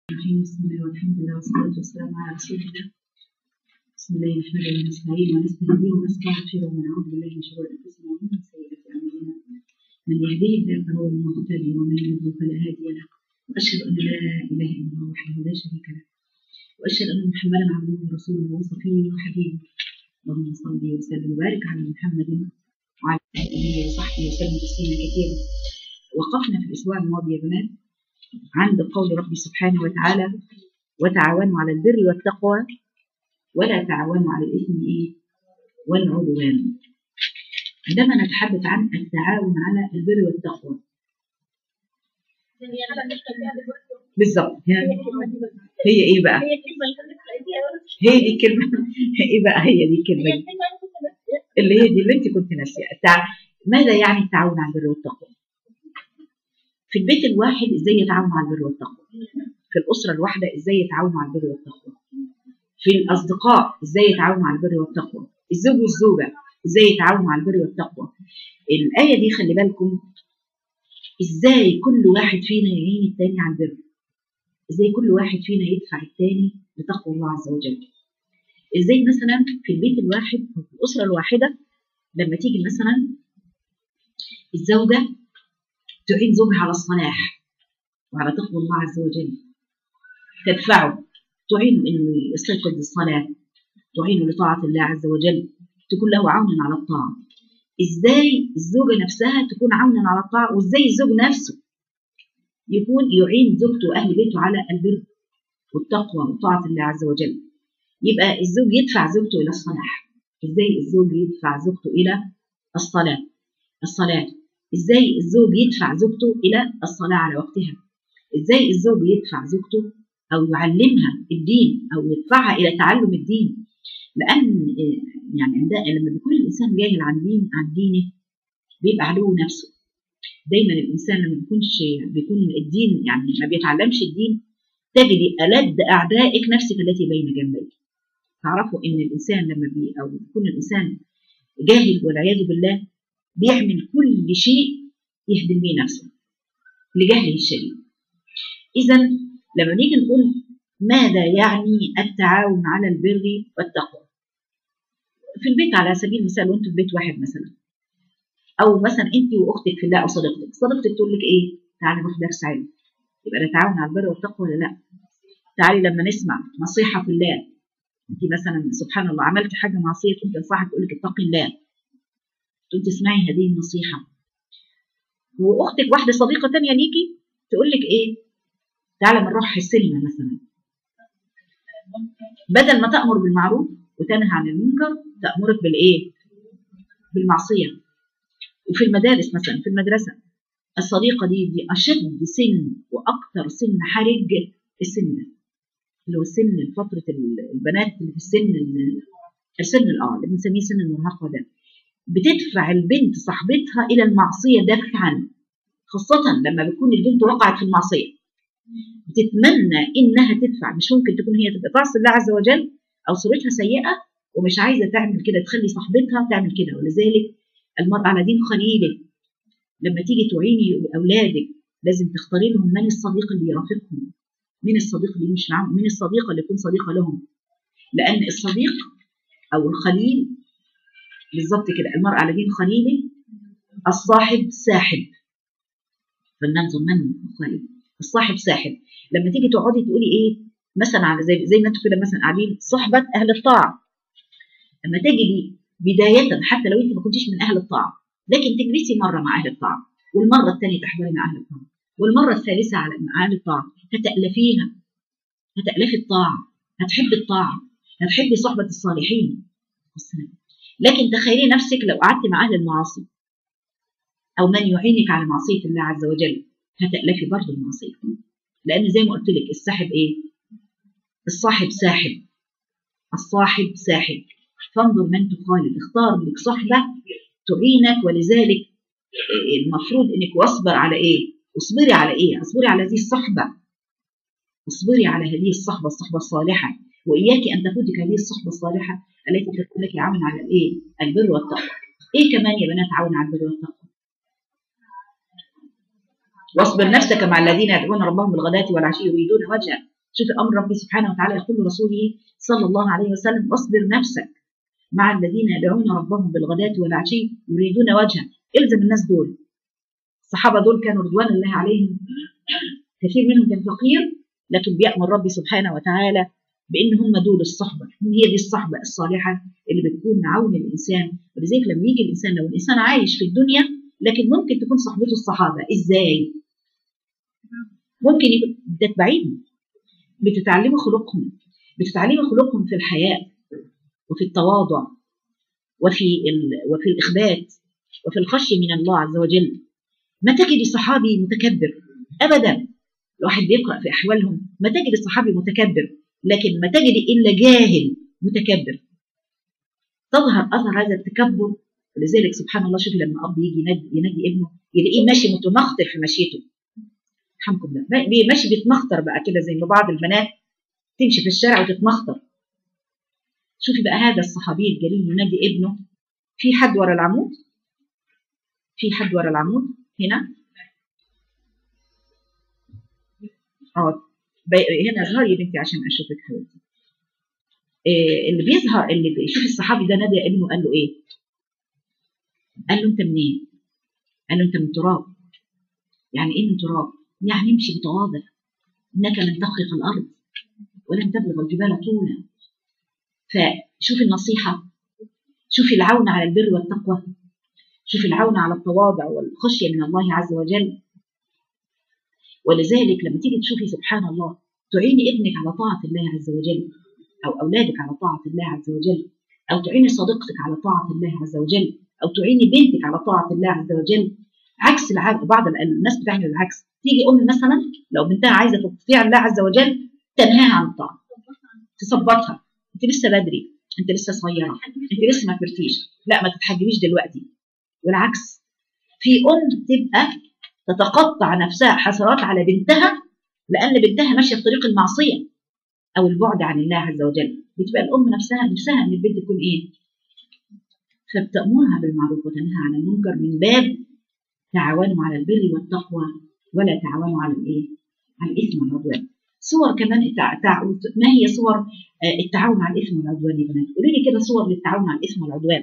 الرحيم بسم الله والحمد لله والصلاة والسلام على رسول الله بسم الله نحمده ونستعين ونستهديه ونستغفره ونعوذ بالله من شرور أنفسنا ومن سيئات أعمالنا من يهديه الله فهو المهتدي ومن يضلل فلا هادي له وأشهد أن لا إله إلا الله وحده لا شريك له وأشهد أن محمدا عبده ورسوله وصفيه وحبيبه اللهم صل وسلم وبارك على محمد وعلى آله وصحبه وسلم تسليما كثيرا وقفنا في الأسبوع الماضي يا بنات عند قول ربي سبحانه وتعالى وتعاونوا على البر والتقوى ولا تعاونوا على الإثم إيه والعدوان عندما نتحدث عن التعاون على البر والتقوى بالظبط هي هي ايه بقى هي دي كلمه ايه بقى هي دي الكلمه دي اللي هي دي اللي انت كنت ناسيها التع... ماذا يعني التعاون على البر والتقوى في البيت الواحد ازاي يتعاونوا على البر والتقوى في الاسره الواحده ازاي يتعاونوا على البر والتقوى في الاصدقاء ازاي يتعاونوا على البر والتقوى الزوج والزوجه ازاي يتعاونوا على البر والتقوى الايه دي خلي بالكم ازاي كل واحد فينا يعين التاني على البر ازاي كل واحد فينا يدفع التاني لتقوى الله عز وجل ازاي مثلا في البيت الواحد او في الاسره الواحده لما تيجي مثلا الزوجه تعين زوجها على الصلاح وعلى تقوى الله عز وجل تدفعه تعينه انه يستيقظ الصلاه تعينه لطاعه الله عز وجل تكون له عونا على الطاعه ازاي الزوجه نفسها تكون عونا على الطاعه وازاي الزوج نفسه يكون يعين زوجته واهل بيته على البر والتقوى وطاعه الله عز وجل يبقى الزوج يدفع زوجته الى الصلاح ازاي الزوج يدفع زوجته الى الصلاه الصلاه ازاي الزوج يدفع زوجته الى الصلاه على وقتها ازاي الزوج يدفع زوجته او يعلمها الدين او يدفعها الى تعلم الدين لان يعني عندها لما بيكون الانسان جاهل عن دين عن دينه بيبقى عدو نفسه دايما الانسان لما بيكونش بيكون الدين يعني ما بيتعلمش الدين تجد ألد أعدائك نفسك التي بين جنبيك تعرفوا إن الإنسان لما بي أو يكون الإنسان جاهل والعياذ بالله بيعمل كل شيء يهدم بيه نفسه لجهله الشديد إذا لما نيجي نقول ماذا يعني التعاون على البر والتقوى في البيت على سبيل المثال وانتم في بيت واحد مثلا او مثلا انت واختك في الله او صديقتك صديقتك تقول لك ايه تعالي نروح درس علم يبقى نتعاون على البر والتقوى ولا لا تعالي لما نسمع نصيحه في الله انت مثلا سبحان الله عملت حاجه معصيه انت تنصحك تقول لك اتقي الله تقول تسمعي هذه النصيحه واختك واحده صديقه ثانيه ليكي تقول لك ايه تعالى ما نروح السينما مثلا بدل ما تامر بالمعروف وتنهى عن المنكر تامرك بالايه بالمعصيه وفي المدارس مثلا في المدرسه الصديقه دي دي اشد سن واكثر سن حرج السن ده اللي هو سن فتره البنات اللي في السن السن اه اللي بنسميه سن المراهقه ده بتدفع البنت صاحبتها الى المعصيه دفعا خاصه لما بتكون البنت وقعت في المعصيه بتتمنى انها تدفع مش ممكن تكون هي تبقى تعصي الله عز وجل او صورتها سيئه ومش عايزه تعمل كده تخلي صاحبتها تعمل كده ولذلك المرأة على دين خليلك لما تيجي تعيني أولادك لازم تختاري لهم من الصديق اللي يرافقهم من الصديق اللي مش معاهم من الصديقة اللي يكون صديقة لهم لأن الصديق أو الخليل بالظبط كده المرأة على دين خليله الصاحب ساحب فنان زمان خليل الصاحب ساحب لما تيجي تقعدي تقولي ايه مثلا على زي زي ما انتوا كده مثلا قاعدين صحبة أهل الطاعة لما تجدي بداية حتى لو انت ما كنتيش من اهل الطاعة لكن تجلسي مرة مع اهل الطاعة والمرة الثانية تحضري مع اهل الطاعة والمرة الثالثة على مع اهل الطاعة هتألفيها هتألفي الطاعة هتحبي الطاعة هتحبي صحبة الصالحين والسلام لكن تخيلي نفسك لو قعدت مع اهل المعاصي او من يعينك على معصية الله عز وجل هتألفي برضه المعصية لأن زي ما قلت لك الساحب ايه؟ الصاحب ساحب الصاحب ساحب فانظر من تخالف اختار لك صحبة تعينك ولذلك المفروض انك واصبر على ايه اصبري على ايه اصبري على هذه الصحبة اصبري على هذه الصحبة الصحبة الصالحة واياك ان تفوتك هذه الصحبة الصالحة التي تكون لك عون على الايه البر والتقوى ايه كمان يا بنات عون على البر والتقوى واصبر نفسك مع الذين يدعون ربهم بالغداة والعشي يريدون وجهه شوف امر ربي سبحانه وتعالى يقول لرسوله صلى الله عليه وسلم واصبر نفسك مع الذين يدعون ربهم بالغداة والعشي يريدون وجهه الزم الناس دول الصحابه دول كانوا رضوان الله عليهم كثير منهم كان فقير لكن بيأمر ربي سبحانه وتعالى بان هم دول الصحبه هي دي الصحبه الصالحه اللي بتكون عون الانسان ولذلك لما يجي الانسان لو الانسان عايش في الدنيا لكن ممكن تكون صحبته الصحابه ازاي؟ ممكن يكون بتتبعيهم بتتعلمي خلقهم بتتعلمي خلقهم في الحياة وفي التواضع وفي وفي الإخبات وفي الخشية من الله عز وجل ما تجد صحابي متكبر أبدا الواحد بيقرأ في أحوالهم ما تجد صحابي متكبر لكن ما تجد إلا جاهل متكبر تظهر أثر هذا التكبر ولذلك سبحان الله شوفي لما أب يجي ينادي, ينادي ابنه يلاقيه ماشي متمخطر في مشيته الحمد لله ماشي بيتمخطر بقى كده زي ما بعض البنات تمشي في الشارع وتتمخطر شوفي بقى هذا الصحابي الجليل ينادي ابنه في حد ورا العمود في حد ورا العمود هنا اه هنا اظهر يا بنتي عشان اشوفك حبيبتي إيه اللي بيظهر اللي بيشوف الصحابي ده نادى ابنه قال له ايه قال له انت منين قال له انت من تراب يعني ايه من تراب يعني امشي بتواضع انك لن تخرق الارض ولن تبلغ الجبال طولا فشوفي النصيحه شوفي العون على البر والتقوى شوفي العون على التواضع والخشيه من الله عز وجل ولذلك لما تيجي تشوفي سبحان الله تعيني ابنك على طاعه الله عز وجل او اولادك على طاعه الله عز وجل او تعيني صديقتك على طاعه الله عز وجل او تعيني بنتك على طاعه الله عز وجل عكس العكس بعض الناس بتعمل العكس تيجي ام مثلا لو بنتها عايزه تطيع الله عز وجل تنهاها عن الطاعه تثبطها انت لسه بدري انت لسه صغيره انت لسه ما كبرتيش لا ما تتحجبيش دلوقتي والعكس في ام تبقى تتقطع نفسها حسرات على بنتها لان بنتها ماشيه في طريق المعصيه او البعد عن الله عز وجل بتبقى الام نفسها نفسها ان البنت تكون ايه فبتأمرها بالمعروف وتنهى عن المنكر من باب تعاونوا على البر والتقوى ولا تعاونوا على الايه على الاثم والعدوان صور كمان التع... ما هي صور التعاون على الاثم والعدوان يا بنات قولي لي كده صور للتعاون على الاثم والعدوان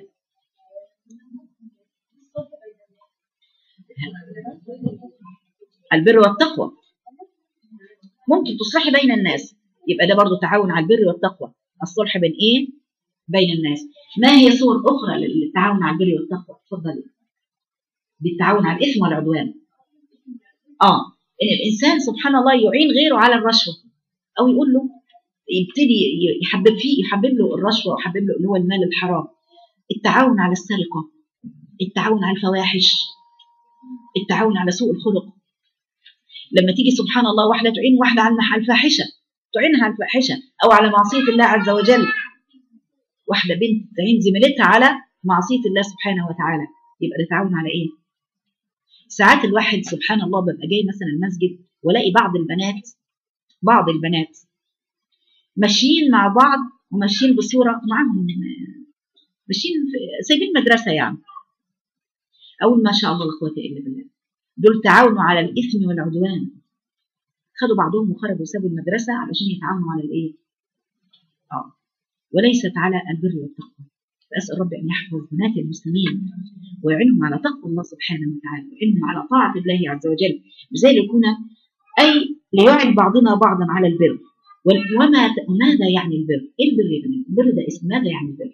البر والتقوى ممكن تصلحي بين الناس يبقى ده برضو تعاون على البر والتقوى الصلح بين ايه بين الناس ما هي صور اخرى للتعاون على البر والتقوى اتفضلي بالتعاون على الاثم والعدوان اه ان الانسان سبحان الله يعين غيره على الرشوه او يقول له يبتدي يحبب فيه يحبب له الرشوه ويحبب له اللي هو المال الحرام التعاون على السرقه التعاون على الفواحش التعاون على سوء الخلق لما تيجي سبحان الله واحده تعين واحده على الفاحشه تعينها على الفاحشه او على معصيه الله عز وجل واحده بنت تعين زميلتها على معصيه الله سبحانه وتعالى يبقى ده تعاون على ايه ساعات الواحد سبحان الله ببقى جاي مثلا المسجد والاقي بعض البنات بعض البنات ماشيين مع بعض وماشيين بصوره معاهم ماشيين سايبين مدرسه يعني اقول ما شاء الله لا قوه الا بالله دول تعاونوا على الاثم والعدوان خدوا بعضهم وخرجوا وسابوا المدرسه علشان يتعاونوا على الايه؟ اه وليست على البر والتقوى فاسال ربي ان يحفظ بنات المسلمين ويعينهم على تقوى الله سبحانه وتعالى ويعينهم على طاعه الله عز وجل لذلك هنا اي ليعن بعضنا بعضا على البر وما ماذا يعني البر؟ ايه البر يا بنات؟ البر ده اسم ماذا يعني البر؟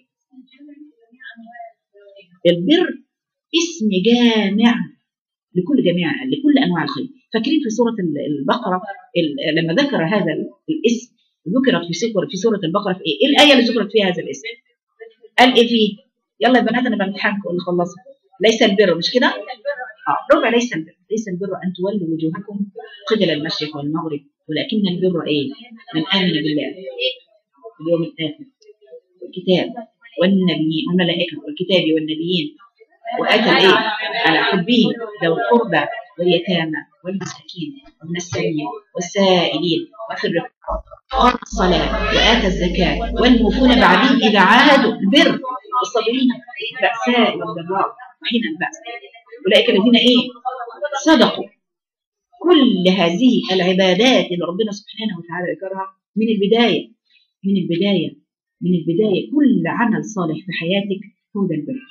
البر اسم جامع لكل جميع لكل انواع الخير فاكرين في سوره البقره لما ذكر هذا الاسم ذكرت في سوره في سوره البقره في ايه؟ ايه الايه اللي ذكرت فيها هذا الاسم؟ قال ايه فيه؟ يلا يا بنات انا بامتحنكم اللي خلصها ليس البر مش كده؟ اه ربع ليس البر ليس البر ان تولوا وجوهكم قبل المشرق والمغرب ولكن البر ايه؟ من امن بالله اليوم الاخر والكتاب والنبيين والملائكه والكتاب والنبيين واتى الايه؟ على حبه ذوي القربى واليتامى والمساكين ومن السبيل والسائلين وفي الرقاب وقام الصلاة وآتى الزكاة والموفون بعدهم إذا عاهدوا البر والصابرين البأساء والضراء وحين البأس أولئك الذين إيه؟ صدقوا كل هذه العبادات اللي ربنا سبحانه وتعالى ذكرها من البداية من البداية من البداية كل عمل صالح في حياتك هو ده البر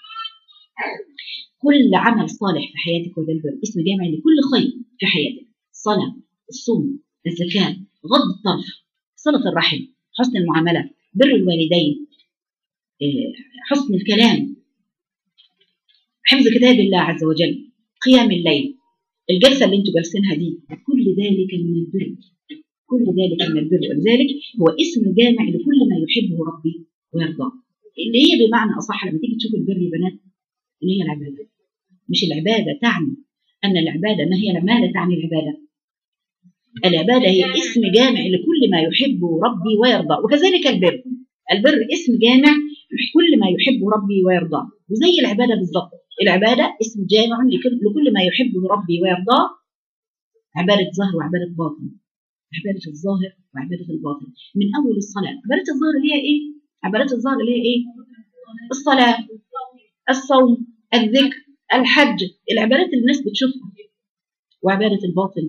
كل عمل صالح في حياتك هو ده البر اسم جامع لكل خير في حياتك الصلاة الصوم الزكاة غض الطرف صلة الرحم حسن المعاملة بر الوالدين إيه، حسن الكلام حفظ كتاب الله عز وجل قيام الليل الجلسة اللي انتوا جالسينها دي كل ذلك من البر كل ذلك من البر ولذلك هو اسم جامع لكل ما يحبه ربي ويرضاه اللي هي بمعنى اصح لما تيجي تشوف البر يا بنات اللي هي العباده مش العباده تعني ان العباده ما هي ماذا تعني العباده العباده هي اسم جامع لكل ما يحبه ربي ويرضاه وكذلك البر البر اسم جامع لكل ما يحبه ربي ويرضاه وزي العباده بالظبط العباده اسم جامع لكل, لكل ما يحبه ربي ويرضاه عباده ظاهر وعباده باطن عباده الظاهر وعباده الباطن من اول الصلاه عباده الظاهر اللي هي ايه عبادات الظاهر اللي هي ايه الصلاه الصوم الذكر الحج العبادات اللي الناس بتشوفها وعباده الباطن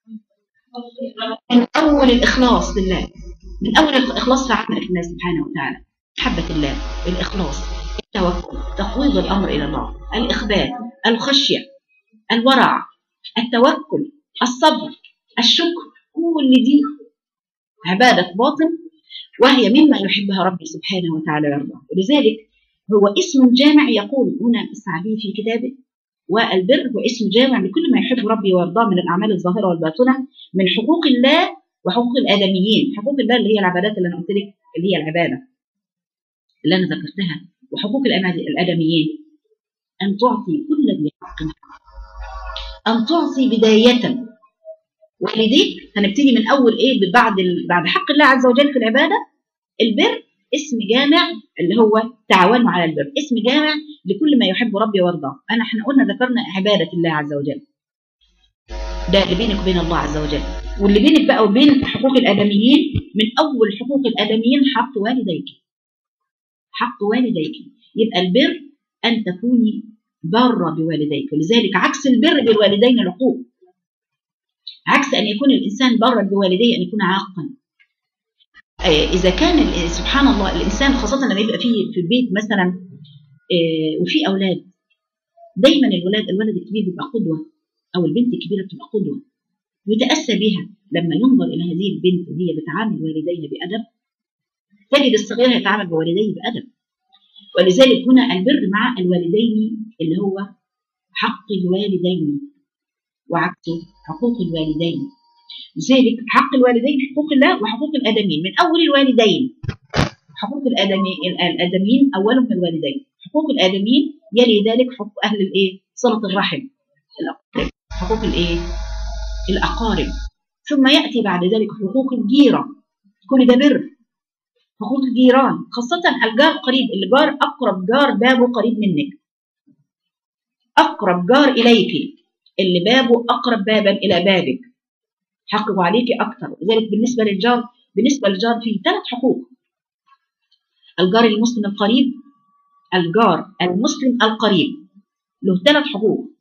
من اول الاخلاص لله من اول الاخلاص في عمل الله سبحانه وتعالى محبه الله الاخلاص التوكل تفويض الامر الى الله الاخبات الخشيه الورع التوكل الصبر الشكر كل دي عباده باطن وهي مما يحبها ربي سبحانه وتعالى ويرضى ولذلك هو اسم جامع يقول هنا السعدي في كتابه والبر هو اسم جامع لكل ما يحب ربي ويرضاه من الاعمال الظاهره والباطنه من حقوق الله وحقوق الادميين حقوق الله اللي هي العبادات اللي انا قلت لك اللي هي العباده اللي انا ذكرتها وحقوق الادميين ان تعطي كل ذي حق ان تعطي بدايه والديك هنبتدي من اول ايه بعد بعد حق الله عز وجل في العباده البر اسم جامع اللي هو تعاونوا على البر اسم جامع لكل ما يحب ربي ويرضاه انا احنا قلنا ذكرنا عباده الله عز وجل ده اللي بينك وبين الله عز وجل واللي بينك بقى وبين حقوق الادميين من اول حقوق الادميين حق والديك حق والديك يبقى البر ان تكوني بارة بوالديك ولذلك عكس البر بالوالدين العقوق عكس ان يكون الانسان برا بوالديه ان يكون عاقا اذا كان سبحان الله الانسان خاصه لما يبقى فيه في البيت مثلا وفي اولاد دايما الولاد الولد الكبير بيبقى قدوه او البنت الكبيره بتبقى قدوه يتاسى بها لما ينظر الى هذه البنت وهي بتعامل والديها بادب تجد الصغير يتعامل بوالديه بادب ولذلك هنا البر مع الوالدين اللي هو حق الوالدين وعكسه حقوق الوالدين لذلك حق الوالدين حقوق الله وحقوق الادميين من اول الوالدين حقوق الادمي الادميين اولهم الوالدين حقوق الادميين يلي ذلك حقوق اهل الايه صله الرحم الأقارب. حقوق الايه الاقارب ثم ياتي بعد ذلك حقوق الجيره كل ده بر حقوق الجيران خاصة الجار قريب الجار أقرب جار بابه قريب منك أقرب جار إليك اللي بابه أقرب بابا إلى بابك حقه عليك أكثر لذلك بالنسبة للجار بالنسبة للجار في ثلاث حقوق الجار المسلم القريب الجار المسلم القريب له ثلاث حقوق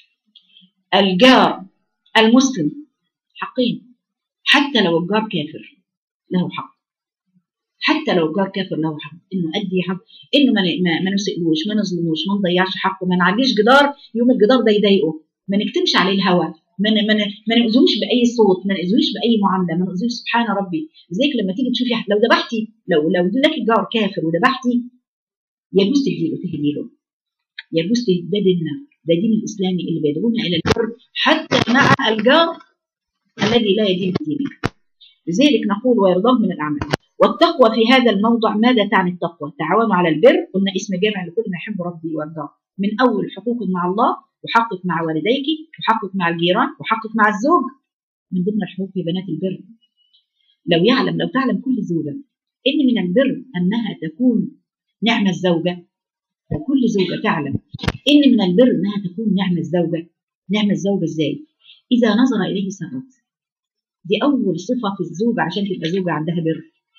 الجار المسلم حقين حتى لو الجار كافر له حق حتى لو الجار كافر له حق انه ادي حق انه ما ما, ما نسئلوش ما نظلموش ما نضيعش حقه ما نعليش جدار يوم الجدار ده يضايقه ما نكتمش عليه الهوى ما ما ما نأذوش باي صوت ما نأذوش باي معامله ما نأذوش سبحان ربي زيك لما تيجي تشوفي لو ذبحتي لو لو لك جار كافر وذبحتي يجوز تهديله تهديله يجوز ده ديننا ده دين الاسلامي اللي بيدعونا الى البر حتى مع الجار الذي لا يدين بدينك لذلك نقول ويرضاه من الاعمال والتقوى في هذا الموضع ماذا تعني التقوى؟ التعاون على البر قلنا اسم جامع لكل ما يحب ربي ويرضاه من اول حقوق مع الله وحقك مع والديك وحقك مع الجيران وحقك مع الزوج من ضمن الحقوق في بنات البر لو يعلم لو تعلم كل زوجة إن من البر أنها تكون نعمة الزوجة وكل زوجة تعلم إن من البر أنها تكون نعمة الزوجة نعمة الزوجة إزاي إذا نظر إليه سرت دي أول صفة في الزوجة عشان تبقى زوجة عندها بر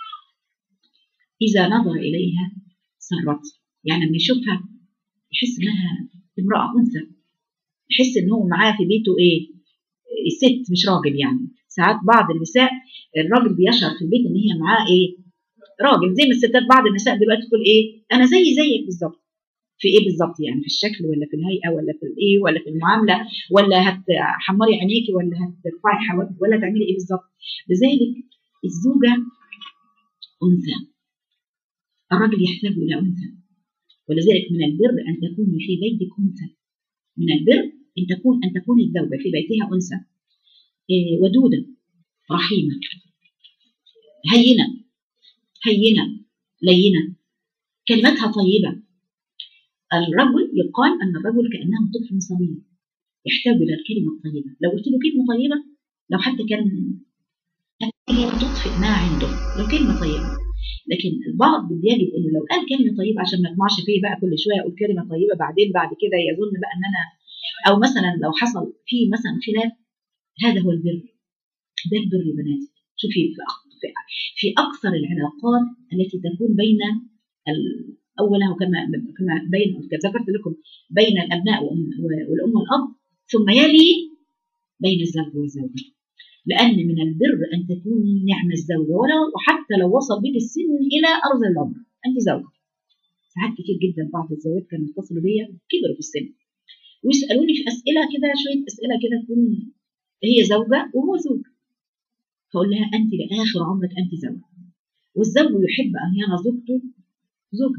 إذا نظر إليها سرت يعني لما يشوفها يحس إنها امرأة أنثى يحس إن هو معاه في بيته إيه ست مش راجل يعني ساعات بعض النساء الراجل بيشعر في البيت ان هي معاه ايه راجل زي ما الستات بعض النساء دلوقتي تقول ايه انا زي زيك بالظبط في ايه بالظبط يعني في الشكل ولا في الهيئه ولا في الايه ولا في المعامله ولا هتحمري عينيكي ولا هترفعي حواجبك ولا تعملي ايه بالظبط لذلك الزوجه انثى الرجل يحتاج الى انثى ولذلك من البر ان تكوني في بيتك انثى من البر ان تكون ان تكون الزوجه في بيتها انثى إيه ودوده رحيمه هينه هينه لينه كلمتها طيبه الرجل يقال ان الرجل كانه طفل صغير يحتاج الى الكلمه الطيبه لو قلت له كلمه طيبه لو حتى كان هي بتطفئ ما عنده لو كلمه طيبه لكن البعض بيجد انه لو قال كلمه طيبه عشان ما يطمعش فيه بقى كل شويه اقول كلمه طيبه بعدين بعد كده يظن بقى ان انا او مثلا لو حصل في مثلا خلاف هذا هو البر ده البر يا بناتي شوفي في في اكثر العلاقات التي تكون بين اولا وكما كما بين ذكرت لكم بين الابناء والام والاب ثم يلي بين الزوج والزوجه لان من البر ان تكوني نعم الزوجه ولو وحتى لو وصل بك السن الى ارض الامر انت زوجه ساعات كتير جدا بعض الزوجات كانوا يتصلوا بيا كبروا في السن ويسالوني في اسئله كده شويه اسئله كده تكون هي زوجه وهو زوج فاقول لها انت لاخر عمرك انت زوجه والزوج يحب ان يرى زوجته زوجه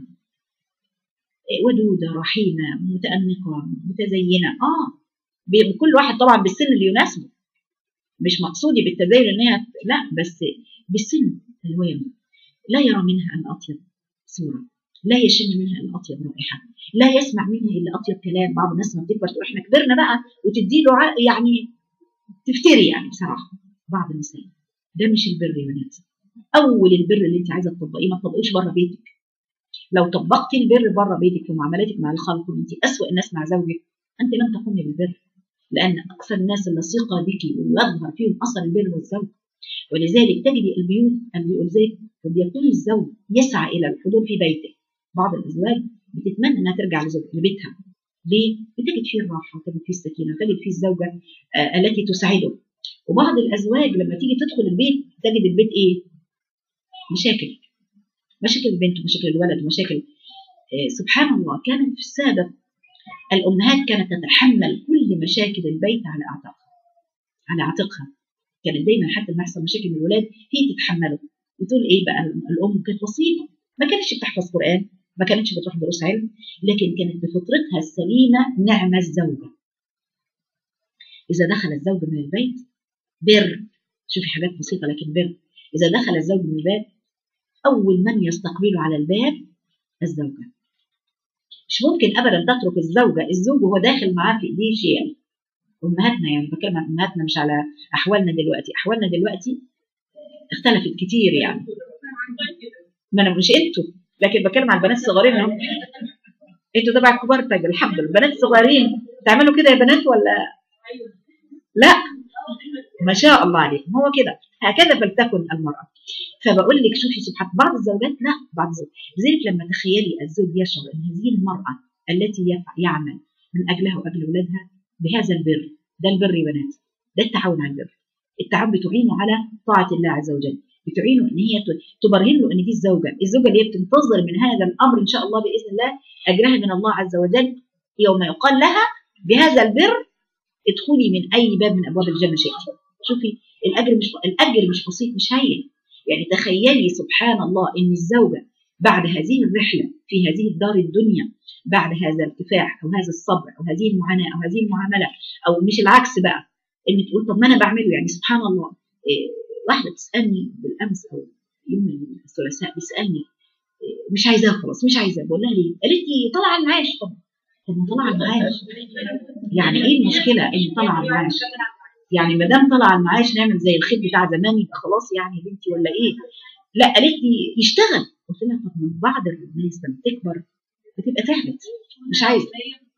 ودودة رحيمة متأنقة متزينة اه بكل واحد طبعا بالسن اللي يناسبه مش مقصودي بالتزين ان هي لا بس بالسن اللي هو لا يرى منها الا اطيب صوره لا يشم منها الا اطيب رائحه لا يسمع منها الا اطيب كلام بعض الناس ما بتكبر تقول احنا كبرنا بقى وتدي له يعني تفتري يعني بصراحه بعض النساء ده مش البر يا بنات اول البر اللي انت عايزه تطبقيه ما تطبقيش بره بيتك لو طبقتي البر بره بيتك ومعاملتك مع الخلق وانت اسوء الناس مع زوجك انت لم تقومي بالبر لان اكثر الناس اللي ثقه بك ويظهر فيهم اثر البر والزوج ولذلك تجد البيوت اللي زي بيكون الزوج يسعى الى الحضور في بيته بعض الازواج بتتمنى انها ترجع لبيتها ليه؟ بتجد فيه الراحه وتجد فيه السكينه وتجد فيه الزوجه آه التي تساعده وبعض الازواج لما تيجي تدخل البيت تجد البيت ايه؟ مشاكل مشاكل البنت ومشاكل الولد ومشاكل آه سبحان الله كانت في السابق الامهات كانت تتحمل كل مشاكل البيت على اعتقها على عاتقها كانت دايما حتى لما يحصل مشاكل من الولاد هي تتحمله بتقول ايه بقى الام كانت بسيطه ما كانتش بتحفظ قران ما كانتش بتروح دروس علم لكن كانت بفطرتها السليمه نعمه الزوجه اذا دخل الزوج من البيت بر شوفي حاجات بسيطه لكن بر اذا دخل الزوج من الباب اول من يستقبله على الباب الزوجه مش ممكن ابدا تترك الزوجه الزوج وهو داخل معاه في ايديه شيء امهاتنا يعني بتكلم عن امهاتنا مش على احوالنا دلوقتي احوالنا دلوقتي اختلفت كتير يعني ما انا مش انتوا لكن بتكلم عن البنات الصغيرين هم انتوا تبع الكبار طيب الحمد لله البنات الصغيرين تعملوا كده يا بنات ولا لا ما شاء الله عليكم هو كده هكذا فلتكن المرأة فبقول لك شوفي سبحان بعض الزوجات لا بعض الزوجات لذلك لما تخيلي الزوج يشعر ان هذه المرأة التي يعمل من اجلها واجل اولادها بهذا البر ده البر يا بنات ده التعاون على البر التعاون بتعينه على طاعة الله عز وجل بتعينه ان هي تبرهن له ان دي الزوجه، الزوجه اللي هي بتنتظر من هذا الامر ان شاء الله باذن الله اجرها من الله عز وجل يوم يقال لها بهذا البر ادخلي من اي باب من ابواب الجنه شئتي. شوفي الاجر مش الاجر مش بسيط مش هين يعني تخيلي سبحان الله ان الزوجه بعد هذه الرحله في هذه الدار الدنيا بعد هذا الكفاح او هذا الصبر او هذه المعاناه او هذه المعامله او مش العكس بقى ان تقول طب ما انا بعمله يعني سبحان الله إيه واحده بتسالني بالامس او يوم الثلاثاء بتسالني إيه مش عايزاه خلاص مش عايزاه بقول لها ليه؟ قالت لي طالعه المعاش طب طب ما طالعه المعاش يعني ايه المشكله ان طالعه المعاش؟ يعني ما دام طلع المعاش نعمل زي الخيط بتاع زمان يبقى خلاص يعني بنتي ولا ايه؟ لا قالت لي يشتغل قلت لها طب من بعض الناس لما تكبر بتبقى تعبت مش عايزه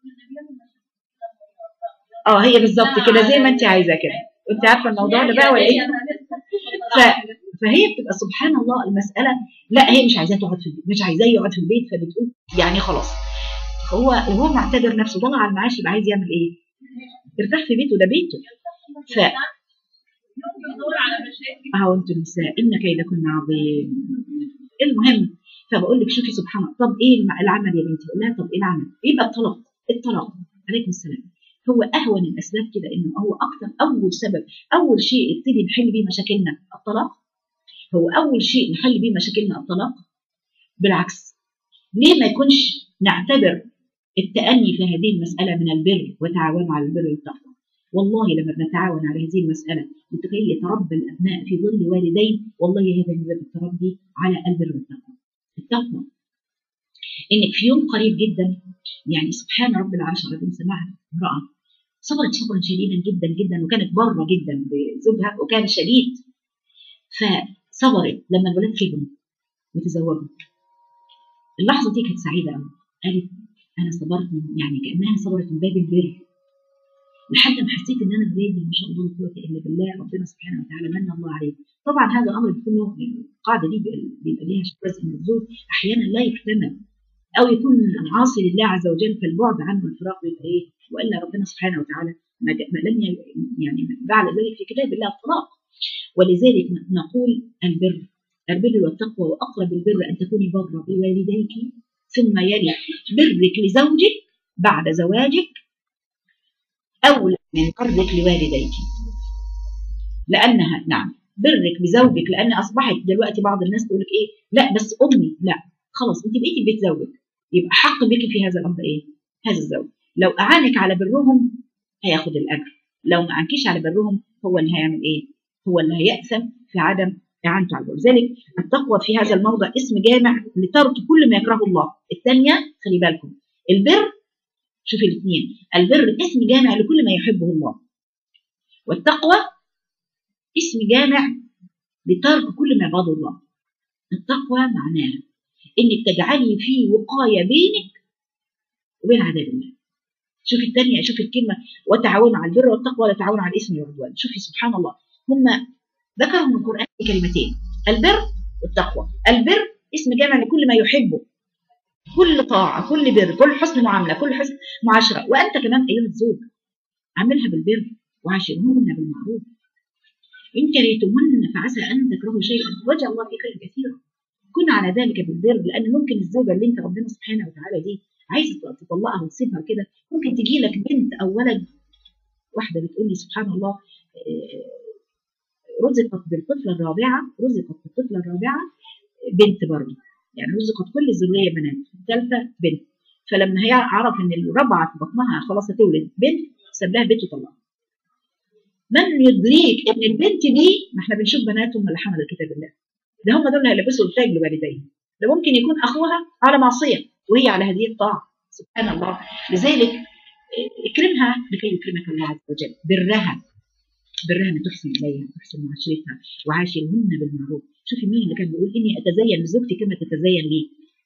اه هي بالظبط كده زي ما انت عايزه كده انت عارفه الموضوع ده بقى ولا ايه؟ ف... فهي بتبقى سبحان الله المساله لا هي مش عايزاه تقعد في البيت مش عايزاه يقعد في البيت فبتقول يعني خلاص هو وهو معتبر نفسه طلع على المعاش يبقى عايز يعمل ايه؟ يرتاح في بيته ده بيته ف اهو انتوا النساء ان كيدكن عظيم المهم فبقول لك شوفي سبحان الله طب ايه الم- العمل يا بنتي؟ بقول لها طب ايه العمل؟ يبقى الطلاق الطلاق عليكم السلام هو اهون الاسباب كده انه هو اكتر اول سبب اول شيء نبتدي نحل بيه مشاكلنا الطلاق هو اول شيء نحل بيه مشاكلنا الطلاق بالعكس ليه ما يكونش نعتبر التأني في هذه المسألة من البر وتعاونوا على البر والتقوى والله لما بنتعاون على هذه المسألة لكي يتربى الأبناء في ظل والدين والله هذا من باب التربي على البر والتقوى التقوى إنك في يوم قريب جدا يعني سبحان رب العرش العظيم سمعت امرأة صبرت صبرا شديدا جدا جدا وكانت بره جدا بزوجها وكان شديد فصبرت لما الولاد كبروا وتزوجوا اللحظة دي كانت سعيدة قوي قالت أنا صبرت من- يعني كأنها صبرت من باب البر لحد ما حسيت ان انا ولادي ما شاء الله لا قوه الا بالله ربنا سبحانه وتعالى من الله عليه طبعا هذا الامر بيكون له القاعده دي بيبقى ليها جزء من الزوج احيانا لا يحتمل او يكون عاصي لله عز وجل فالبعد عنه الفراق بيبقى ايه والا ربنا سبحانه وتعالى ما ج- ما لم ي- يعني جعل ذلك في كتاب الله الطلاق ولذلك نقول البر البر والتقوى واقرب البر ان تكوني بره بوالديك ثم يلي برك لزوجك بعد زواجك أولى من برك لوالديك لأنها نعم برك بزوجك لأن أصبحت دلوقتي بعض الناس تقول لك إيه لا بس أمي لا خلاص أنت بقيتي بيت زوجك يبقى حق بك في هذا الأمر إيه هذا الزوج لو أعانك على برهم هياخد الأجر لو ما أعنكيش على برهم هو اللي هيعمل إيه هو اللي هيأثم في عدم إعانته على البر لذلك التقوى في هذا الموضع اسم جامع لترك كل ما يكرهه الله الثانية خلي بالكم البر شوفي الاثنين البر اسم جامع لكل ما يحبه الله والتقوى اسم جامع لترك كل ما يبغضه الله التقوى معناها انك تجعلي فيه وقايه بينك وبين عذاب الله شوفي الثانيه شوفي الكلمه وتعاونوا على البر والتقوى ولا تعاونوا على الاثم والعدوان شوفي سبحان الله هم ذكروا من القران كلمتين البر والتقوى البر اسم جامع لكل ما يحبه كل طاعه كل بر كل حسن معامله كل حسن معاشره وانت كمان ايها الزوج عاملها بالبر وعاشرهن بالمعروف إن كرهتموهن فعسى أن تكرهوا شيئا وجه الله فيه خير كثيرا كن على ذلك بالبر لأن ممكن الزوجة اللي أنت ربنا سبحانه وتعالى دي عايزة تطلقها وتسيبها كده ممكن تجي لك بنت أو ولد واحدة بتقول لي سبحان الله آه، رزقت بالطفلة الرابعة رزقت بالطفلة الرابعة بنت برضه يعني رزقت كل الذرية بنات الثالثة بنت فلما هي عرف ان الرابعة في بطنها خلاص هتولد بنت ساب لها بنت وطلقها من يدريك ان البنت دي ما احنا بنشوف بناتهم اللي حملوا كتاب الله ده هم دول اللي هيلبسوا التاج لوالديهم ده ممكن يكون اخوها على معصيه وهي على هذه الطاعه سبحان الله لذلك اه، اكرمها لكي يكرمك الله عز وجل برها برها ان تحسن اليها وتحسن معاشرتها وعاشرهن بالمعروف شوفي مين اللي كان بيقول اني اتزين لزوجتي كما تتزين لي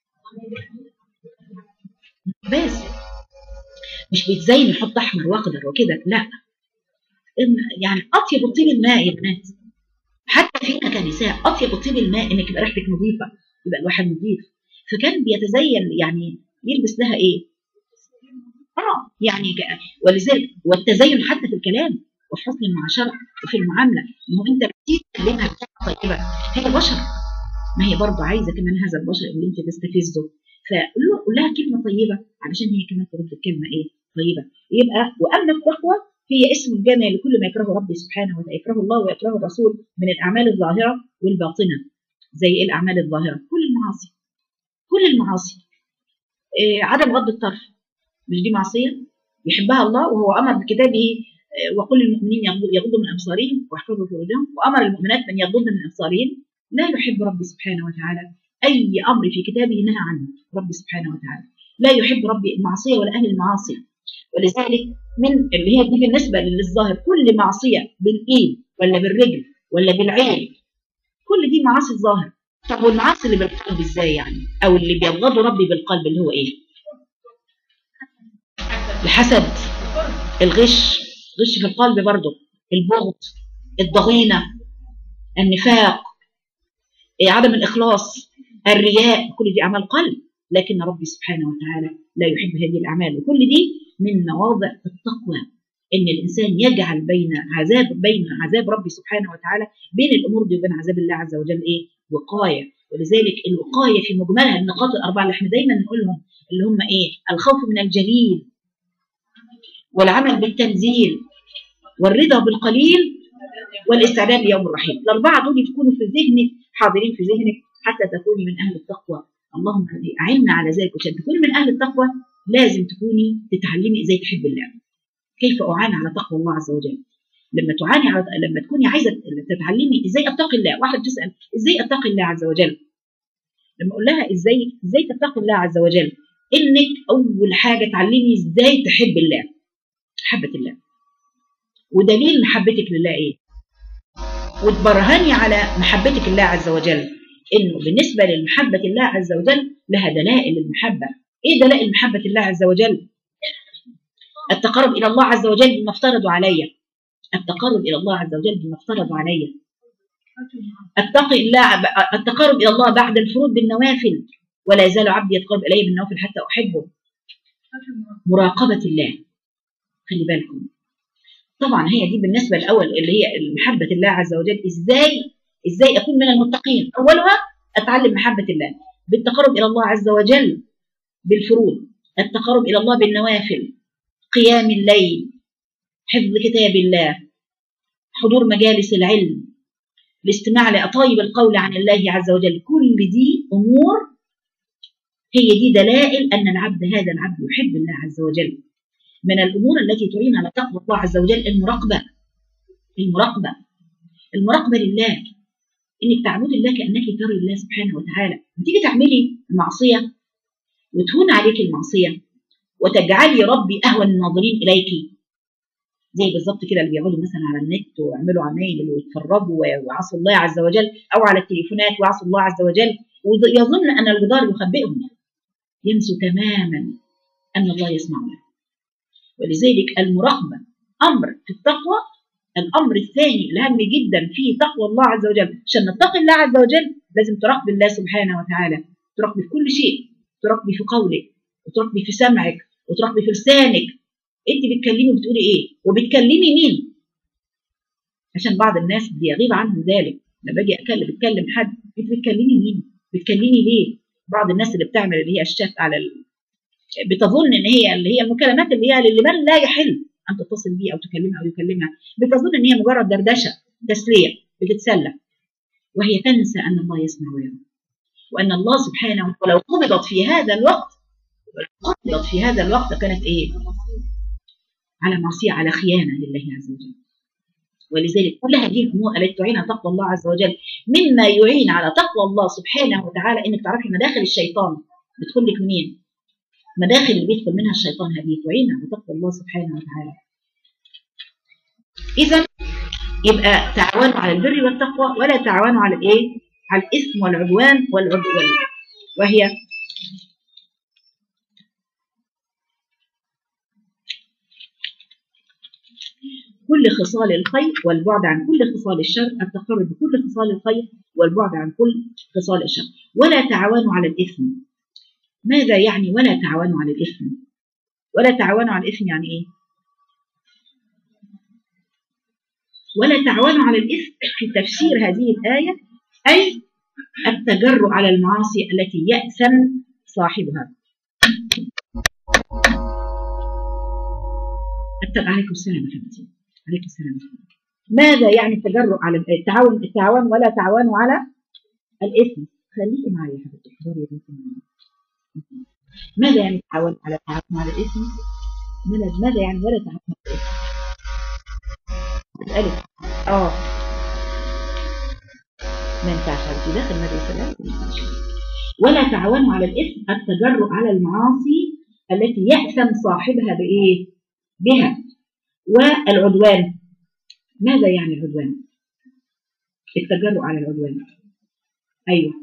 بس مش بيتزين يحط احمر واخضر وكده لا إن- يعني اطيب الطيب الماء يا بنات حتى فينا كنساء اطيب الطيب الماء انك يبقى ريحتك نظيفه يبقى الواحد نظيف فكان بيتزين يعني يلبس لها ايه؟ اه يعني ك- ولذلك والتزين حتى في الكلام وفي حسن المعاشره وفي المعامله ما هو انت بتيجي تكلمها بطريقه طيبه هي بشر ما هي برضه عايزه كمان هذا البشر اللي انت تستفزه فقول له قول لها كلمه طيبه علشان هي كمان ترد الكلمه ايه؟ طيبه يبقى واما التقوى هي اسم جامع لكل ما يكرهه ربي سبحانه وتعالى يكرهه الله ويكرهه الرسول من الاعمال الظاهره والباطنه زي ايه الاعمال الظاهره؟ كل المعاصي كل المعاصي إيه عدم غض الطرف مش دي معصيه يحبها الله وهو امر بكتابه إيه، وقل للمؤمنين يغضوا- يغضوا من ابصارهم واحفظوا فروجهم وامر المؤمنات من يغضضن من ابصارهن لا يحب ربي سبحانه وتعالى اي امر في كتابه نهى عنه ربي سبحانه وتعالى لا يحب ربي المعصيه ولا اهل المعاصي ولذلك من اللي هي دي بالنسبه للظاهر كل معصيه بالايد ولا بالرجل ولا بالعين كل دي معاصي الظاهر طب والمعاصي اللي بالقلب ازاي يعني او اللي بيبغضوا ربي بالقلب اللي هو ايه الحسد الغش غش في القلب برضه البغض الضغينه النفاق إيه، عدم الاخلاص الرياء كل دي اعمال قلب لكن ربي سبحانه وتعالى لا يحب هذه الاعمال وكل دي من مواضع التقوى ان الانسان يجعل بين عذاب بين عذاب ربي سبحانه وتعالى بين الامور دي وبين عذاب الله عز وجل ايه وقايه ولذلك الوقايه في مجملها النقاط الاربعه اللي احنا دايما نقولهم اللي هم ايه الخوف من الجليل والعمل بالتنزيل والرضا بالقليل والاستعداد ليوم الرحيل الاربعه دول يكونوا في ذهنك حاضرين في ذهنك حتى تكوني من اهل التقوى اللهم اعنا على ذلك عشان تكوني من اهل التقوى لازم تكوني تتعلمي ازاي تحب الله كيف اعان على تقوى الله عز وجل لما تعاني على لما تكوني عايزه تتعلمي ازاي اتقي الله واحده بتسال ازاي اتقي الله عز وجل لما اقول لها ازاي ازاي تتقي الله عز وجل انك اول حاجه تعلمي ازاي تحب الله محبه الله ودليل محبتك لله ايه وتبرهني على محبتك الله عز وجل انه بالنسبه لمحبه الله عز وجل لها دلائل المحبه ايه دلائل محبه الله عز وجل التقرب الى الله عز وجل بما افترضوا علي التقرب الى الله عز وجل بما افترضوا علي اتقي الله التقرب الى الله بعد الفروض بالنوافل ولا يزال عبدي يتقرب الي بالنوافل حتى احبه مراقبه الله خلي بالكم طبعا هي دي بالنسبه الاول اللي هي محبه الله عز وجل ازاي ازاي اكون من المتقين اولها اتعلم محبه الله بالتقرب الى الله عز وجل بالفروض التقرب الى الله بالنوافل قيام الليل حفظ كتاب الله حضور مجالس العلم الاستماع لأطايب القول عن الله عز وجل كل دي أمور هي دي دلائل أن العبد هذا العبد يحب الله عز وجل من الأمور التي تعين على تقوى الله عز وجل المراقبة المراقبة المراقبة لله إنك تعبدي الله كأنك تري الله سبحانه وتعالى تيجي تعملي المعصية وتهون عليك المعصية وتجعلي ربي أهون الناظرين إليك زي بالظبط كده اللي بيقعدوا مثلا على النت ويعملوا عمايل ويتفرجوا ويعصوا الله عز وجل أو على التليفونات ويعصوا الله عز وجل ويظن أن الجدار يخبئهم ينسوا تماما أن الله يسمعنا ولذلك المراقبة أمر في التقوى الأمر الثاني الأهم جدا في تقوى الله عز وجل عشان نتقي الله عز وجل لازم تراقبي الله سبحانه وتعالى تراقبي في كل شيء تراقبي في قولك وتراقبي في سمعك وتراقبي في لسانك انت بتكلمي وبتقولي ايه وبتكلمي مين عشان بعض الناس بيغيب عنهم ذلك لما باجي اتكلم بتكلم حد انت بتكلمي مين بتكلمي ليه بعض الناس اللي بتعمل اللي هي الشات على ال... بتظن ان هي اللي هي المكالمات اللي هي لمن لا يحل ان تتصل بيه او تكلمها او يكلمها بتظن ان هي مجرد دردشه تسليه بتتسلى وهي تنسى ان الله يسمع ويرى وان الله سبحانه ولو قبضت في هذا الوقت قبضت في هذا الوقت كانت ايه على معصيه على خيانه لله عز وجل ولذلك كل هذه الامور التي تعين على تقوى الله عز وجل مما يعين على تقوى الله سبحانه وتعالى انك تعرفي مداخل الشيطان بتدخل لك منين مداخل اللي بيدخل منها الشيطان هذه تعين على تقوى الله سبحانه وتعالى اذا يبقى تعاونوا على البر والتقوى ولا تعاونوا على الايه على الاثم والعدوان والعدوان وهي كل خصال الخير والبعد عن كل خصال الشر التقرب بكل خصال الخير والبعد عن كل خصال الشر ولا تعاونوا على الإثم ماذا يعني ولا تعاونوا على الإثم ولا تعاونوا على الإثم يعني إيه ولا تعاونوا على الإثم في تفسير هذه الآية أي التجرؤ على المعاصي التي يأثم صاحبها عليكم السلام حبيبتي عليكم السلام ماذا يعني التجرؤ على التعاون التعاون ولا تعاونوا على الاثم خليكي معايا يا حبيبتي احضري يا بنتي ماذا يعني التعاون على التعاون على الاثم ماذا يعني ولا تعاون على الاثم اسالك اه ما ينفعش حبيبتي داخل مدرسه لا ما ينفعش ولا تعاونوا على الاثم التجرؤ على المعاصي التي يأثم صاحبها بايه بها والعدوان ماذا يعني العدوان التجرؤ على العدوان ايوه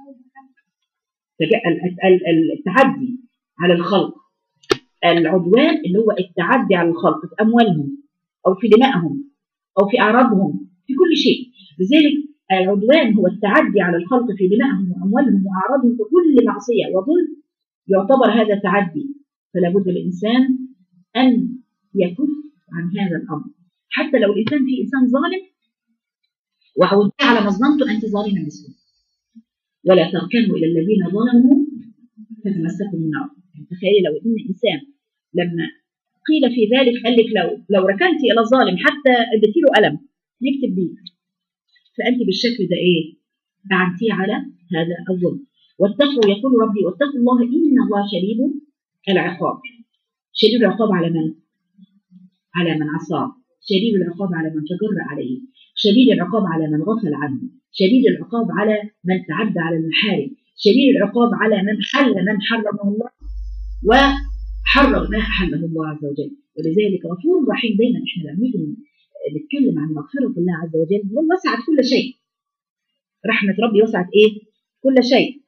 التعدي على الخلق العدوان اللي هو التعدي على الخلق في اموالهم او في دمائهم او في اعراضهم في كل شيء لذلك العدوان هو التعدي على الخلق في دمائهم واموالهم واعراضهم في كل معصيه وظلم يعتبر هذا تعدي فلا بد الانسان ان يكف عن هذا الامر حتى لو الانسان في انسان ظالم وعودت على مظلمته انت ظالمه مثله ولا تركنوا الى الذين ظلموا فتمسكوا النار يعني تخيلي لو ان انسان لما قيل في ذلك قال لك لو لو ركنت الى الظالم حتى اديتي له قلم يكتب بيك فانت بالشكل ده ايه؟ اعنتيه على هذا الظلم واتقوا يقول ربي واتقوا الله ان الله شديد العقاب شديد العقاب على من؟ على من عصاه شديد العقاب على من تجر عليه شديد العقاب على من غفل عنه شديد العقاب على من تعدى على المحارم شديد العقاب على من حل من حرمه الله وحرم ما أحله الله عز وجل ولذلك غفور رحيم دايما احنا لما نيجي نتكلم عن مغفرة الله عز وجل هو وسعت كل شيء رحمة ربي وسعت ايه؟ كل شيء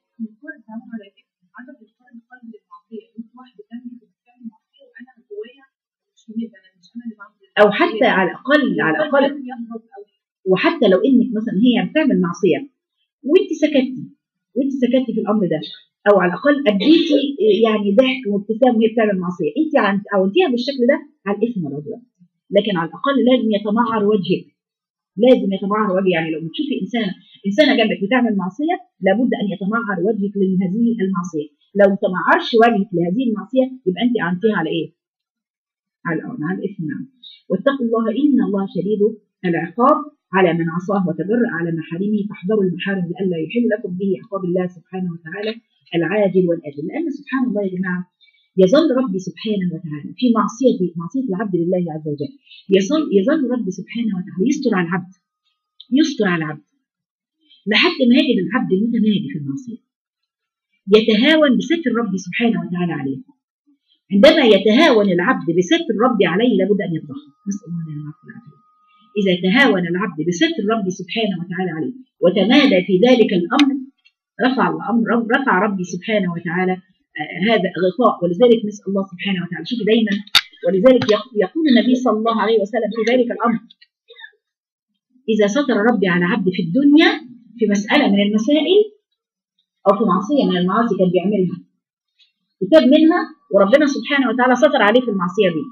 او حتى على الاقل على الاقل وحتى لو انك مثلا هي بتعمل معصيه وانت سكتي وانت سكتي في الامر ده او على الاقل اديتي يعني ضحك وابتسام وهي بتعمل معصيه انت عودتيها بالشكل ده على الاثم والعدوان لكن على الاقل لازم يتمعر وجهك لازم يتمعر وجهك يعني لو بتشوفي انسانه انسانه جنبك بتعمل معصيه لابد ان يتمعر وجهك لهذه المعصيه لو ما تمعرش وجهك لهذه المعصيه يبقى انت عنتيها على ايه؟ على على الاثم نعم واتقوا الله ان الله شديد العقاب على من عصاه وتجرأ على محارمه فاحذروا المحارم لئلا يحل لكم به عقاب الله سبحانه وتعالى العاجل والآجل لأن سبحان الله يا جماعة يظل ربي سبحانه وتعالى في معصية معصية العبد لله عز وجل يظل يظل ربي سبحانه وتعالى يستر على العبد يستر على العبد لحد ما يجد العبد المتمادي في المعصية يتهاون بستر ربي سبحانه وتعالى عليه عندما يتهاون العبد بستر ربي عليه لابد أن يتضخم نسأل الله أن العافية إذا تهاون العبد بستر ربي سبحانه وتعالى عليه وتمادى في ذلك الأمر رفع الأمر رفع ربي سبحانه وتعالى هذا غطاء ولذلك نسأل الله سبحانه وتعالى شوف دايما ولذلك يقول النبي صلى الله عليه وسلم في ذلك الأمر إذا ستر ربي على عبد في الدنيا في مسألة من المسائل أو في معصية من المعاصي كان بيعملها وتاب منها وربنا سبحانه وتعالى ستر عليه في المعصية دي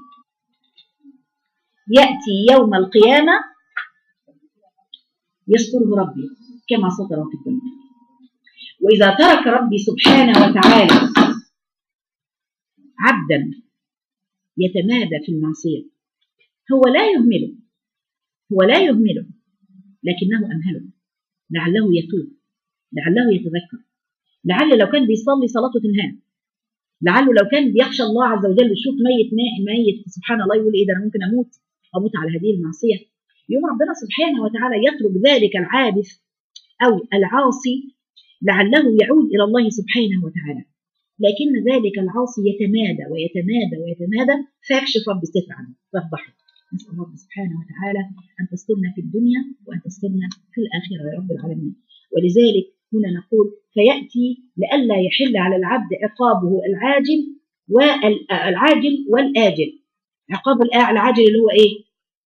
يأتي يوم القيامة يستره ربي كما ستره في الدنيا وإذا ترك ربي سبحانه وتعالى عبدا يتمادى في المعصية هو لا يهمله هو لا يهمله لكنه أمهله لعله يتوب لعله يتذكر لعل لو كان بيصلي صلاته تنهاه لعله لو كان بيخشى الله عز وجل يشوف ميت ميت سبحان الله يقول ايه ده انا ممكن اموت اموت على هذه المعصيه يوم ربنا سبحانه وتعالى يترك ذلك العابث او العاصي لعله يعود الى الله سبحانه وتعالى لكن ذلك العاصي يتمادى ويتمادى ويتمادى فيكشف رب الستر عنه فيفضحه نسال الله سبحانه وتعالى ان تسترنا في الدنيا وان تسترنا في الاخره يا رب العالمين ولذلك هنا نقول فياتي لئلا يحل على العبد عقابه العاجل والعاجل والاجل عقاب العاجل اللي هو ايه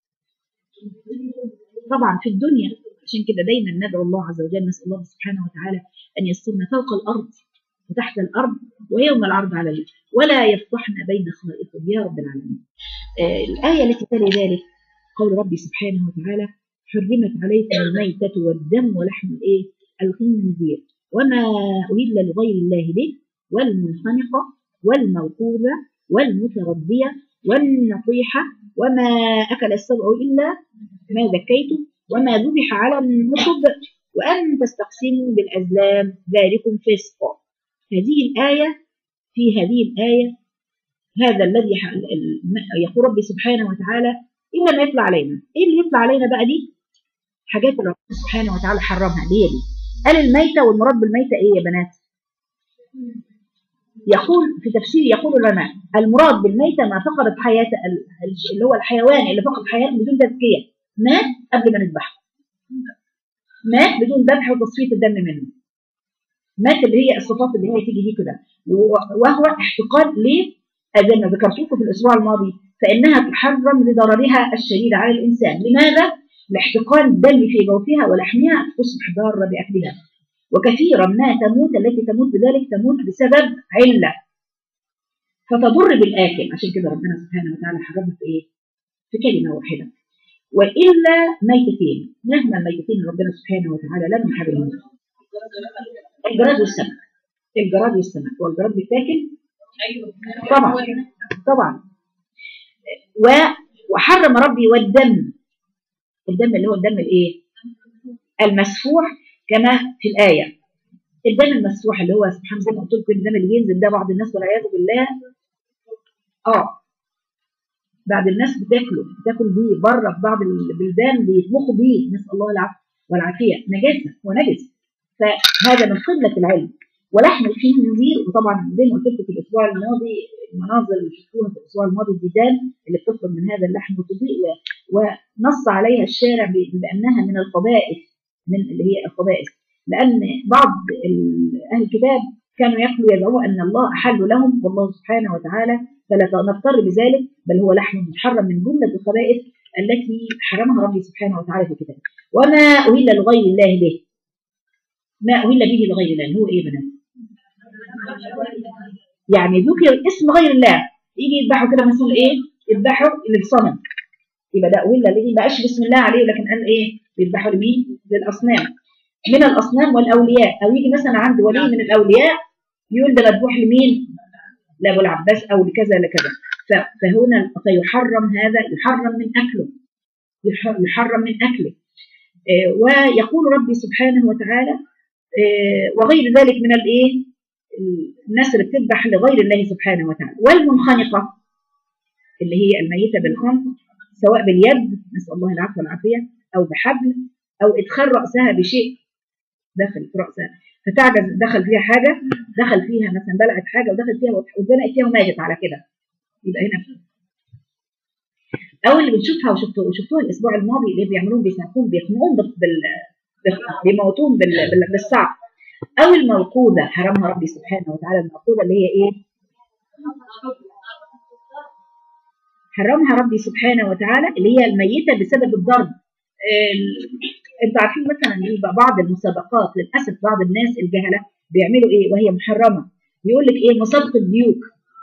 طبعا في الدنيا عشان كده دايما ندعو الله عز وجل نسال الله سبحانه وتعالى ان يسترنا فوق الارض وتحت الارض ويوم العرض على الله ولا يفضحن بين خلائقه يا رب العالمين آه الايه التي تلي ذلك قول ربي سبحانه وتعالى حرمت عليكم الميتة والدم ولحم الايه الخنزير وما أهل لغير الله به والمنخنقة والموقوذة والمتردية والنطيحة وما أكل السبع إلا ما ذكيتم وما ذبح على النصب وأن تستقسموا بالأزلام ذلكم فسق هذه الآية في هذه الآية هذا الذي يقول ربي سبحانه وتعالى إلا ما يطلع علينا إيه اللي يطلع علينا بقى دي حاجات اللي ربنا سبحانه وتعالى حرمها اللي هي دي قال الميتة والمراد بالميتة إيه يا بنات يقول في تفسير يقول العلماء المراد بالميتة ما فقدت حياة اللي هو الحيوان اللي فقد حياته بدون تزكية مات قبل ما نذبحه مات بدون ذبح وتصفية الدم منه مات اللي هي الصفات اللي هي تيجي دي كده وهو احتقان ليه زي ما ذكرت لكم في الاسبوع الماضي فانها تحرم لضررها الشديد على الانسان لماذا لاحتقان الدم في جوفها ولحمها تصبح ضاره باكلها وكثيرا ما تموت التي تموت بذلك تموت بسبب عله فتضر بالاكل عشان كده ربنا سبحانه وتعالى حرمها في ايه في كلمة واحدة وإلا ميتتين مهما ميتتين ربنا سبحانه وتعالى لم يحرمهم الجراد والسمك الجراد والسمك والجراد بيتاكل طبعا طبعا و وحرم ربي والدم الدم اللي هو الدم الايه المسفوح كما في الآية الدم المسفوح اللي هو سبحان زي ما قلت لكم الدم اللي بينزل ده بعض الناس والعياذ بالله اه بعض الناس بتاكله بتاكل بيه بره في بعض البلدان بيطبخوا بيه نسال الله العافيه والعافيه نجاسه ونجس فهذا من قله العلم ولحم الخنزير وطبعا زي ما قلت لكم في الاسبوع الماضي المناظر اللي شفتوها في الاسبوع الماضي الديدان اللي بتطلب من هذا اللحم وتضيء ونص عليها الشارع بانها من الخبائث من اللي هي الخبائث لان بعض اهل الكتاب كانوا ياكلوا يدعوا ان الله احل لهم والله سبحانه وتعالى فلا نضطر بذلك بل هو لحم محرم من جمله الخبائث التي حرمها ربي سبحانه وتعالى في كتابه وما اهل لغير الله به ما اهل به لغير الله هو ايه بنات يعني ذكر اسم غير الله يجي يذبحوا كده مثلا ايه يذبحوا للصنم يبقى ده اهل اللي ما بقاش بسم الله عليه لكن قال ايه بيذبحوا لمين للاصنام من الاصنام والاولياء او يجي مثلا عند ولي من الاولياء يقول ده مذبوح لمين لابو العباس او لكذا لكذا فهنا فيحرم هذا يحرم من اكله يحرم من اكله ويقول ربي سبحانه وتعالى وغير ذلك من الايه الناس اللي بتذبح لغير الله سبحانه وتعالى والمنخنقه اللي هي الميته بالخنق سواء باليد نسال الله العفو والعافيه او بحبل او ادخال راسها بشيء داخل في راسها فتعجز دخل فيها حاجه دخل فيها مثلا بلعت حاجه ودخل فيها واتزنقت فيها وماتت على كده يبقى هنا او اللي بنشوفها وشفتوها وشفتوها الاسبوع الماضي اللي بيعملوهم بيساعدوهم بيخنقوهم بال بيموتوهم بال... بالصعب او الموقوده حرمها ربي سبحانه وتعالى الموقوده اللي هي ايه حرمها ربي سبحانه وتعالى اللي هي الميته بسبب الضرب انتوا عارفين مثلا يبقى بعض المسابقات للاسف بعض الناس الجهله بيعملوا ايه وهي محرمه يقول لك ايه مسابقه ديوك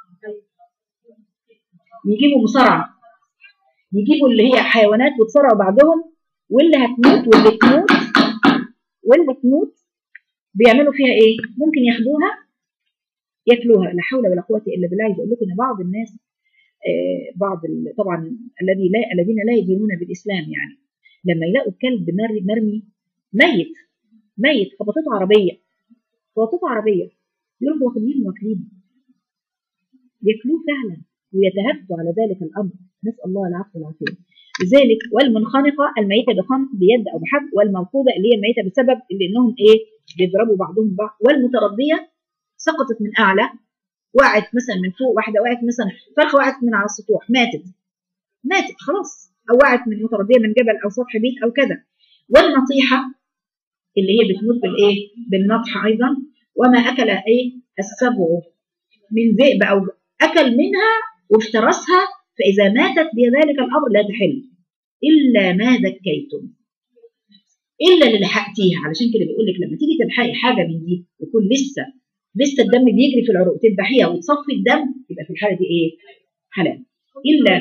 يجيبوا مصارعه يجيبوا اللي هي حيوانات وتصارعوا بعضهم واللي هتموت واللي تموت واللي تموت بيعملوا فيها ايه ممكن ياخدوها ياكلوها لا حول ولا قوه الا بالله بقول لكم ان بعض الناس آه بعض طبعا الذي لا الذين لا يدينون بالاسلام يعني لما يلاقوا الكلب مرمي مرمي ميت ميت خبطته عربيه خبطته عربيه يروحوا واخدينه واكلينه ياكلوه فعلا ويتهافوا على ذلك الامر نسال الله العفو والعافيه لذلك والمنخنقه الميته بخنق بيد او بحبل والموقوده اللي هي الميته بسبب اللي انهم ايه بيضربوا بعضهم بعض والمترديه سقطت من اعلى وقعت مثلا من فوق واحده وقعت مثلا فرخه وقعت من على السطوح ماتت ماتت خلاص او وقعت من مترديه من جبل او سطح بيت او كذا والنطيحه اللي هي بتموت بالايه بالنطح ايضا وما اكل ايه السبع من ذئب او اكل منها وافترسها فاذا ماتت بذلك الامر لا تحل الا ما ذكيتم الا اللي لحقتيها علشان كده بيقول لك لما تيجي تلحقي حاجه من دي يكون لسه لسه الدم بيجري في العروق تذبحيها وتصفي الدم يبقى في الحاله دي ايه؟ حلال الا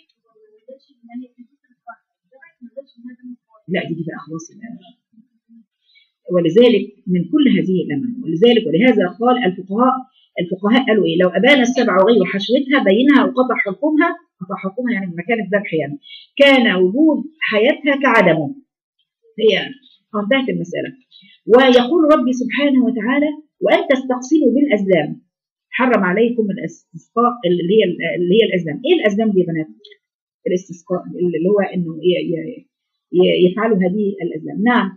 لا دي بقى خلاص ولذلك من كل هذه الامر ولذلك ولهذا قال الفقهاء الفقهاء قالوا ايه لو ابان السبع غير حشوتها بينها وقطع حكمها قطع حكمها يعني مكان الذبح يعني كان وجود حياتها كعدمه هي انتهت المساله ويقول ربي سبحانه وتعالى وان تستقسموا بالازلام حرم عليكم الاستسقاء اللي هي اللي هي الازلام ايه الازلام دي يا بنات الاستسقاء اللي هو انه يفعلوا هذه الازلام نعم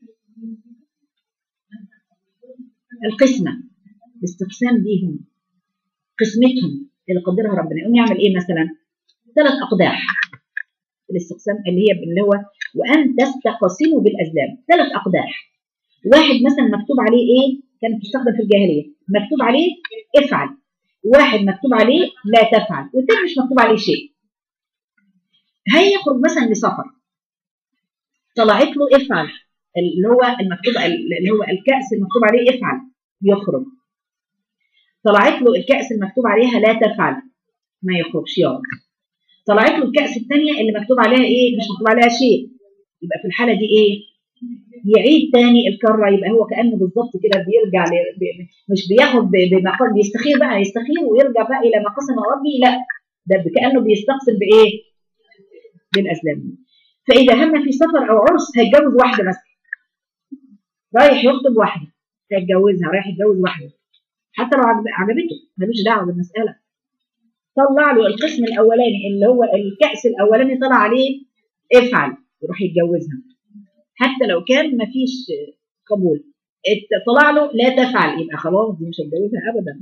القسمه الاستقسام ليهم قسمتهم اللي قدرها ربنا يقوم يعمل ايه مثلا ثلاث اقداح الاستقسام اللي هي اللي هو وان تستقسموا بالازلام ثلاث اقداح واحد مثلا مكتوب عليه ايه كانت بتستخدم في الجاهليه مكتوب عليه افعل واحد مكتوب عليه لا تفعل والتاني مش مكتوب عليه شيء هيخرج مثلا لسفر طلعت له افعل اللي هو المكتوب اللي هو الكأس المكتوب عليه افعل يخرج طلعت له الكأس المكتوب عليها لا تفعل ما يخرجش يقعد طلعت له الكأس الثانية اللي مكتوب عليها ايه مش مكتوب عليها شيء يبقى في الحالة دي ايه يعيد تاني الكرة يبقى هو كأنه بالظبط كده بيرجع ل... ب... مش بياخد ب... بمقام بيستخير بقى يستخير ويرجع بقى إلى ما قسم ربي لا ده كأنه بيستقسم بإيه؟ بالأسلام فإذا هم في سفر أو عرس هيتجوز واحدة مثلا رايح يخطب واحدة هيتجوزها رايح يتجوز واحدة حتى لو عجبته ملوش دعوة بالمسألة طلع له القسم الأولاني اللي هو الكأس الأولاني طلع عليه افعل يروح يتجوزها حتى لو كان ما فيش قبول طلع له لا تفعل يبقى خلاص دي مش هتجوزها ابدا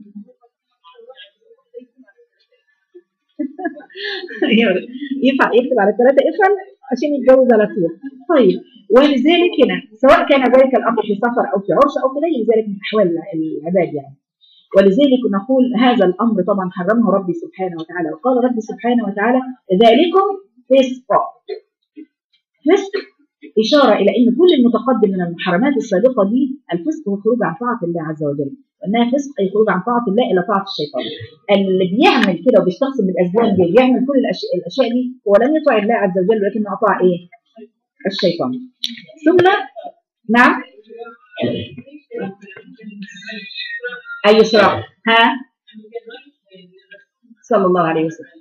ينفع يكتب على الثلاثه افعل عشان يتجوز على طول طيب ولذلك هنا سواء كان ذلك الامر في سفر او في عرس او في غير ذلك من احوال العباد يعني ولذلك نقول هذا الامر طبعا حرمه ربي سبحانه وتعالى وقال ربي سبحانه وتعالى ذلكم فسق فسق إشارة إلى أن كل المتقدم من المحرمات السابقة دي الفسق هو الخروج عن طاعة الله عز وجل وأنها فسق أي خروج عن طاعة الله إلى طاعة الشيطان اللي بيعمل كده وبيستقسم بالأسباب دي بيعمل كل الأشياء, الأشياء دي هو لم يطع الله عز وجل ولكنه أطاع إيه؟ الشيطان ثم نعم أي صراع ها صلى الله عليه وسلم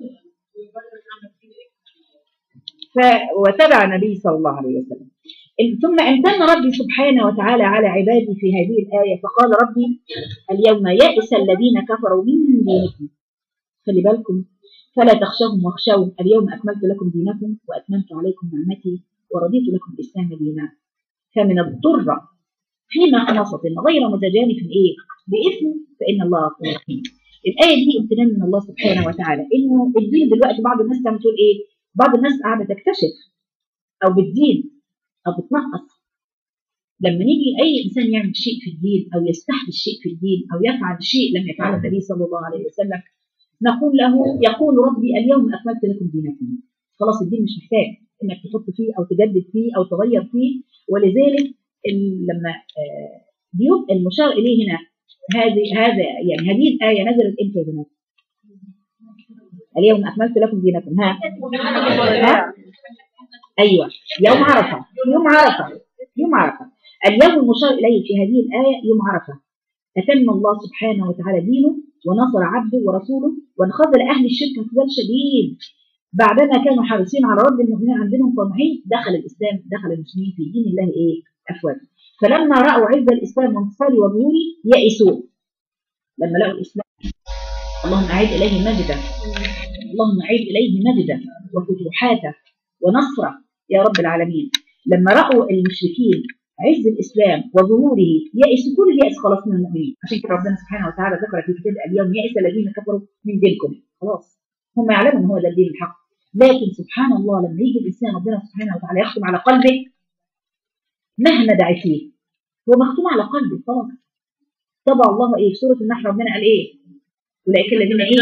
وتبع النبي صلى الله عليه وسلم ثم امتن ربي سبحانه وتعالى على عباده في هذه الآية فقال ربي اليوم يئس الذين كفروا من دينكم خلي بالكم فلا تخشوهم واخشون اليوم أكملت لكم دينكم وأتممت عليكم نعمتي ورضيت لكم الإسلام دينا فمن الضر فيما خلاصة غير متجانف إيه بإثم فإن الله غفور رحيم الآية دي امتنان من الله سبحانه وتعالى إنه الدين دلوقتي بعض الناس تعمل تقول إيه بعض الناس قاعدة تكتشف أو بتزيد أو بتنقص لما نيجي أي إنسان يعمل شيء في الدين أو يستحدث شيء في الدين أو يفعل شيء لم يفعله النبي صلى الله عليه وسلم نقول له يقول ربي اليوم أكملت لكم دينكم خلاص الدين مش محتاج إنك تحط فيه أو تجدد فيه أو تغير فيه ولذلك لما بيبقى المشار إليه هنا هذه هذا يعني هذه الآية نزلت إمتى يا بنات؟ اليوم أكملت لكم دينكم ها؟ ها؟ أيوة يوم عرفة يوم عرفة يوم عرفة اليوم المشار إليه في هذه الآية يوم عرفة أتم الله سبحانه وتعالى دينه ونصر عبده ورسوله وانخذل أهل الشرك انخذال شديد بعدما كانوا حريصين على رد المؤمنين عندهم طمعين دخل الإسلام دخل المسلمين في دين الله إيه أفواجا فلما رأوا عز الإسلام وانتصاره وظهوره يئسوا لما لقوا الإسلام اللهم أعيد إليه مجدا اللهم أعيد إليه مجدا وفتوحاته ونصره يا رب العالمين لما رأوا المشركين عز الإسلام وظهوره يأس كل اليأس خلاص من المؤمنين عشان كده ربنا سبحانه وتعالى ذكر في كتاب اليوم يأس الذين كفروا من دينكم خلاص هم يعلموا ان هو ده الدين الحق لكن سبحان الله لما يجي الإنسان ربنا سبحانه وتعالى يختم على قلبه مهما دعي فيه هو مختوم على قلبه خلاص طبع الله ايه في سورة النحل ربنا قال ايه اولئك الذين ايه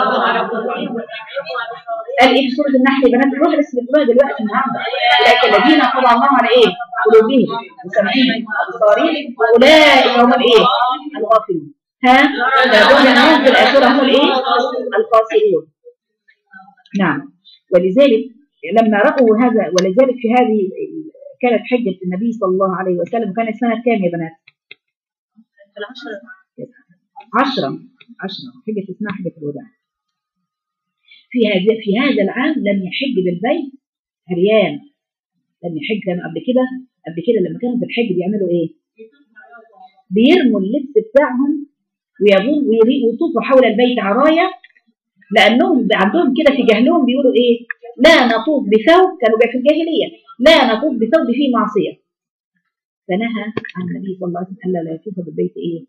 قال ايه في سوره النحل يا بنات الروح لسه بتقولها دلوقتي النهارده اولئك الذين طبع الله على ايه قلوبهم وسمعهم وابصارهم واولئك هم الايه الغافلون ها فدول هم في الاخره هم الايه الخاسرون نعم ولذلك لما راوا هذا ولذلك في هذه كانت حجه النبي صلى الله عليه وسلم كانت سنه كام يا بنات؟ عشرة عشرة حجة اسمها حجة الوداع في هذا في هذا العام لم يحج بالبيت عريان لم يحج كانوا قبل كده قبل كده لما كانوا في الحج بيعملوا ايه؟ بيرموا اللبس بتاعهم ويبون ويطوفوا حول البيت عرايا لانهم عندهم كده في جهلهم بيقولوا ايه؟ لا نطوف بثوب كانوا في الجاهليه لا نطوف بثوب فيه معصيه فنهى عن النبي صلى الله عليه وسلم الا لا يطوف بالبيت ايه؟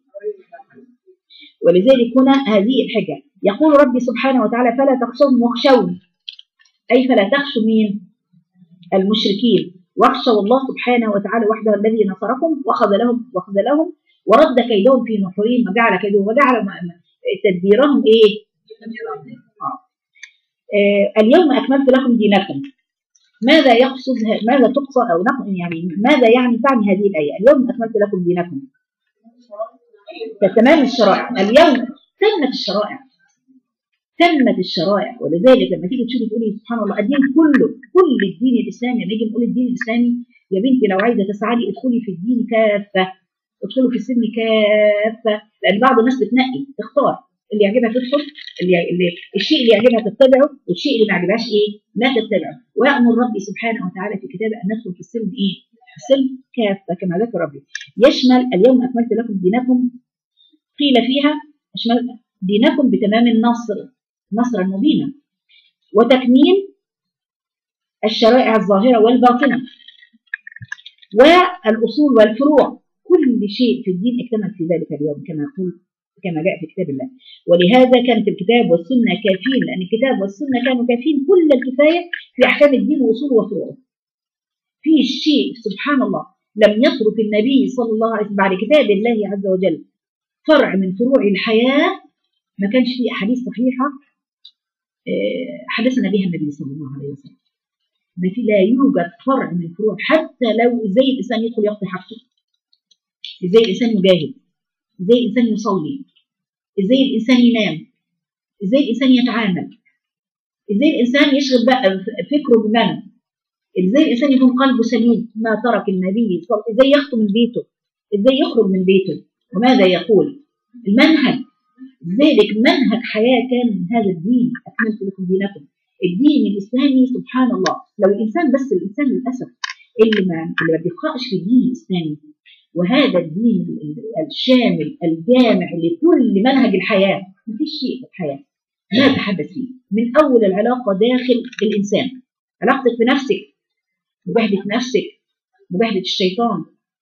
ولذلك هنا هذه الحجة يقول ربي سبحانه وتعالى فلا تخشوهم واخشون أي فلا تخشوا مين المشركين واخشوا الله سبحانه وتعالى وحده الذي نصركم وخذلهم وخذلهم ورد كيدهم في نحورهم وجعل كيدهم وجعل تدبيرهم ايه آه. آه اليوم أكملت لكم دينكم ماذا يقصد ماذا تقصد أو يعني ماذا يعني تعني هذه الآية اليوم أكملت لكم دينكم كتمام الشرائع اليوم تمت الشرائع تمت الشرائع ولذلك لما تيجي تشوفي تقولي سبحان الله الدين كله كل الدين الاسلامي لما نيجي نقول الدين الاسلامي يا بنتي لو عايزه تسعدي ادخلي في الدين كافه ادخلوا في السلم كافه لان بعض الناس بتنقي تختار اللي يعجبها تدخل اللي, اللي الشيء اللي يعجبها تتبعه والشيء اللي ما يعجبهاش ايه لا تتبعه ويامر ربي سبحانه وتعالى في كتابه ان ندخل في السلم ايه السلم كافه كما ذكر ربي يشمل اليوم اكملت لكم دينكم قيل فيها يشمل دينكم بتمام النصر نصرا مبينا وتكميل الشرائع الظاهره والباطنه والاصول والفروع كل شيء في الدين اكتمل في ذلك اليوم كما قلت كما جاء في كتاب الله ولهذا كانت الكتاب والسنة كافين لأن الكتاب والسنة كانوا كافين كل الكفاية في أحكام الدين وأصوله وفروعه في شيء سبحان الله لم يترك النبي صلى الله عليه وسلم بعد كتاب الله عز وجل فرع من فروع الحياة ما كانش فيه أحاديث صحيحة حدثنا بها النبي صلى الله عليه وسلم ما في لا يوجد فرع من فروع حتى لو ازاي الانسان يدخل يقضي حاجته ازاي الانسان يجاهد ازاي الانسان يصلي ازاي الانسان ينام ازاي الانسان يتعامل ازاي الانسان يشغل بقى فكره بمن ازاي الانسان يكون قلبه سليم ما ترك النبي صلى ازاي يخطو من بيته ازاي يخرج من بيته وماذا يقول المنهج ذلك منهج حياه كان هذا الدين اكملت لكم دينكم الدين الاسلامي سبحان الله لو الانسان بس الانسان للاسف اللي ما اللي ما بيقرأش في الدين الاسلامي وهذا الدين الشامل الجامع لكل منهج الحياه ما فيش شيء في الحياه لا يتحدث فيه من اول العلاقه داخل الانسان علاقتك بنفسك مجاهده نفسك مجاهده الشيطان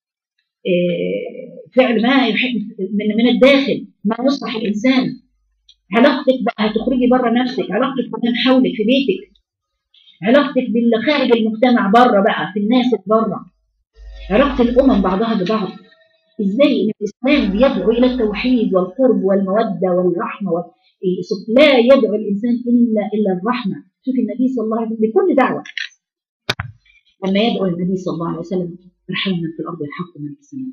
فعل ما يحب من من الداخل ما يصلح الانسان علاقتك بقى هتخرجي بره نفسك علاقتك بمن حولك في بيتك علاقتك باللي خارج المجتمع بره بقى في الناس اللي بره علاقه الامم بعضها ببعض ازاي ان الاسلام بيدعو الى التوحيد والقرب والموده والرحمه وال... لا يدعو الانسان الا الا الرحمه شوف النبي صلى الله عليه وسلم بكل دعوه لما يدعو النبي صلى الله عليه وسلم ارحموا من في الارض يرحمكم من في السماء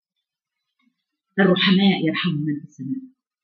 الرحماء يرحموا من في السماء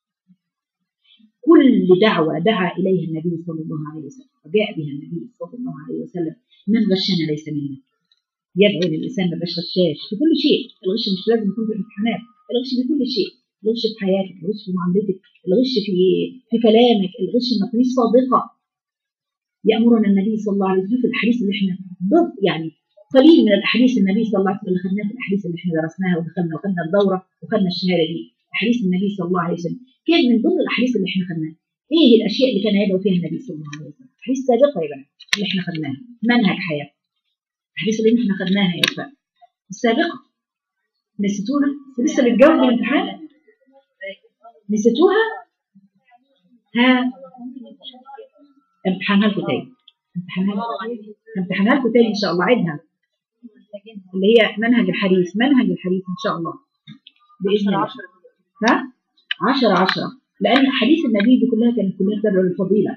كل دعوة دعا إليها النبي صلى الله عليه وسلم وجاء بها النبي صلى الله عليه وسلم من غشنا ليس منا يدعو للإنسان ما يبقاش غشاش في كل شيء الغش مش لازم يكون في الامتحانات الغش في كل شيء الغش في حياتك الغش في معاملتك الغش في في كلامك الغش انك مش صادقة يأمرنا النبي صلى الله عليه وسلم في الحديث اللي احنا ضد يعني قليل من الاحاديث النبي صلى الله عليه وسلم اللي خدناها في الاحاديث اللي احنا درسناها ودخلنا وخدنا الدوره وخدنا الشهاده دي احاديث النبي صلى الله عليه وسلم كان من ضمن الاحاديث اللي احنا خدناها ايه الاشياء اللي كان يدعو فيها النبي صلى الله عليه وسلم احاديث سابقه يا بنات اللي احنا خدناها منهج حياه الاحاديث اللي احنا خدناها يا وفاء السابقه نسيتوها لسه بتجاوب الامتحان نسيتوها ها امتحانها لكم تاني امتحانها لكم تاني ان شاء الله عيدها اللي هي منهج الحديث منهج الحديث ان شاء الله باذن الله ها 10 10 لان احاديث النبي دي كلها كانت كلها تدعو للفضيله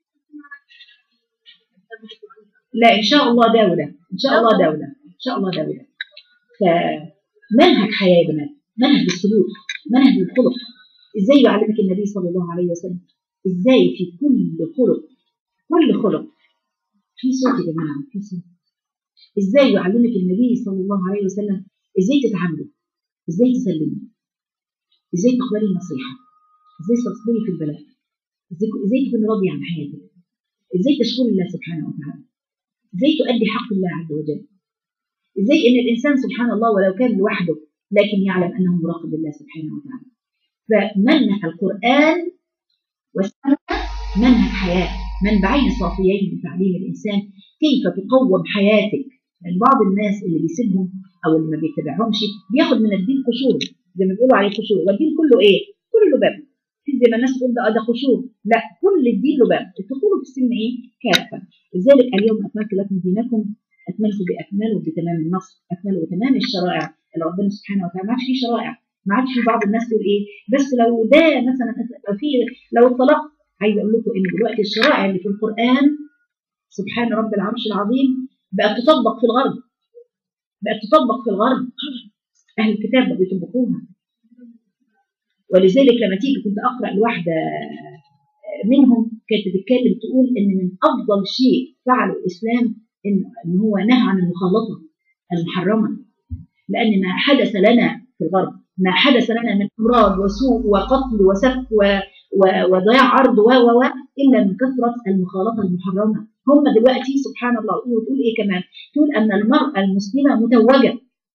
لا ان شاء الله دوله ان شاء الله دوله ان شاء الله دوله فمنهج حياه يا بنات منهج السلوك منهج الخلق ازاي يعلمك النبي صلى الله عليه وسلم ازاي في كل خلق كل خلق في صوت يا جماعه في صوت ازاي يعلمك النبي صلى الله عليه وسلم ازاي تتعاملي ازاي تسلمي ازاي تقبلي النصيحه ازاي تصبري في البلاء ازاي ازاي تكوني راضيه عن حياتك ازاي تشكري الله سبحانه وتعالى ازاي تؤدي حق الله عز وجل ازاي ان الانسان سبحان الله ولو كان لوحده لكن يعلم انه مراقب الله سبحانه وتعالى فمنهج القران والسنه منهج حياه منبعين صافيين لتعليم الانسان كيف تقوم حياتك لان بعض الناس اللي بيسيبهم او اللي ما بيتبعهمش بياخد من الدين قشور زي ما بيقولوا عليه قشور والدين كله ايه؟ كله لباب في زي ما الناس تقول ده ده قشور لا كل الدين لباب الدخول في السن ايه؟ كافه لذلك اليوم اكملت لكم دينكم اكملت باكمله وبتمام النصر اكمله وتمام الشرائع اللي ربنا سبحانه وتعالى ما عادش في شرائع ما عادش في بعض الناس تقول ايه بس لو ده مثلا لو في لو الطلاق عايز اقول لكم ان دلوقتي الشرائع اللي في القران سبحان رب العرش العظيم بقت تطبق في الغرب بقت تطبق في الغرب اهل الكتاب بقوا يطبقوها ولذلك لما تيجي كنت اقرا لواحده منهم كانت بتتكلم تقول ان من افضل شيء فعله الاسلام ان إن هو نهى عن المخالطه المحرمه لان ما حدث لنا في الغرب ما حدث لنا من امراض وسوء وقتل وسفك و- و- وضياع عرض و و و الا من كثره المخالطه المحرمه هم دلوقتي سبحان الله وتقول ايه كمان تقول ان المراه المسلمه متوجه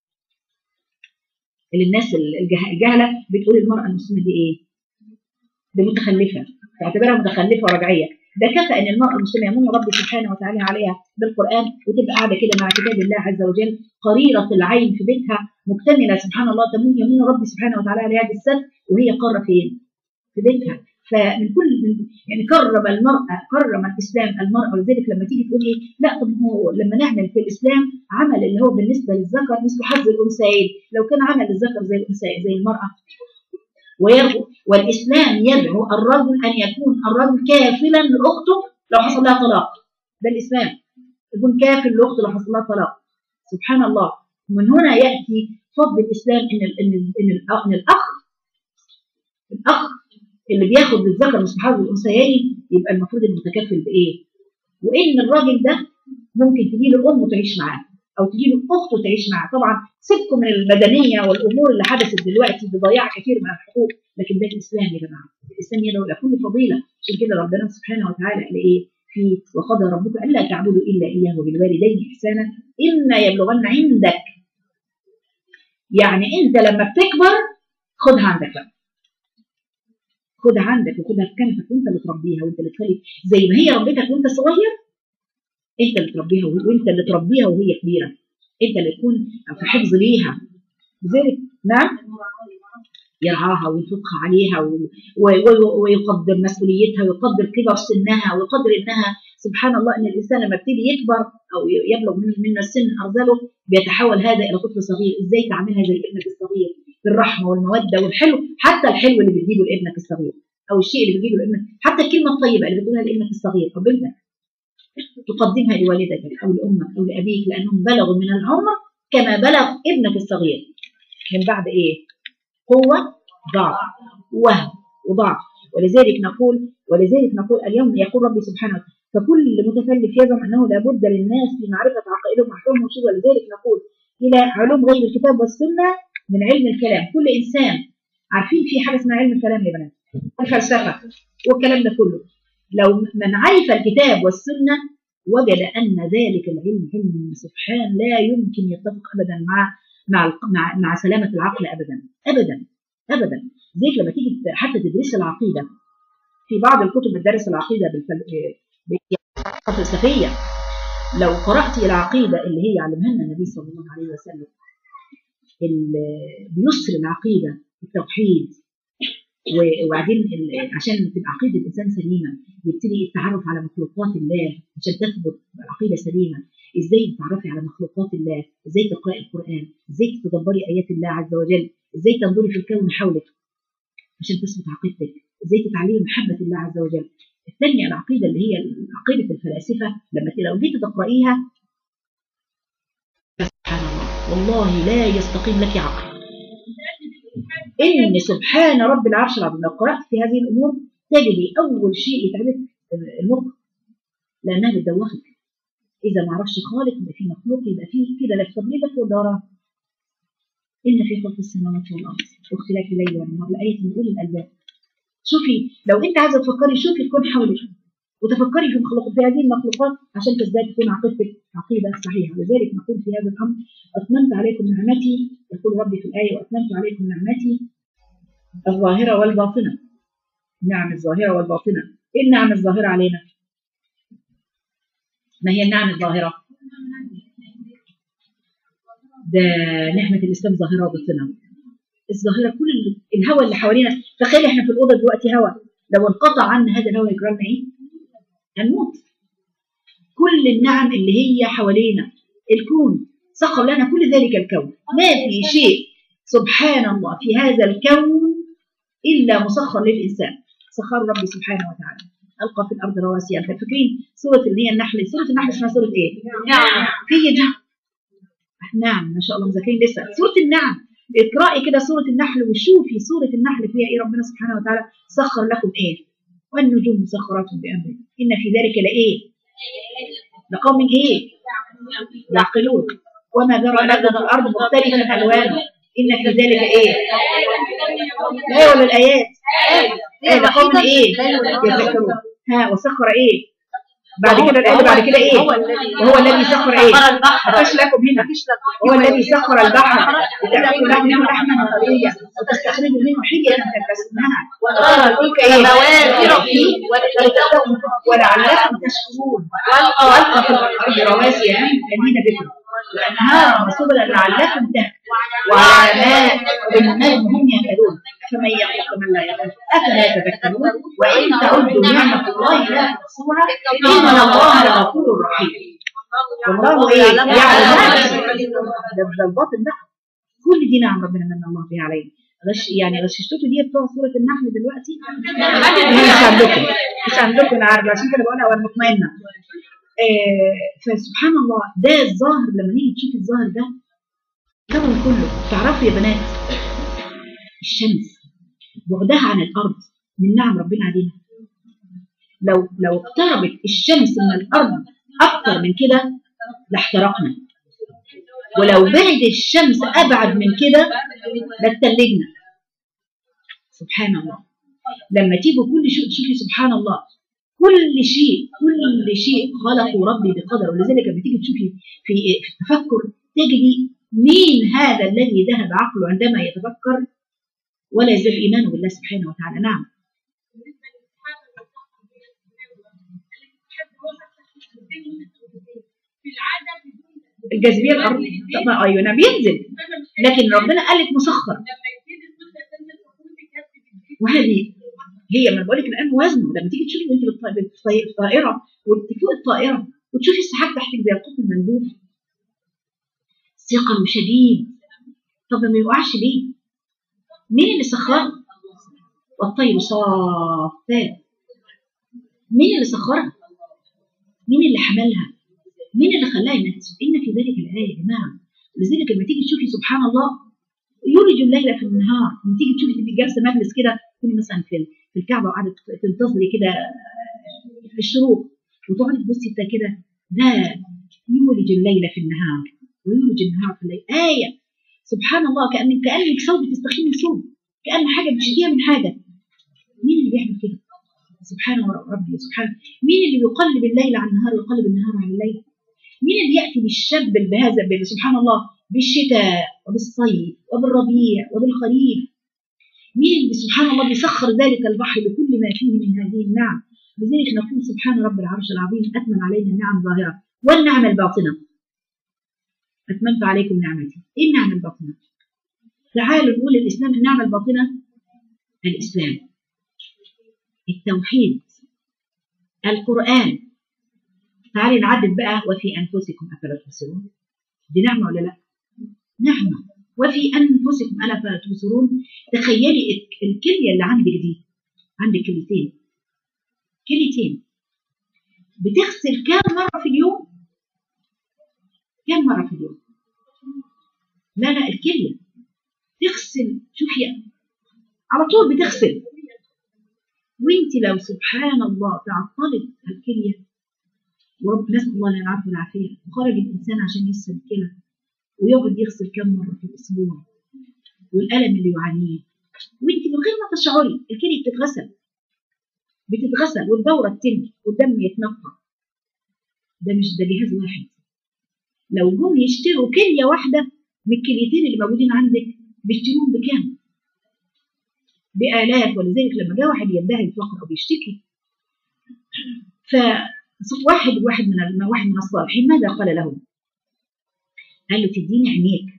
اللي الناس الجه- الجهله بتقول المراه المسلمه دي ايه؟ دي متخلفه تعتبرها متخلفه ورجعيه ده كفى ان المراه المسلمه يمن ربي سبحانه وتعالى عليها بالقران وتبقى قاعده كده مع كتاب الله عز وجل قريره العين في بيتها مكتمله سبحان الله تمن يمن ربي سبحانه وتعالى عليها بالستر وهي قاره فين؟ في بيتها فمن كل من يعني كرم المرأة كرم الإسلام المرأة ولذلك لما تيجي تقول إيه لا طب هو لما نعمل في الإسلام عمل اللي هو بالنسبة للذكر مثل حظ الأنثيين لو كان عمل للذكر زي الأنثى زي المرأة ويرجو والإسلام يدعو الرجل أن يكون الرجل كافلا لأخته لو حصل لها طلاق ده الإسلام يكون كافل لأخته لو حصل لها طلاق سبحان الله من هنا يأتي فضل الإسلام إن ال- إن ال- إن الأخ إن الأخ الأخ اللي بياخد للذكر مثل حظ الأنثيين يبقى المفروض المتكفل بإيه؟ وإن الراجل ده ممكن تجي له أمه تعيش معاه أو تجي له أخته تعيش معاه طبعا سيبكم من المدنية والأمور اللي حدثت دلوقتي بضياع كثير من الحقوق لكن ده الإسلام يا جماعة الإسلام يدعو إلى كل فضيلة عشان كده ربنا سبحانه وتعالى قال إيه؟ في وقضى ربك ألا تعبدوا إلا إياه وبالوالدين إحسانا إما يبلغن عندك يعني أنت لما بتكبر خدها عندك بقى خدها عندك وخدها في كنفك وانت اللي تربيها وانت اللي تخلي زي ما هي ربيتك وانت صغير انت اللي تربيها وه- وانت اللي تربيها وهي كبيره انت اللي تكون في حفظ ليها لذلك نعم يرعاها وينفقها عليها و- و- و- ويقدر مسؤوليتها ويقدر كبر سنها ويقدر انها سبحان الله ان الانسان لما يبتدي يكبر او ي- يبلغ من من السن ارذله بيتحول هذا الى طفل صغير ازاي تعاملها زي ابنك الصغير بالرحمه والموده والحلو حتى الحلو اللي بتجيبه لابنك الصغير او الشيء اللي بتجيبه لابنك حتى الكلمه الطيبه اللي بتقولها لابنك الصغير او بنتك تقدمها لوالدتك او لامك او لابيك لانهم بلغوا من العمر كما بلغ ابنك الصغير من بعد ايه؟ قوه ضعف وهم وضعف ولذلك نقول ولذلك نقول اليوم يقول ربي سبحانه وتعالى فكل متكلف يزعم انه لابد للناس في معرفه عقائدهم واحكامهم وشبه ولذلك نقول الى علوم غير الكتاب والسنه من علم الكلام كل انسان عارفين في حاجه اسمها علم الكلام يا بنات الفلسفه والكلام ده كله لو من عرف الكتاب والسنه وجد ان ذلك العلم علم سبحان لا يمكن يتفق ابدا مع مع مع, مع سلامه العقل ابدا ابدا ابدا زي لما تيجي حتى تدرس العقيده في بعض الكتب بتدرس العقيده بالفل... بالفلسفيه لو قرات العقيده اللي هي علمها لنا النبي صلى الله عليه وسلم ال- بيسر العقيده التوحيد و- وبعدين ال- عشان تبقى عقيده الانسان سليمه يبتدي التعرف على مخلوقات الله عشان تثبت عقيده سليمه ازاي تتعرفي على مخلوقات الله ازاي تقراي القران ازاي تتدبري ايات الله عز وجل ازاي تنظري في الكون حولك عشان تثبت عقيدتك ازاي تتعلمي محبه الله عز وجل الثانيه العقيده اللي هي عقيده الفلاسفه لما ت- لو جيت تقرايها سبحان الله والله لا يستقيم لك عقل ان سبحان رب العرش العظيم لو قرات في هذه الامور تجدي اول شيء يتعبك المخ لانها بتدوخك اذا ما عرفش خالق يبقى في مخلوق يبقى في كده لا تبليغك ودارة ان في خلق السماوات والارض واختلاف الليل والنهار لايه من اولي الالباب شوفي لو انت عايزه تفكري شوفي الكون حولك وتفكري في مخلوق في هذه المخلوقات عشان تزداد تكون عقيدتك عقيده صحيحه لذلك نقول في هذا الامر اتممت عليكم نعمتي يقول ربي في الايه واتممت عليكم نعمتي الظاهره والباطنه نعم الظاهره والباطنه ايه النعم الظاهره علينا ما هي النعم الظاهره ده نعمه الاسلام ظاهره وباطنه الظاهره كل ال- الهواء اللي حوالينا تخيلي احنا في الاوضه دلوقتي هواء لو انقطع عنا هذا الهواء يجرى لنا ايه؟ هنموت كل النعم اللي هي حوالينا الكون سخر لنا كل ذلك الكون ما في شيء سبحان الله في هذا الكون الا مسخر للانسان سخر ربي سبحانه وتعالى القى في الارض رواسي انت فاكرين سوره اللي هي النحل سوره النحل اسمها سوره ايه؟ نعم. هي دي نعم ما شاء الله مذاكرين لسه سوره النعم اقرأي كده سورة النحل وشوفي سورة النحل فيها ايه ربنا سبحانه وتعالى سخر لكم ايه والنجوم مسخرات بأمره إن في ذلك لإيه لقوم إيه يعقلون وما ذرى لك في الأرض مختلفة ألوانه إن في ذلك إيه لا ولا الآيات إيه لقوم إيه يذكرون ها وسخر إيه بعد كده الآية بعد كده إيه وهو الذي سخر إيه مفيش لكم هنا هو الذي سخر البحر لتأكلوا له منه لحما طريا وتستخرجوا منه حية تلبسونها وترى الفلك إيه مواخر فيه ولتبتغوا ولعلكم تشكرون وألقى في الأرض رواسي أن تميد بكم وأنهارا وسبلا لعلكم تهتدون وعلامات وبالنجم هم يهتدون فمن يخلق من لا يخلق أفلا تذكرون وإن تعدوا نعمة الله لا تحصوها إن الله لغفور رحيم والله إيه يعلم ما ده ده الباطن بقى كل دي نعم ربنا من الله بها علينا غش يعني غششتكم دي بتوع سورة النحل دلوقتي مش عندكم مش عندكم انا عارفه عشان كده بقولها وانا مطمئنه آه فسبحان الله ده الظاهر لما نيجي تشوفي الظاهر ده الكون كله تعرفوا يا بنات الشمس بعدها عن الارض من نعم ربنا علينا لو لو اقتربت الشمس من الارض اكتر من كده لاحترقنا ولو بعد الشمس ابعد من كده لاتلجنا سبحان الله لما تيجوا كل شيء تشوفي سبحان الله كل شيء كل شيء خلقه ربي بقدر ولذلك لما تيجي تشوفي في في التفكر تجدي مين هذا الذي ذهب عقله عندما يتفكر ولا يزال ايمانه بالله سبحانه وتعالى نعم الجاذبيه الارض طبعا ايوه نعم بينزل لكن ربنا قال لك مسخر وهذه هي ما بقول لك الان وزنه لما تيجي تشوفي وانت بالط- بالط- بالطائره وانت فوق الطائره وتشوفي السحاب تحتك زي القطن المندوب ثقل شديد طب ما يوقعش ليه؟ مين اللي سخرها؟ والطير صافات مين اللي سخرها؟ مين اللي حملها؟ مين اللي خلاها ينفس؟ إن في ذلك الآية يا جماعة لذلك لما تيجي تشوفي سبحان الله يولج الليل في النهار لما تيجي تشوفي تبقي جالسه مجلس كده تكوني مثلا في في الكعبه وقاعده تنتظري كده في الشروق وتقعدي تبصي كده كده ده يولج الليل في النهار ويولج النهار في الليل آية سبحان الله كأنك كأنك صوت بتستخدمي صوت كأن حاجة بتشتيها من حاجة مين اللي بيعمل كده؟ سبحان ربي سبحان مين اللي بيقلب الليل على النهار ويقلب النهار على الليل؟ مين اللي يأتي بالشاب بهذا بال- سبحان الله بالشتاء وبالصيف وبالربيع وبالخريف مين اللي سبحان الله بيسخر ذلك البحر بكل ما فيه من هذه النعم لذلك نقول سبحان رب العرش العظيم أتمم علينا النعم الظاهرة والنعم الباطنة أتممت عليكم نعمتي إيه النعمة الباطنة؟ تعالوا نقول الإسلام النعمة الباطنة الإسلام التوحيد القرآن تعالي نعدل بقى وفي أنفسكم أفلا تبصرون دي نعمة ولا لا؟ نعمة وفي أنفسكم ألا تبصرون تخيلي الك- الكلية اللي عندك دي عندك كليتين كليتين بتغسل كام مرة في اليوم؟ كم مرة في اليوم؟ لا لا الكلية تغسل شوفي على طول بتغسل وانت لو سبحان الله تعطلت الكلية ورب نسأل الله لنا العفو والعافية وخرج الإنسان عشان يغسل الكلى ويقعد يغسل كم مرة في الأسبوع والألم اللي يعانيه وانت من غير ما تشعري الكلية بتتغسل بتتغسل والدورة تتم والدم يتنقى ده مش ده جهاز واحد لو جم يشتروا كلية واحدة من الكليتين اللي موجودين عندك بيشتروهم بكام؟ بآلاف ولذلك لما جاء واحد يدعي الفقر أو بيشتكي فواحد واحد من واحد من الصالحين ماذا قال له؟ قال له تديني عينيك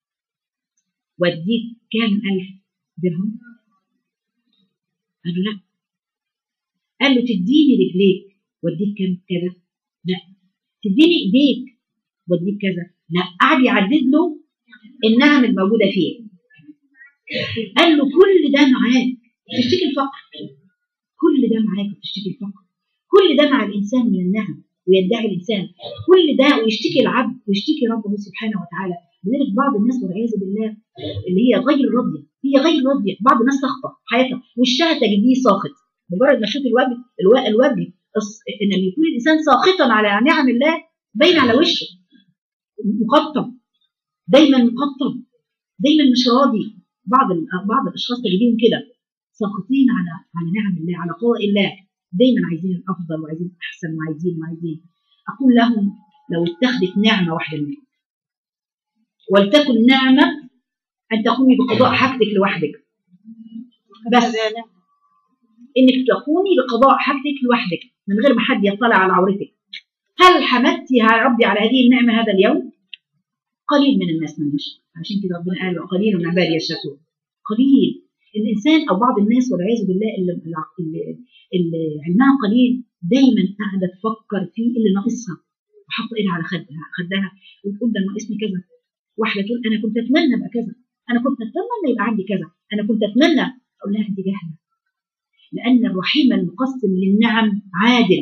واديك كام ألف درهم؟ قال له لا قال له تديني رجليك واديك كام كذا؟ لا تديني ايديك واديك كذا؟ لا قعد يعدد له النعم الموجودة فيه قال له كل ده معاك تشتكي الفقر كل ده معاك وتشتكي الفقر كل ده مع الإنسان من النعم ويدعي الإنسان كل ده ويشتكي العبد ويشتكي ربه سبحانه وتعالى لذلك بعض الناس والعياذ بالله اللي هي غير راضية هي غير راضية بعض الناس سخطة حياتها وشها تجديه ساخط مجرد ما تشوف الوجه الو- الوجه الص- ان لما يكون الانسان ساخطا على نعم الله باين على وشه مقطب دايما مقطب دايما مش راضي بعض ال- بعض الاشخاص تجديهم كده ساخطين على على نعم الله على قضاء الله دايما عايزين الافضل وعايزين الاحسن وعايزين وعايزين اقول لهم لو اتخذت نعمه واحده منكم ولتكن نعمه ان تقومي بقضاء حاجتك لوحدك بس انك تقومي بقضاء حاجتك لوحدك من غير ما حد يطلع على عورتك هل حمدتي يا ربي على هذه النعمه هذا اليوم قليل من الناس من يشكر عشان كده ربنا قال وقليل من عبادي الشكور قليل الانسان او بعض الناس والعياذ بالله اللي, اللي, اللي علمها قليل دايما قاعده تفكر في اللي ناقصها وحاطه ايدها على خدها خدها وتقول ده ناقصني كذا واحده تقول انا كنت اتمنى ابقى كذا انا كنت اتمنى يبقى عندي كذا انا كنت اتمنى اقول لها انت جاهله لان الرحيم المقسم للنعم عادل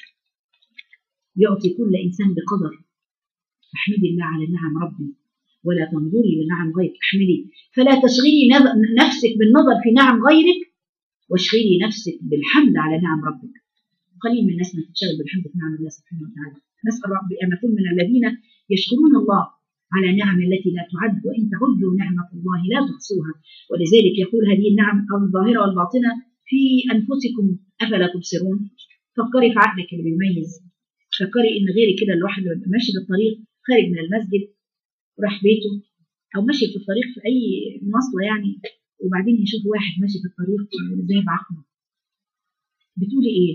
يعطي كل انسان بقدر احمدي الله على نعم ربي ولا تنظري لنعم غيرك احمدي فلا تشغلي نظ- نفسك بالنظر في نعم غيرك واشغلي نفسك بالحمد على نعم ربك قليل من الناس ما تتشغل بالحمد في نعم الله سبحانه وتعالى نسال ربي ان نكون من الذين يشكرون الله على نعم التي لا تعد وان تعدوا نعمه الله لا تحصوها ولذلك يقول هذه النعم الظاهره والباطنه في انفسكم افلا تبصرون فكري في عقلك اللي بيميز فكري ان غيرك كده الواحد اللي بيبقى ماشي بالطريق خارج من المسجد وراح بيته او ماشي في الطريق في اي مواصله يعني وبعدين يشوف واحد ماشي في الطريق زي بعقله بتقولي ايه؟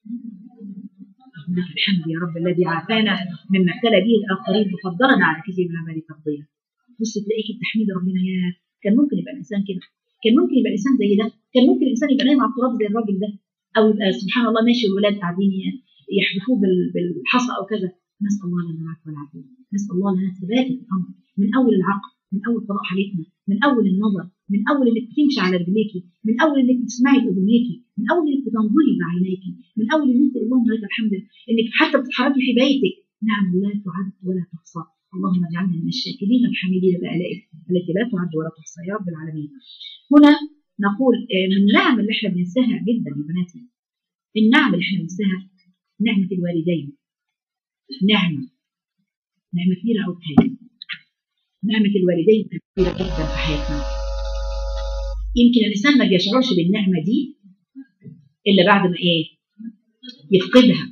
لك الحمد يا رب الذي عافانا مما ابتلى به الاخرين وفضلنا على كثير من العمل تفضيلا بص تلاقيك تحميد ربنا يا كان ممكن يبقى الانسان كده كان ممكن يبقى الانسان زي ده كان ممكن الانسان يبقى نايم على التراب زي الراجل ده او يبقى سبحان الله ماشي والولاد قاعدين يحدفوه بال- بالحصى او كذا نسال الله لنا العفو والعافيه نسال الله لنا ثبات في الامر من اول العقل من اول قضاء حالتنا من اول النظر من اول انك بتمشي على رجليكي من اول انك بتسمعي باذنيكي من اول انك بتنظري بعينيكي من اول ان انت اللهم لك الحمد انك حتى بتتحركي في بيتك نعم لا تعد ولا تحصى اللهم اجعلنا من الشاكرين الحامدين بآلائك التي لا تعد ولا تحصى يا رب العالمين هنا نقول آه، من النعم اللي احنا بننساها جدا يا بناتي النعم اللي احنا بننساها نعمة الوالدين نعمة نعمة كبيرة أوي في حياتنا نعمة الوالدين كبيرة جدا في حياتنا يمكن الإنسان ما بيشعرش بالنعمة دي إلا بعد ما إيه يفقدها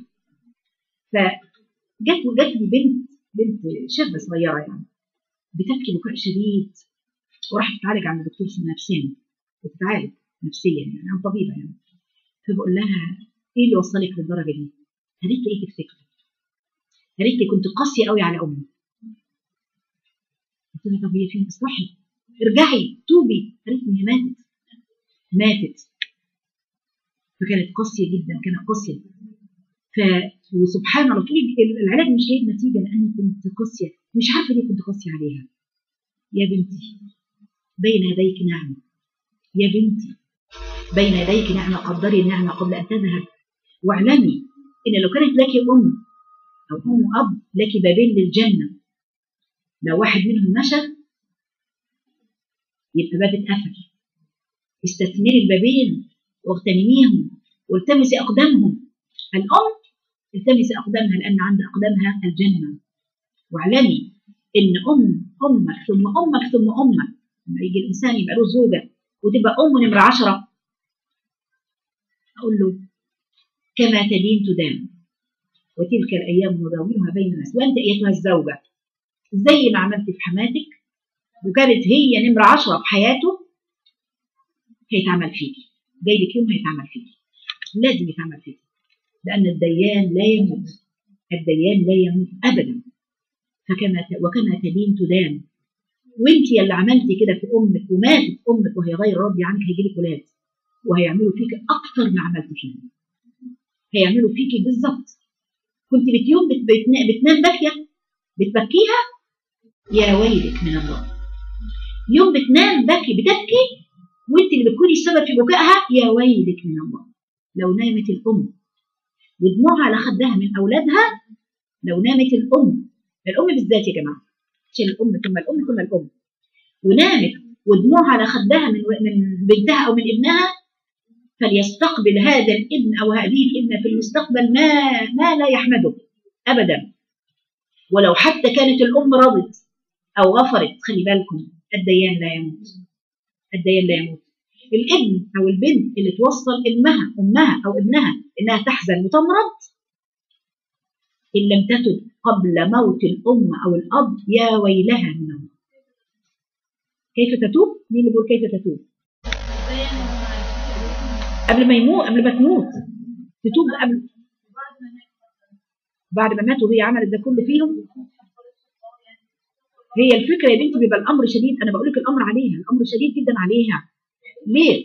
فجت وجت لي بنت بنت شابة صغيرة يعني بتبكي بكاء شديد وراحت تتعالج عند دكتور نفساني بتتعالج نفسيا يعني عن طبيبة يعني فبقول لها ايه اللي وصلك للدرجة دي؟ قالت لي ايه تفتكري؟ قالت لي كنت قاسية قوي على امي قلت لها طب هي فين اصلحي ارجعي توبي قالت لي هي ماتت ماتت فكانت قاسية جدا كانت قاسية ف وسبحان الله تقولي العلاج مش جايب نتيجة لأني كنت قاسية مش عارفة ليه كنت قاسية عليها يا بنتي بين يديك نعمة يا بنتي بين يديك نعمة قدري النعمة قبل أن تذهب واعلمي إن لو كانت لك أم أو أم وأب لك بابين للجنة لو واحد منهم مشى يبقى باب اتقفل استثمري البابين واغتنميهم والتمسي أقدامهم الأم التمسي أقدامها لأن عند أقدامها الجنة واعلمي إن أم أمك ثم أمك ثم أمك لما يجي الإنسان يبقى له زوجة وتبقى أم نمرة عشرة أقول له كما تدين تدان وتلك الأيام نداولها بين الناس وأنت أيتها الزوجة زي ما عملت في حماتك وكانت هي نمرة عشرة في حياته هيتعمل فيكي جاي لك يوم هيتعمل فيكي لازم يتعمل فيكي لأن الديان لا يموت الديان لا يموت أبدا فكما ت... وكما تدين تدان وانت اللي عملتي كده في امك وماتت امك وهي غير راضيه عنك هيجي لك ولاد وهيعملوا فيك اكتر ما عملت فيهم هيعملوا فيكي بالظبط كنت بتيوم بت... بتنا... بتنام باكيه بتبكيها يا ويلك من الله يوم بتنام باكي بتبكي وانت اللي بتكوني السبب في بكائها يا ويلك من الله لو نامت الام ودموعها على خدها من اولادها لو نامت الام الام بالذات يا جماعه عشان الام ثم الام ثم الام ونامت ودموعها على خدها من من بنتها او من ابنها فليستقبل هذا الابن أو هذه الابنة في المستقبل ما ما لا يحمده أبدا ولو حتى كانت الأم رضت أو غفرت خلي بالكم الديان لا يموت الديان لا يموت الابن أو البنت اللي توصل أمها أمها أو ابنها إنها تحزن وتمرض إن لم تتب قبل موت الأم أو الأب يا ويلها من الله كيف تتوب؟ مين اللي بيقول كيف تتوب؟ قبل ما يموت قبل ما تموت تتوب قبل بعد ما ماتوا هي عملت ده كله فيهم هي الفكره يا بنتي بيبقى الامر شديد انا بقول لك الامر عليها الامر شديد جدا عليها ليه؟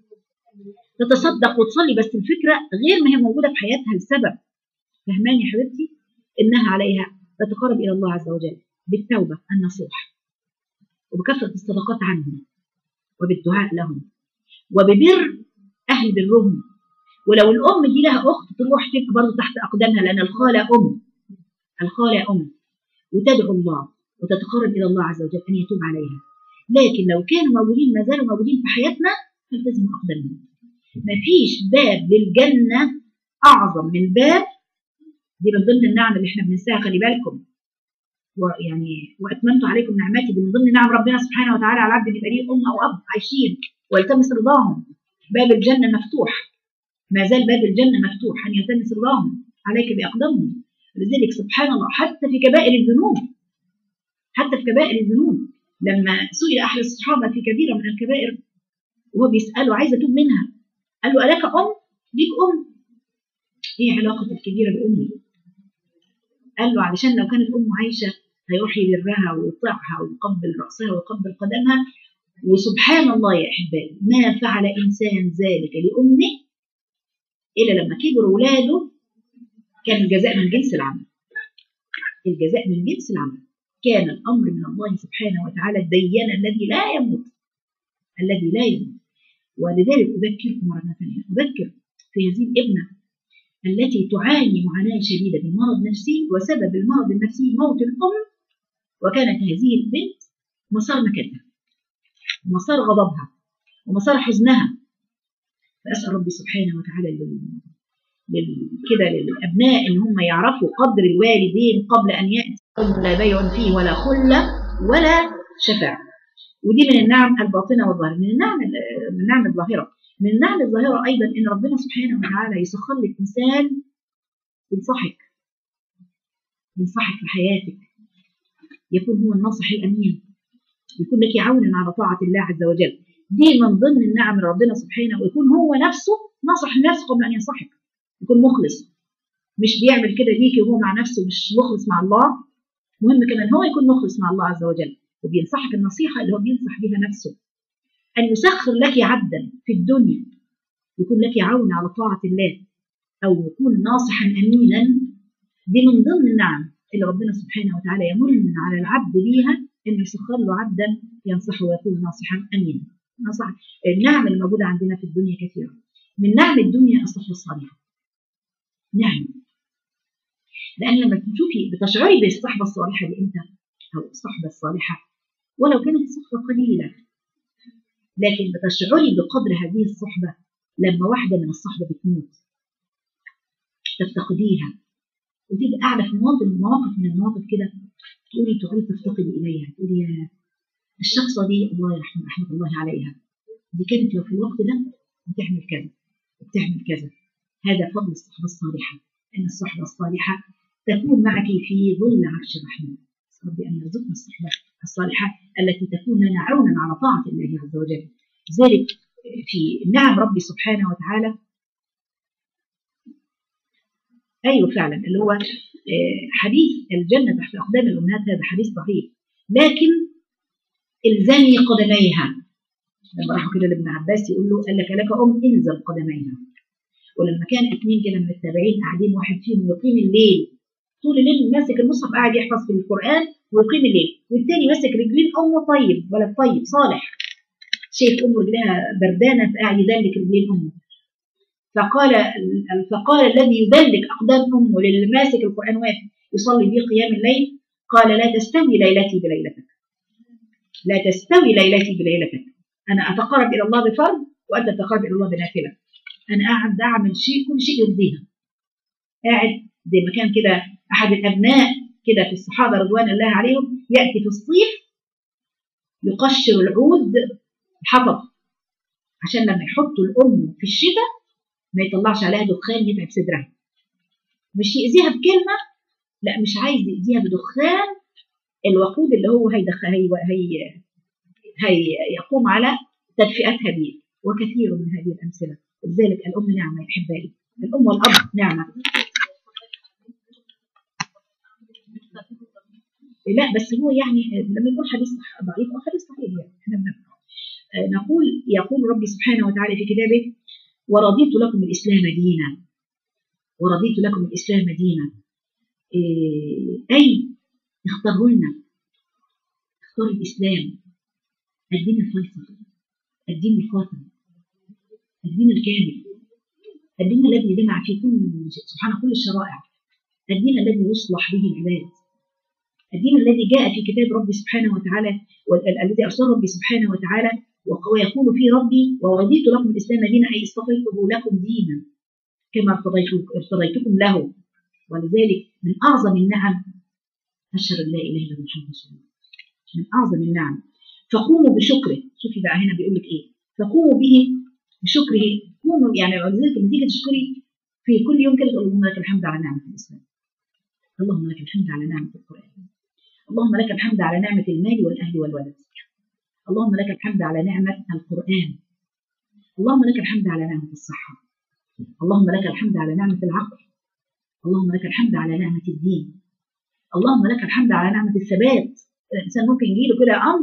تتصدق وتصلي بس الفكره غير ما هي موجوده في حياتها لسبب فهماني يا حبيبتي انها عليها تتقرب الى الله عز وجل بالتوبه النصوح وبكثره الصدقات عنهم وبالدعاء لهم وببر اهل برهم ولو الام دي لها اخت تروح تبقى برضه تحت اقدامها لان الخاله ام الخاله ام وتدعو الله وتتقرب الى الله عز وجل ان يتوب عليها لكن لو كانوا موجودين ما زالوا موجودين في حياتنا فالتزموا اقدامهم مفيش باب للجنه اعظم من باب دي من ضمن النعم اللي احنا بننساها خلي بالكم ويعني واتممت عليكم نعمتي دي من ضمن نعم ربنا سبحانه وتعالى على العبد ان يبقى ليه ام او اب عايشين ويلتمس رضاهم باب الجنه مفتوح ما زال باب الجنه مفتوح ان يلتمس رضاهم عليك باقدامهم لذلك سبحان الله حتى في كبائر الذنوب حتى في كبائر الذنوب لما سئل احد الصحابه في كبيره من الكبائر وهو بيساله عايز اتوب منها قال له الك ام ليك ام ايه علاقه الكبيره بامي قال له علشان لو كانت امه عايشه هيروح يبرها ويطيعها ويقبل راسها ويقبل قدمها وسبحان الله يا احبائي ما فعل انسان ذلك لامه الا لما كبر اولاده كان الجزاء من جنس العمل الجزاء من جنس العمل كان الامر من الله سبحانه وتعالى الديان الذي لا يموت الذي لا يموت ولذلك اذكركم مره ثانيه اذكر في هذه الابنه التي تعاني معاناه شديده من مرض نفسي وسبب المرض النفسي موت الام وكانت هذه البنت مسار مكانها ومسار غضبها ومسار حزنها فاسال ربي سبحانه وتعالى كده للابناء ان هم يعرفوا قدر الوالدين قبل ان ياتي لا بيع فيه ولا خله ولا شفاعه ودي من النعم الباطنه والظاهره من النعم من النعم الظاهره من النعم الظاهره ايضا ان ربنا سبحانه وتعالى يسخر لك انسان ينصحك ينصحك في حياتك يكون هو الناصح الامين يكون لك عونا على طاعه الله عز وجل دي من ضمن النعم ربنا سبحانه ويكون هو نفسه نصح الناس قبل ان ينصحك يكون مخلص مش بيعمل كده ليكي وهو مع نفسه مش مخلص مع الله مهم كمان هو يكون مخلص مع الله عز وجل وبينصحك النصيحة اللي هو بينصح بها نفسه أن يسخر لك عبدا في الدنيا يكون لك عون على طاعة الله أو يكون ناصحا أمينا دي من ضمن النعم اللي ربنا سبحانه وتعالى يمن على العبد بيها أن يسخر له عبدا ينصحه ويكون ناصحا أمينا نصح النعم الموجودة عندنا في الدنيا كثيرة من نعم الدنيا الصحبة الصالحة نعم لأن لما تشوفي بتشعري بالصحبة الصالحة دي إمتى؟ أو الصحبة الصالحة ولو كانت صحبة قليلة لكن بتشعري بقدر هذه الصحبة لما واحدة من الصحبة بتموت تفتقديها وتبقى قاعدة في مواقف مواقف من المواقف كده تقولي تقولي تفتقدي إليها تقولي يا الشخصة دي الله يرحمها رحمة الله عليها دي كانت لو في الوقت ده بتعمل كذا بتعمل كذا هذا فضل الصحبة الصالحة أن الصحبة الصالحة تكون معك في ظل عرش الرحمن ربي أن يرزقنا الصحبة الصالحة التي تكون لنا عونا على طاعة الله عز وجل ذلك في نعم ربي سبحانه وتعالى أيوة فعلا اللي هو حديث الجنة تحت أقدام الأمهات هذا حديث صحيح لكن الزمي قدميها لما راحوا كده لابن عباس يقول له قال لك لك أم انزل قدميها ولما كان اثنين كده من التابعين قاعدين واحد فيهم يقيم الليل طول الليل ماسك المصحف قاعد يحفظ في القرآن ويقيم الليل والتاني ماسك رجلين أمه طيب ولا طيب صالح شايف أمه رجلها بردانة فقاعد يدلك رجلين أمه فقال فقال الذي يدلك أقدام أمه للي ماسك القرآن واقف يصلي به قيام الليل قال لا تستوي ليلتي بليلتك لا تستوي ليلتي بليلتك أنا أتقرب إلى الله بفرض وأنت تتقرب إلى الله بنافلة انا قاعد اعمل شيء كل شيء يرضيها قاعد زي ما كان كده احد الابناء كده في الصحابه رضوان الله عليهم ياتي في الصيف يقشر العود حطب عشان لما يحطوا الام في الشتاء ما يطلعش عليها دخان يتعب صدرها مش يأذيها بكلمه لا مش عايز يأذيها بدخان الوقود اللي هو هيدخل هي هي هي يقوم على تدفئتها به وكثير من هذه الامثله لذلك الام نعمه يا احبائي الام والاب نعمه لا بس هو يعني لما نقول حديث ضعيف او حديث صحيح يعني احنا بنبقى. نقول يقول ربي سبحانه وتعالى في كتابه ورضيت لكم الاسلام دينا ورضيت لكم الاسلام دينا إيه اي اختاروا لنا اختار الاسلام الدين الفيصل الدين القاتل الدين الكامل الدين الذي جمع فيه كل سبحانه كل الشرائع الدين الذي يصلح به العباد الدين الذي جاء في كتاب ربي سبحانه وتعالى الذي ارسله ربي سبحانه وتعالى ويقول فيه ربي ورضيت لكم الاسلام دينا اي اصطفيته لكم دينا كما ارتضيتكم له ولذلك من اعظم النعم اشهد ان لا اله الا الله محمد رسول الله من اعظم النعم فقوموا بشكره شوفي بقى هنا بيقول لك ايه فقوموا به بشكره قوموا يعني ولذلك لما تيجي تشكري في كل يوم كده اللهم لك الحمد على نعمه الاسلام اللهم لك الحمد على نعمه القران اللهم لك الحمد على نعمه المال والاهل والولد اللهم لك الحمد على نعمه القران اللهم لك الحمد على نعمه الصحه اللهم لك الحمد على نعمه العقل اللهم لك الحمد على نعمه الدين اللهم لك الحمد على نعمه الثبات الانسان ممكن يجيله كده امر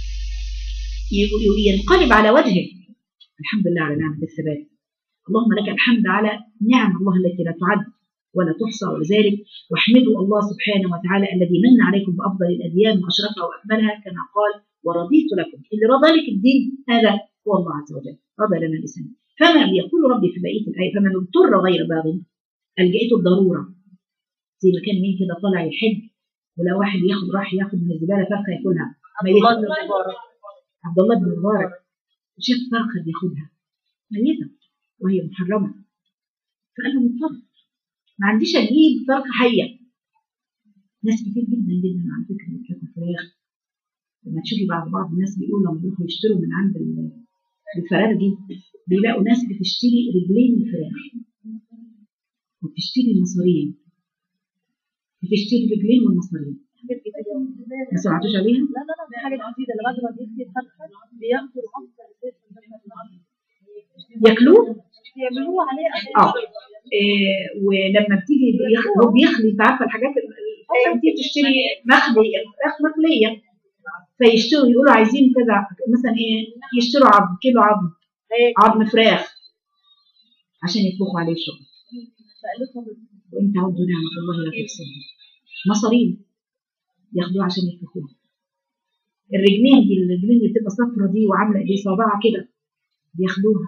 ينقلب على وجهه الحمد لله على نعمه الثبات اللهم لك الحمد على نعم الله التي لا تعد ولا تحصى ولذلك واحمدوا الله سبحانه وتعالى الذي من عليكم بافضل الاديان واشرفها واكملها كما قال ورضيت لكم اللي رضى لك الدين هذا هو الله عز وجل رضى لنا الاسلام فما يقول ربي في بقيه الايه فمن اضطر غير باغ الجئته الضروره زي ما كان مين كده طالع يحج ولا واحد ياخد راح ياخد من الزباله فرخه ياكلها ميته عبد الله بن مبارك شاف فرخه بياخدها ميته وهي محرمه فقال له مضطر ما عنديش اجيب فرخه حيه ناس كتير جدا جدا على فكره بتاكل فراخ لما تشوفي بعض بعض الناس بيقولوا لما بيروحوا يشتروا من عند الفراخ دي بيلاقوا ناس بتشتري رجلين الفراخ وبتشتري مصارين بتشتري رجلين والمصارين ما سمعتوش عليها؟ لا لا لا دي حاجه جديده اللي بعد ما بيخلي الفرخه بياخدوا افضل زيت ياكلوه؟ يعملوه عليه اه إيه ولما بتيجي بيخ- هو بيخلي انت عارفه الحاجات اللي بتيجي تشتري مخلي الفراخ مخليه فيشتروا يقولوا عايزين كذا مثلا ايه يشتروا عظم كيلو عظم عظم فراخ عشان يطبخوا عليه شغل وان تعودوا نعمه الله لا تحصوها مصارين ياخدوها عشان يطبخوها الرجلين دي الرجلين اللي بتبقى صفرة دي وعامله دي صابعه كده بياخدوها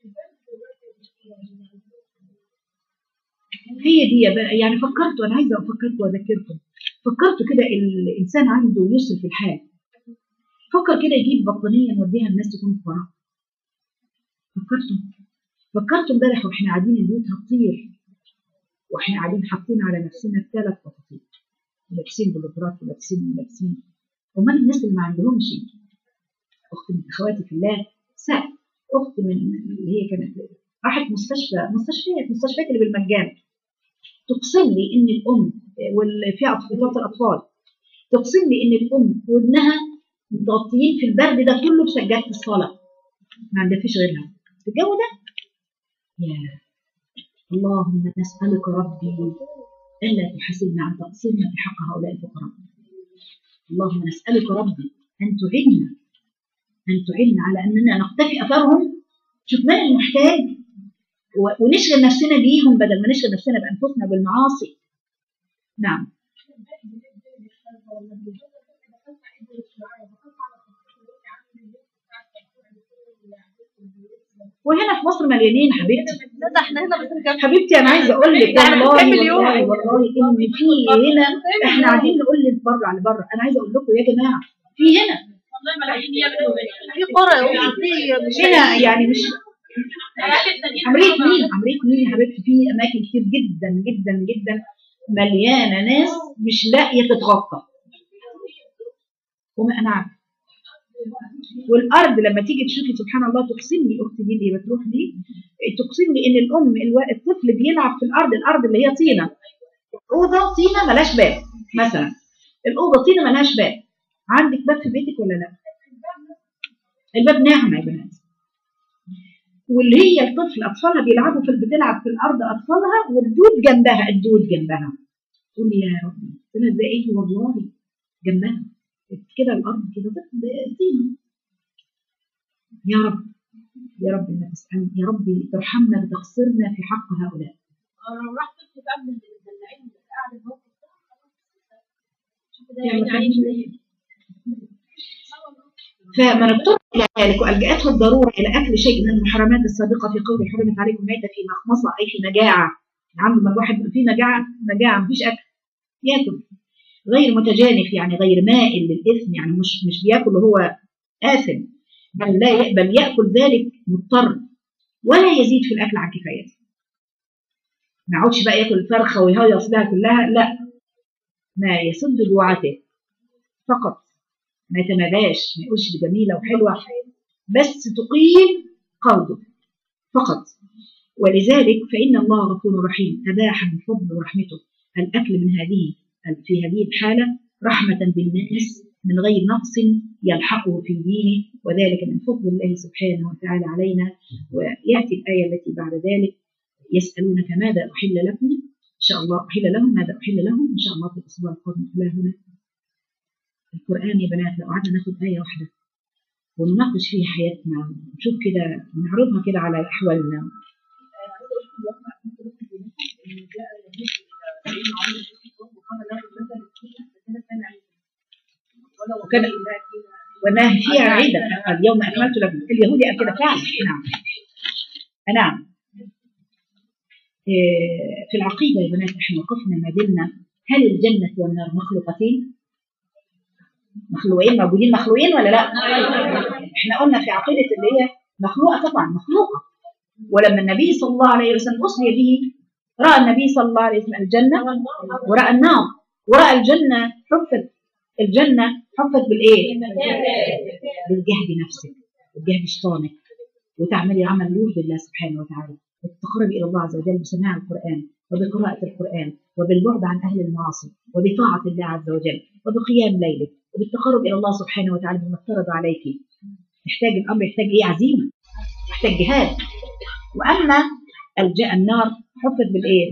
هي دي بقى يعني فكرت وانا عايزه افكركم واذكركم فكرت كده الانسان عنده يسر في الحال فكر كده يجيب بطانيه يوديها الناس تكون فقراء فكرتم فكرتم امبارح واحنا قاعدين البيوت هتطير واحنا قاعدين حاطين على نفسنا ثلاث بطاطين ولابسين بلوفرات ولابسين ولابسين امال الناس اللي ما عندهمش اخت من اخواتي في الله سأل اخت من اللي هي كانت راحت مستشفى مستشفيات مستشفيات اللي بالمجان تقسم لي ان الام والفي اطفال الاطفال تقسم لي ان الام وابنها متغطيين في البرد ده كله بسجاده الصلاه ما عندهاش غيرها في الجو ده يا اللهم نسالك ربي الا تحاسبنا عن تقصيرنا في حق هؤلاء الفقراء اللهم نسالك ربي ان تعيننا ان تعيننا على اننا نقتفي اثرهم شوف من المحتاج ونشغل نفسنا بيهم بدل ما نشغل نفسنا بانفسنا بالمعاصي نعم وهنا في مصر مليانين حبيبتي لا ده احنا هنا بس نكمل حبيبتي انا عايزه اقول لك يعني والله بنكمل يوم. والله والله ان في هنا احنا قاعدين نقول لك بره على بره انا عايزه اقول لكم يا جماعه في هنا في قرى وفي مش هنا يعني مش عمليه مين عمليه مين يا حبيبتي في اماكن كتير جدا جدا جدا مليانه ناس مش لاقيه تتغطى وما انا عارفه والارض لما تيجي تشوفي سبحان الله تقسم لي اختي دي اللي بتروح دي تقسم لي ان الام الو- الطفل بيلعب في الارض الارض اللي هي طينه اوضه طينه ملهاش باب مثلا الاوضه طينه ملهاش باب عندك باب في بيتك ولا لا الباب ناعم يا بنات واللي هي الطفل اطفالها بيلعبوا في بتلعب في الارض اطفالها والدود جنبها الدود جنبها تقول لي يا ربي انا ازاي والله جنبها كده الارض كده طينه يا رب يا رب ما تسألني يا رب ترحمنا بتقصيرنا في حق هؤلاء لو رحت كنت قبل الدلعين قاعد الموقف ده شوف ده يلا يعني عايش كملي. ليه فمن اضطر الى ذلك والجاته الضروره الى اكل شيء من المحرمات السابقه في قول حرمت عليكم ميته في مخمصه اي في مجاعه عنده ما الواحد في مجاعه مجاعه مفيش اكل ياكل غير متجانف يعني غير مائل للاثم يعني مش مش بياكل وهو آثم بل لا ي- بل ياكل ذلك مضطر ولا يزيد في الاكل عن كفايته ما يقعدش بقى ياكل الفرخه ويهيص بها كلها لا ما يسد جوعته فقط ما يتماداش ما يقولش دي جميله وحلوه بس تقيم قلبه فقط ولذلك فإن الله غفور رحيم أباح من فضل ورحمته الأكل من هذه في هذه الحالة رحمة بالناس من غير نقص يلحقه في دينه وذلك من فضل الله سبحانه وتعالى علينا ويأتي الآية التي بعد ذلك يسألونك ماذا أحل لكم إن شاء الله أحل لهم ماذا أحل لهم إن شاء الله في الأسبوع القادم لا هنا القرآن يا بنات لو قعدنا ناخد آية واحدة ونناقش فيها حياتنا نشوف كده نعرضها كده على أحوالنا وكان والنهي فيها عيدا اليوم أكملت لكم اليهود قال كده فعلا نعم نعم إيه، في العقيدة يا بنات احنا وقفنا ما بيننا هل الجنة والنار مخلوقتين؟ مخلوقين موجودين مخلوقين ولا لا؟ احنا قلنا في عقيدة اللي هي مخلوقة طبعا مخلوقة ولما النبي صلى الله عليه وسلم أسري به رأى النبي صلى الله عليه وسلم الجنة ورأى النار ورأى الجنة حفت الجنة حفت بالإيه؟ بالجهد نفسك وبجهد شيطانك وتعملي عمل يرضي الله سبحانه وتعالى وتتقربي إلى الله عز وجل بسماع القرآن وبقراءة القرآن وبالبعد عن أهل المعاصي وبطاعة الله عز وجل وبقيام ليلك وبالتقرب إلى الله سبحانه وتعالى بما افترض عليك يحتاج الأمر يحتاج إيه عزيمة يحتاج جهاد وأما الج- النار حفت بالإيه؟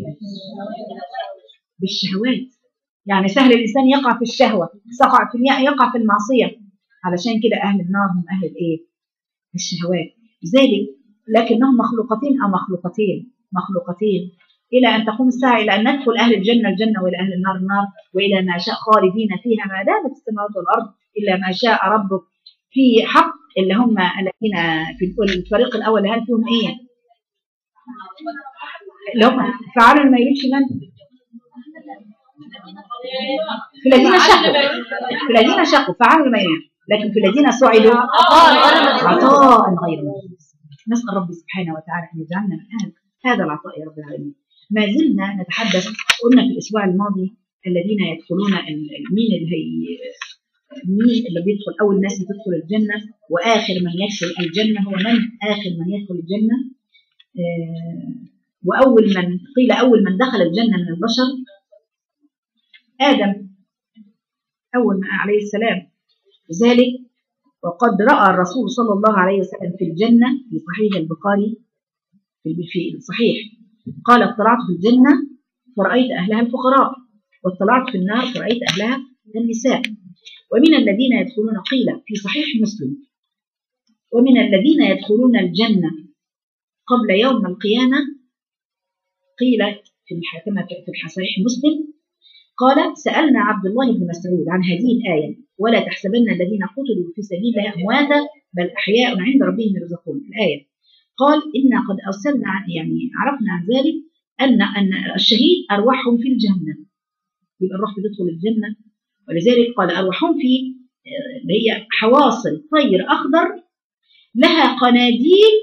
بالشهوات يعني سهل الإنسان يقع في الشهوة يقع في يقع في المعصية علشان كده أهل النار هم أهل الإيه؟ الشهوات لذلك لكنهم مخلوقتين أو مخلوقتين مخلوقتين إلى أن تقوم الساعة إلى أن ندخل أهل الجنة الجنة وإلى أهل النار النار وإلى ما شاء خالدين فيها ما دامت السماوات والأرض إلا ما شاء ربك في حق اللي هم الذين في الفريق الأول هل فيهم إيه؟ اللي هم فعلوا ما يريدش من في الذين شقوا في الذين شقوا فعلوا ما يريد لكن في الذين سعدوا عطاء غير مجدود نسأل ربي سبحانه وتعالى أن يجعلنا من أهل هذا العطاء يا رب العالمين ما زلنا نتحدث قلنا في الأسبوع الماضي الذين يدخلون ال- ال- مين اللي هي مين اللي بيدخل أول ناس تدخل الجنة وآخر من يدخل الجنة هو من آخر من يدخل الجنة آه، وأول من قيل أول من دخل الجنة من البشر آدم أول من عليه السلام لذلك وقد رأى الرسول صلى الله عليه وسلم في الجنة في صحيح البخاري في في الصحيح قال اطلعت في الجنة فرأيت أهلها الفقراء واطلعت في النار فرأيت أهلها النساء ومن الذين يدخلون قيل في صحيح مسلم ومن الذين يدخلون الجنة قبل يوم القيامة قيل في الح- كما في في صحيح مسلم قال سألنا عبد الله بن مسعود عن هذه الآية ولا تحسبن الذين قتلوا في سبيل الله أمواتا بل أحياء عند ربهم يرزقون الآية قال إنا قد أرسلنا عن- يعني عرفنا عن ذلك أن أن الشهيد أرواحهم في الجنة يبقى الروح بتدخل الجنة ولذلك قال أرواحهم في آه، اللي هي حواصل طير أخضر لها قناديل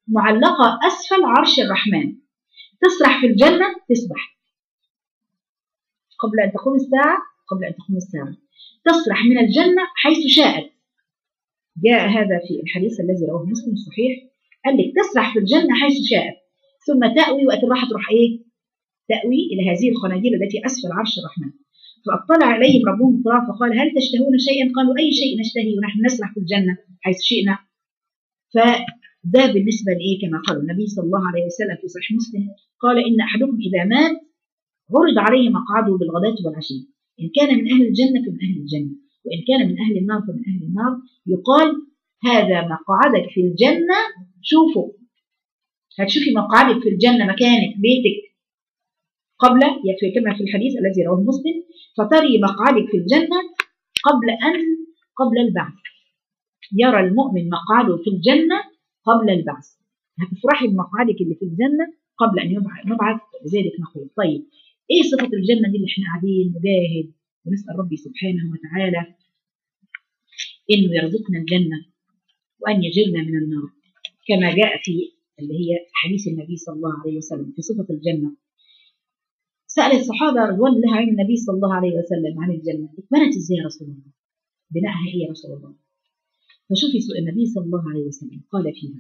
معلقة أسفل عرش الرحمن تسرح في الجنة تسبح قبل أن تقوم الساعة قبل أن تقوم الساعة تسرح من الجنة حيث شاءت جاء هذا في الحديث الذي رواه مسلم الصحيح قال لك تسرح في الجنة حيث شاءت ثم تأوي وقت الراحة تروح إيه تأوي إلى هذه الخناديل التي أسفل عرش الرحمن فأطلع عليهم ربهم اطلاع فقال هل تشتهون شيئا قالوا أي شيء نشتهي ونحن نسرح في الجنة حيث شئنا فده بالنسبة لإيه كما قال النبي صلى الله عليه وسلم في صحيح مسلم قال إن أحدكم إذا مات عرض عليه مقعده بالغداة والعشي إن كان من أهل الجنة فمن أهل الجنة وإن كان من أهل النار فمن أهل النار يقال هذا مقعدك في الجنة شوفوا هتشوفي مقعدك في الجنة مكانك بيتك قبل يكفي كما في الحديث الذي رواه مسلم فتري مقعدك في الجنة قبل أن قبل البعث يرى المؤمن مقعده في الجنة قبل البعث هتفرحي بمقعدك اللي في الجنة قبل أن يبعث نبعث لذلك نقول طيب إيه صفة الجنة دي اللي إحنا قاعدين نجاهد ونسأل ربي سبحانه وتعالى إنه يرزقنا الجنة وأن يجرنا من النار كما جاء في اللي هي حديث النبي صلى الله عليه وسلم في صفة الجنة سأل الصحابة رضوان الله عن النبي صلى الله عليه وسلم عن الجنة اتبنت ازاي يا رسول الله بناءها ايه يا رسول الله فشوفي سؤال النبي صلى الله عليه وسلم قال فيها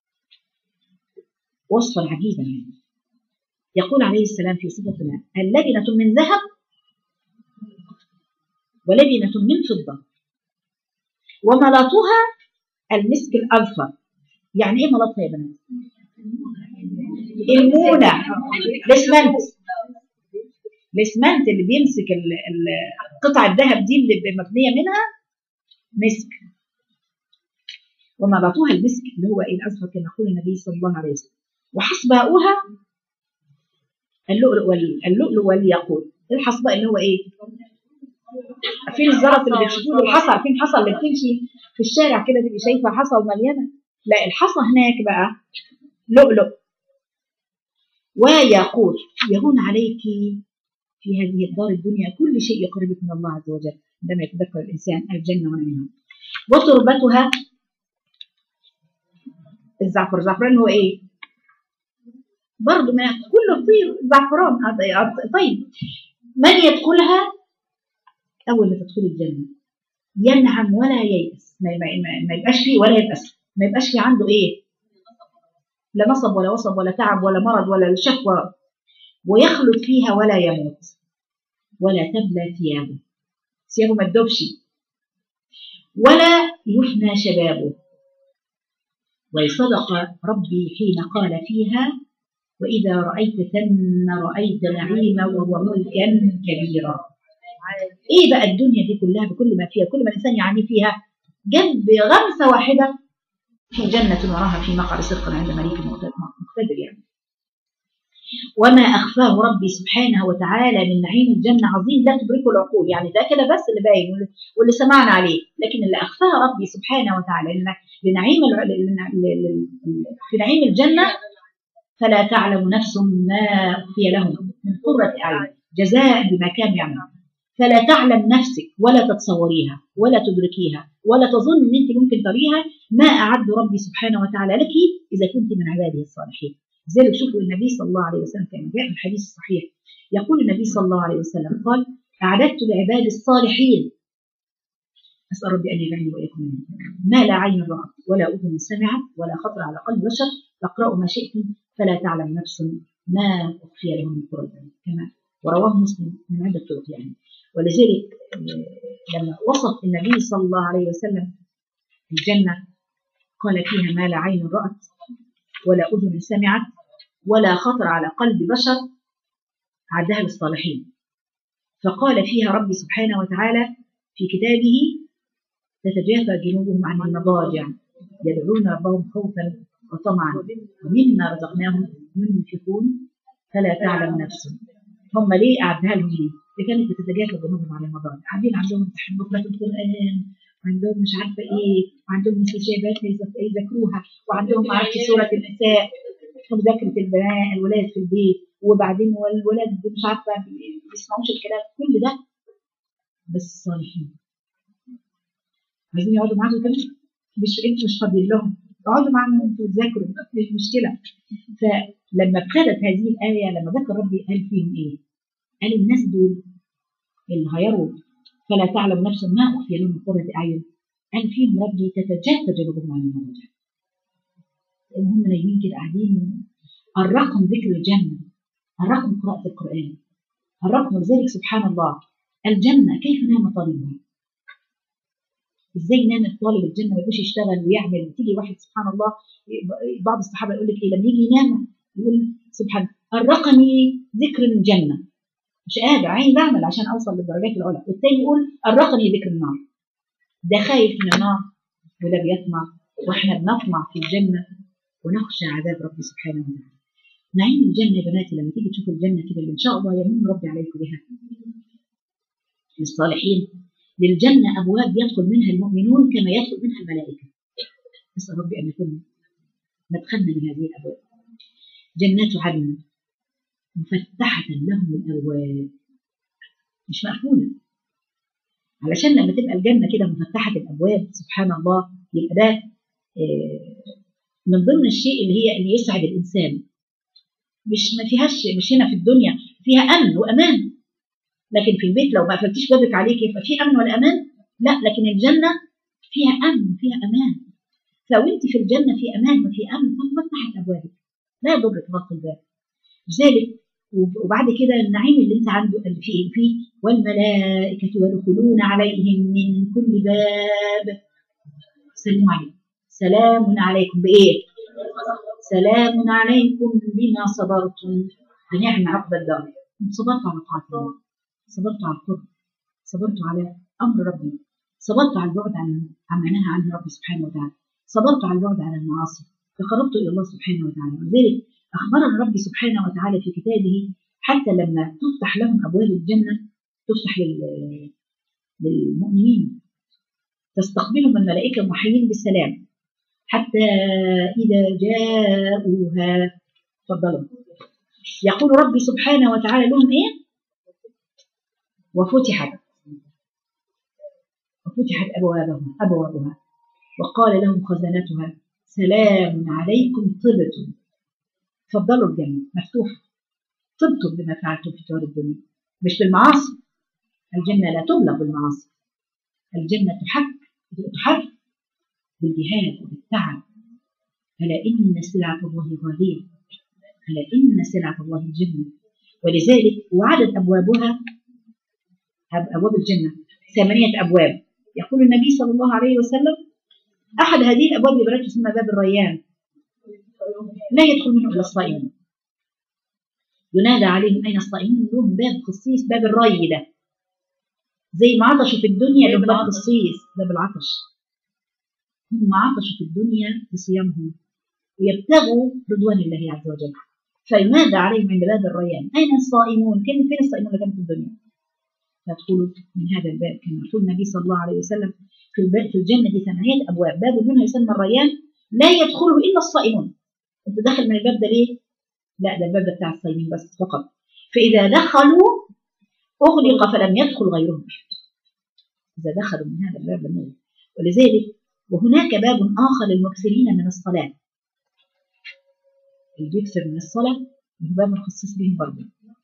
وصفا عجيبا يعني يقول عليه السلام في صفتنا اللبنة من ذهب ولبنة من فضة وملاطها المسك الأظفر يعني ايه ملاطها يا بنات؟ المونة الاسمنت الاسمنت اللي بيمسك ال- ال- قطع الذهب دي اللي مبنيه منها مسك وملاطها المسك اللي هو ايه الاصفر كما يقول النبي صلى الله عليه وسلم وحصباؤها اللؤلؤ وال- اللؤلؤ والياقوت الحصباء اللي هو ايه؟ عارفين الزلط اللي بتشوفوه الحصى عارفين الحصى اللي بتمشي في الشارع كده تبقي شايفه حصى ومليانه لا الحصى هناك بقى لؤلؤ وياقوت يهون عليك في هذه الدار الدنيا كل شيء يقربك من الله عز وجل عندما يتذكر الانسان الجنه ونعيمها وتربتها الزعفر الزعفران هو ايه؟ برضه ما كله طيب زعفران طيب من يدخلها اول ما تدخل الجنه ينعم ولا ييأس ما, ما, ما, ما يبقاش فيه ولا ييأس ما يبقاش فيه عنده ايه؟ لا نصب ولا وصب ولا تعب ولا مرض ولا شكوى ويخلد فيها ولا يموت ولا تبلى ثيابه ثيابه ما تدوبش ولا يفنى شبابه وصدق ربي حين قال فيها وإذا رأيت ثم رأيت نعيما وهو ملكا كبيرا إيه بقى الدنيا دي كلها بكل ما فيها كل ما الإنسان يعني فيها جنب غمسة واحدة في جنة وراها في مقعد صدق عند مليك مقتدر يعني وما أخفاه ربي سبحانه وتعالى من نعيم الجنة عظيم لا تدركه العقول يعني ده كده بس اللي باين واللي سمعنا عليه لكن اللي أخفاه ربي سبحانه وتعالى لنعيم في نعيم الجنة فلا تعلم نفس ما أخفي لهم من قرة أعين جزاء بما كانوا يعملون فلا تعلم نفسك ولا تتصوريها ولا تدركيها ولا تظن ان انت ممكن تريها ما اعد ربي سبحانه وتعالى لك اذا كنت من عباده الصالحين لذلك شوفوا النبي صلى الله عليه وسلم كان جاء في الحديث الصحيح يقول النبي صلى الله عليه وسلم قال اعددت لعبادي الصالحين اسال ربي ان يجعلني واياكم منهم ما لا عين رأت ولا اذن سمعت ولا خطر على قلب بشر فاقرأوا ما شئتم فلا تعلم نفس ما اخفي لهم من قرة كما ورواه مسلم من عدة طرق يعني ولذلك لما وصف النبي صلى الله عليه وسلم الجنة قال فيها ما لا عين رأت ولا أذن سمعت ولا خطر على قلب بشر عدها للصالحين فقال فيها ربي سبحانه وتعالى في كتابه تتجافى جنوبهم عن المضاجع يدعون ربهم خوفا وطمعا ومما رزقناهم ينفقون فلا تعلم نفس هم ليه أعدها لهم ليه؟ اللي كانت بتتجافى جنوبهم عن المضاجع قاعدين عندهم امتحان بكره القرآن وعندهم مش عارفه ايه وعندهم استجابات يذاكروها وعندهم ما اعرفش سوره النساء ومذاكره البنات الولاد في البيت وبعدين والولاد مش عارفه ما بيسمعوش الكلام كل ده بس الصالحين عايزين يقعدوا معاكم كده مش انتوا مش فاضيين لهم اقعدوا معاهم انتوا تذاكروا مش مشكله فلما ابتدت هذه الايه لما ذكر ربي قال فيهم ايه؟ قال الناس دول اللي هيروا فلا تعلم نفس ما اخفي لهم من قرة اعين قال فيهم ربي تتجافى جنوبهم عن المضاجع هم نايمين كده قاعدين الرقم ذكر الجنه الرقم قراءة القرآن الرقم ولذلك سبحان الله الجنة كيف نام طالبها ازاي نام طالب الجنة ما يبقاش يشتغل ويعمل تيجي واحد سبحان الله بعض الصحابة يقول لك ايه لما يجي ينام يقول سبحان الرقمي ذكر الجنة مش قادر عايز اعمل عشان اوصل للدرجات العلى والتاني يقول الرقمي ذكر النار ده خايف من النار وده بيطمع واحنا بنطمع في الجنة ونخشى عذاب ربي سبحانه وتعالى نعيم الجنة يا بناتي لما تيجي تشوفوا الجنة كده اللي إن شاء الله يمن ربي عليكم بها للصالحين للجنة أبواب يدخل منها المؤمنون كما يدخل منها الملائكة نسأل ربي أن يكون مدخلنا من هذه الأبواب جنات عدن مفتحة لهم الأبواب مش مقفولة علشان لما تبقى الجنة كده مفتحة الأبواب سبحان الله يبقى ده من ضمن الشيء اللي هي اللي يسعد الإنسان مش ما فيهاش مش هنا في الدنيا فيها امن وامان لكن في البيت لو ما قفلتيش بابك عليك يبقى في امن ولا امان لا لكن الجنه فيها امن وفيها امان فلو انت في الجنه في امان وفي امن ففتحت ابوابك لا يضرك غلق الباب لذلك وبعد كده النعيم اللي انت عنده اللي فيه فيه والملائكه يدخلون عليهم من كل باب سلموا عليكم سلام عليكم بايه؟ سلام عليكم بما صبرتم فنعم عقب الدار صبرت على طاعة الله صبرت على القرب صبرت على أمر ربي صبرت على البعد عن عما نهى عنه ربي سبحانه وتعالى صبرت على البعد عن المعاصي فقربت إلى الله سبحانه وتعالى ولذلك أخبرنا ربي سبحانه وتعالى في كتابه حتى لما تفتح لهم أبواب الجنة تفتح للمؤمنين تستقبلهم الملائكة محيين بالسلام حتى إذا جاءوها تفضلوا يقول ربي سبحانه وتعالى لهم إيه وفتحت وفتحت أبوابها أبوابها وقال لهم خزنتها سلام عليكم طبتم تفضلوا الجنة مفتوحة طبتم بما فعلتم في دار الدنيا مش بالمعاصي الجنة لا تبلغ بالمعاصي الجنة تحك تحرك بالجهاد وبالتعب ألا إن سلعة الله غالية ألا إن سلعة الله الجنة ولذلك وعدت أبوابها أبواب الجنة ثمانية أبواب يقول النبي صلى الله عليه وسلم أحد هذه الأبواب يبرد تسمى باب الريان لا يدخل منه إلا الصائمون ينادى عليهم أين الصائمون لهم باب خصيص باب الري ده زي ما عطشوا في الدنيا لهم باب خصيص باب العطش هم عطشوا في الدنيا بصيامهم ويبتغوا رضوان الله عز وجل فينادى عليهم عند باب الريان أين الصائمون؟ كان فين الصائمون اللي كانوا في الدنيا؟ فيدخلوا من هذا الباب كما يقول النبي صلى الله عليه وسلم في في الجنة ثمانية أبواب باب منها يسمى الريان لا يدخله إلا الصائمون أنت داخل من الباب ده ليه؟ لا ده الباب ده بتاع الصائمين بس فقط فإذا دخلوا أغلق فلم يدخل غيرهم إذا دخلوا من هذا الباب لم ولذلك وهناك باب آخر للمكثرين من الصلاة اللي بيكثر من الصلاة هو باب مخصص بهم برضه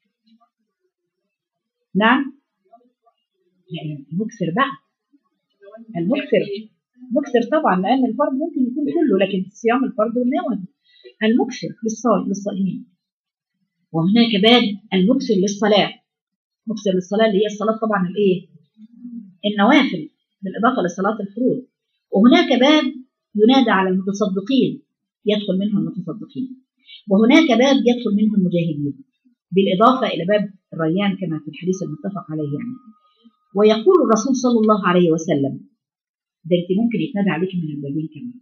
نعم يعني المكثر بقى المكثر مكثر طبعا لأن الفرض ممكن يكون كله لكن صيام الفرض والنوم المكثر للصائم للصائمين وهناك باب المكثر للصلاة مكثر للصلاة اللي هي الصلاة طبعا الايه النوافل بالإضافة لصلاة الفروض وهناك باب ينادى على المتصدقين يدخل منه المتصدقين وهناك باب يدخل منه المجاهدين بالإضافة إلى باب الريان كما في الحديث المتفق عليه يعني ويقول الرسول صلى الله عليه وسلم ده انت ممكن يتنادى عليك من البابين كمان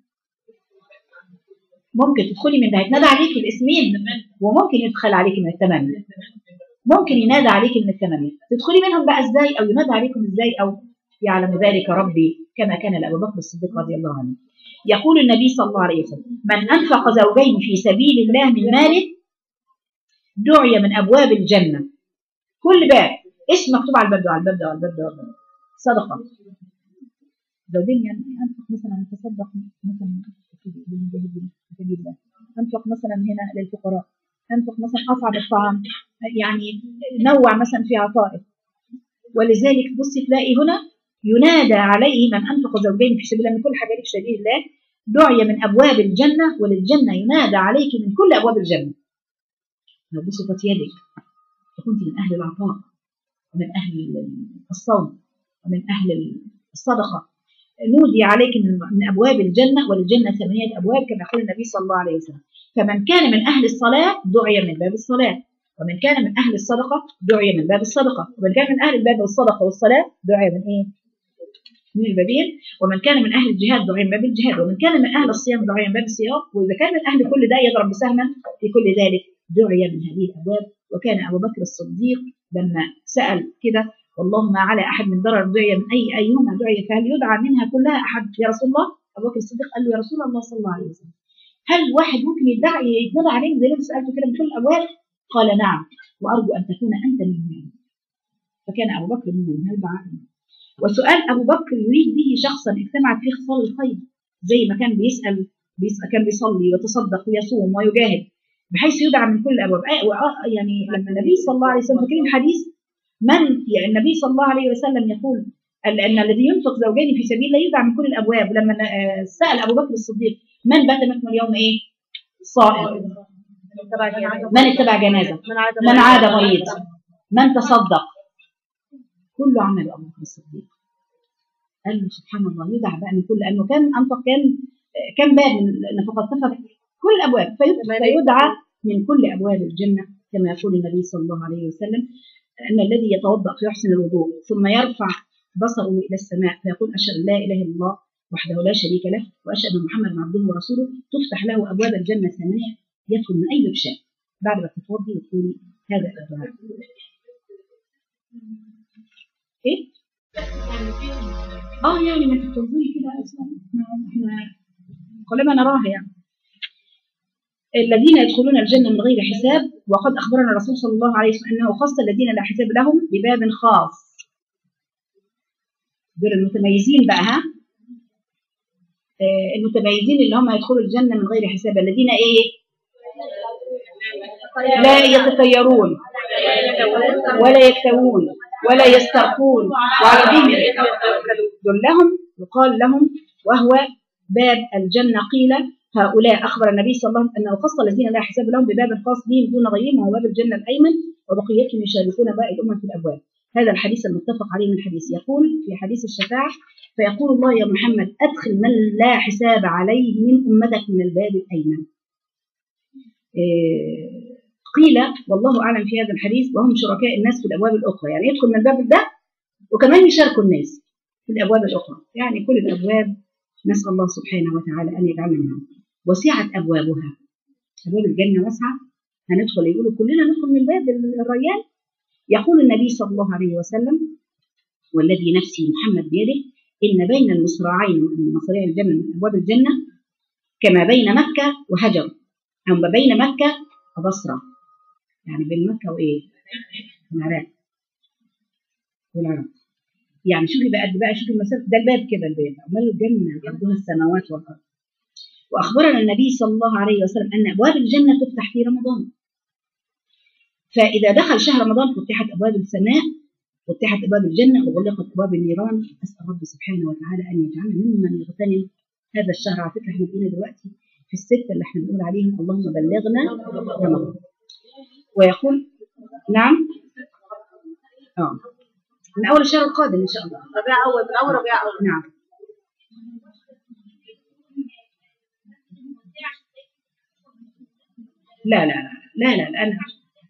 ممكن تدخلي من ده يتنادى عليك الاسمين وممكن يدخل عليك من الثمانية ممكن ينادى عليك من الثمانية تدخلي منهم بقى ازاي او ينادى عليكم ازاي او يعلم ذلك ربي كما كان لأبو بكر الصديق رضي الله عنه يقول النبي صلى الله عليه وسلم من أنفق زوجين في سبيل الله من ماله دعي من أبواب الجنة كل باب اسم مكتوب على الباب ده على الباب ده على الباب ده على صدقة زوجين يعني أنفق مثلا تصدق مثلا انفق مثلا هنا للفقراء انفق مثلا اصعب الطعام يعني نوع مثلا في عطائه ولذلك بصي تلاقي هنا ينادى عليه من انفق زوجين في سبيل الله من كل حاجه في سبيل الله دعي من ابواب الجنه وللجنه ينادى عليك من كل ابواب الجنه لو بسطت يدك فكنت من اهل العطاء ومن اهل الصوم ومن اهل الصدقه نودي عليك من من ابواب الجنه وللجنه ثمانيه ابواب كما قال النبي صلى الله عليه وسلم فمن كان من اهل الصلاه دعي من باب الصلاه ومن كان من اهل الصدقه دعي من باب الصدقه ومن كان من اهل الباب والصدقه والصلاه دعي من ايه؟ من البابين ومن كان من اهل الجهاد دعي من باب الجهاد ومن كان من اهل الصيام دعي من باب الصيام واذا كان من اهل كل ده يضرب بسهما في كل ذلك دعي من هذه الابواب وكان ابو بكر الصديق لما سال كده اللهم على احد من ضرر دعي من اي ايهما دعي فهل يدعى منها كلها احد يا رسول الله ابو بكر الصديق قال له يا رسول الله صلى الله عليه وسلم هل واحد ممكن يدعي يتنادى عليه زي ما انت سالته كده من كل الابواب قال نعم وارجو ان تكون انت منهم فكان ابو بكر منهم هل دعا وسؤال ابو بكر يريد به شخصا اجتمعت فيه خصال الخير زي ما كان بيسال, بيسأل كان بيصلي ويتصدق ويصوم ويجاهد بحيث يدعى من كل الابواب يعني لما النبي صلى الله عليه وسلم فاكرين الحديث من يعني النبي صلى الله عليه وسلم يقول ان الذي ينفق زوجين في سبيل الله يدعى من كل الابواب ولما سال ابو بكر الصديق من بات منكم اليوم ايه؟ صائم من اتبع جنازه من عاد مريض من تصدق كل عمل ابو بكر الصديق قال له سبحان الله يدعى بقى من كل لانه كان انفق كان كان باب من النفقات نفق كل الابواب فيدعى من كل ابواب الجنه كما يقول النبي صلى الله عليه وسلم ان الذي يتوضا فيحسن الوضوء ثم يرفع بصره الى السماء فيقول اشهد ان لا اله الا الله وحده لا شريك له واشهد ان محمدا عبده ورسوله تفتح له ابواب الجنه الثمانيه يدخل من اي باب شاء بعد ما تتوضي وتقولي هذا الدعاء ايه؟ اه يعني ما تتوضي كده اصلا احنا قلما نراها يعني الذين يدخلون الجنة من غير حساب وقد أخبرنا الرسول صلى الله عليه وسلم أنه خص الذين لا حساب لهم بباب خاص دول المتميزين بقى ها المتميزين اللي هم يدخلوا الجنة من غير حساب الذين إيه لا يتطيرون ولا يكتوون ولا يسترقون وعلى دين دول لهم يقال لهم وهو باب الجنة قيل هؤلاء أخبر النبي صلى الله عليه وسلم أنه خص الذين لا حساب لهم بباب خاص بهم دون غيرهم وهو باب الجنة الأيمن وبقيتهم يشاركون باقي الأمم في الأبواب هذا الحديث المتفق عليه من حديث يقول في حديث الشفاعة فيقول الله يا محمد أدخل من لا حساب عليه من أمتك من الباب الأيمن إيه قيل والله أعلم في هذا الحديث وهم شركاء الناس في الأبواب الأخرى يعني يدخل من الباب ده وكمان يشاركوا الناس في الأبواب الأخرى يعني كل الأبواب نسأل الله سبحانه وتعالى أن يجعلنا منهم وسعت أبوابها أبواب الجنة واسعة هندخل يقولوا كلنا ندخل من باب الريان يقول النبي صلى الله عليه وسلم والذي نفسي محمد بيده إن بين المصراعين من مصاريع الجنة من أبواب الجنة كما بين مكة وهجر أو ما بين مكة وبصرة يعني بين مكة وإيه؟ العراق والعراق يعني شوفي بقى قد بقى شوفي المسافة ده الباب كده الباب أمال الجنة عرضها السماوات والأرض وأخبرنا النبي صلى الله عليه وسلم أن أبواب الجنة تفتح في رمضان فإذا دخل شهر رمضان فتحت أبواب السماء فتحت أبواب الجنة وغلقت أبواب النيران أسأل رب سبحانه وتعالى أن يجعلنا ممن يغتنم هذا الشهر على فكرة احنا بقينا دلوقتي في الستة اللي احنا بنقول عليهم اللهم بلغنا رمضان ويقول نعم اه من أول الشهر القادم إن شاء الله ربيع أول من أول ربيع أول نعم لا لا لا لا لا لا أنا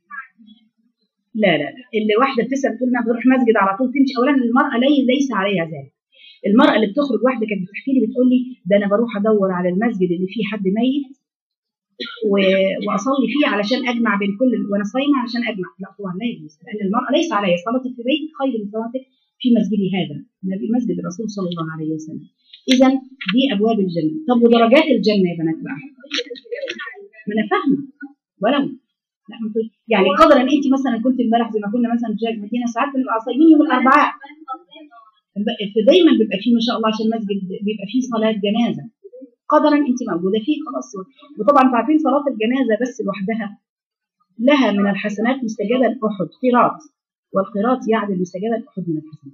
لا لا لا اللي واحدة بتسأل تقول أنا بروح مسجد على طول تمشي أولا المرأة لي ليس عليها ذلك المرأة اللي بتخرج واحدة كانت بتحكي لي بتقول لي ده أنا بروح أدور على المسجد اللي فيه حد ميت و... وأصلي فيه علشان أجمع بين كل وأنا صايمة علشان أجمع لا طبعا لا يجوز لأن المرأة ليس عليها صلاتك في بيتك خير من صلاتك في مسجدي هذا النبي مسجد الرسول صلى الله عليه وسلم إذا دي أبواب الجنة طب ودرجات الجنة يا بنات بقى ما أنا فاهمة ولو لا يعني قدرا انت مثلا كنت امبارح زي ما كنا مثلا في المدينه ساعات بنبقى صايمين يوم الاربعاء فدايما بيبقى فيه ما شاء الله عشان المسجد بيبقى فيه صلاه جنازه قدرا انت موجوده فيه خلاص وطبعا انتوا عارفين صلاه الجنازه بس لوحدها لها من الحسنات مستجابه لاحد قراط والقراط يعدل مستجابه لاحد من الحسنات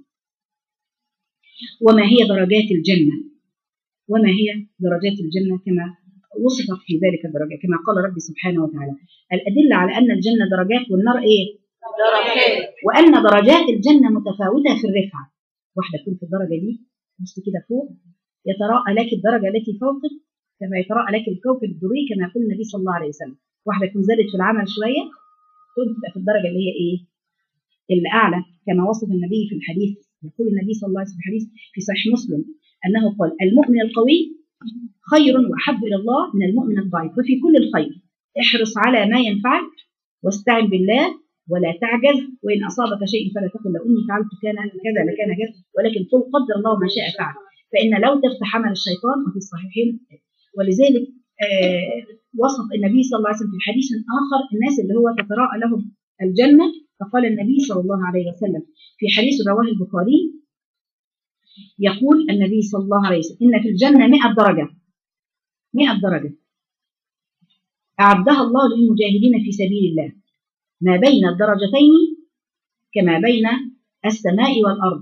وما هي درجات الجنه وما هي درجات الجنه كما وصفت في ذلك الدرجه كما قال ربي سبحانه وتعالى الادله على ان الجنه درجات والنار ايه درجات وان درجات الجنه متفاوته في الرفعه واحده تكون في الدرجه دي بص كده فوق يتراءى لك الدرجه التي فوقك كما يتراءى لك الكوكب الدري كما يقول النبي صلى الله عليه وسلم واحده تكون زادت في العمل شويه تكون تبقى في الدرجه اللي هي ايه اللي اعلى كما وصف النبي في الحديث يقول النبي صلى الله عليه وسلم في الحديث في صحيح مسلم انه قال المؤمن القوي خير واحب الى الله من المؤمن الضعيف وفي كل الخير احرص على ما ينفعك واستعن بالله ولا تعجز وان اصابك شيء فلا تقل لو اني فعلت كان كذا لكان كذا ولكن قل قدر الله ما شاء فعل فان لو تفتح عمل الشيطان وفي الصحيحين ولذلك آه وصف النبي صلى الله عليه وسلم في حديث اخر الناس اللي هو تتراءى لهم الجنه فقال النبي صلى الله عليه وسلم في حديث رواه البخاري يقول النبي صلى الله عليه وسلم ان في الجنه 100 درجه 100 درجه اعدها الله للمجاهدين في سبيل الله ما بين الدرجتين كما بين السماء والارض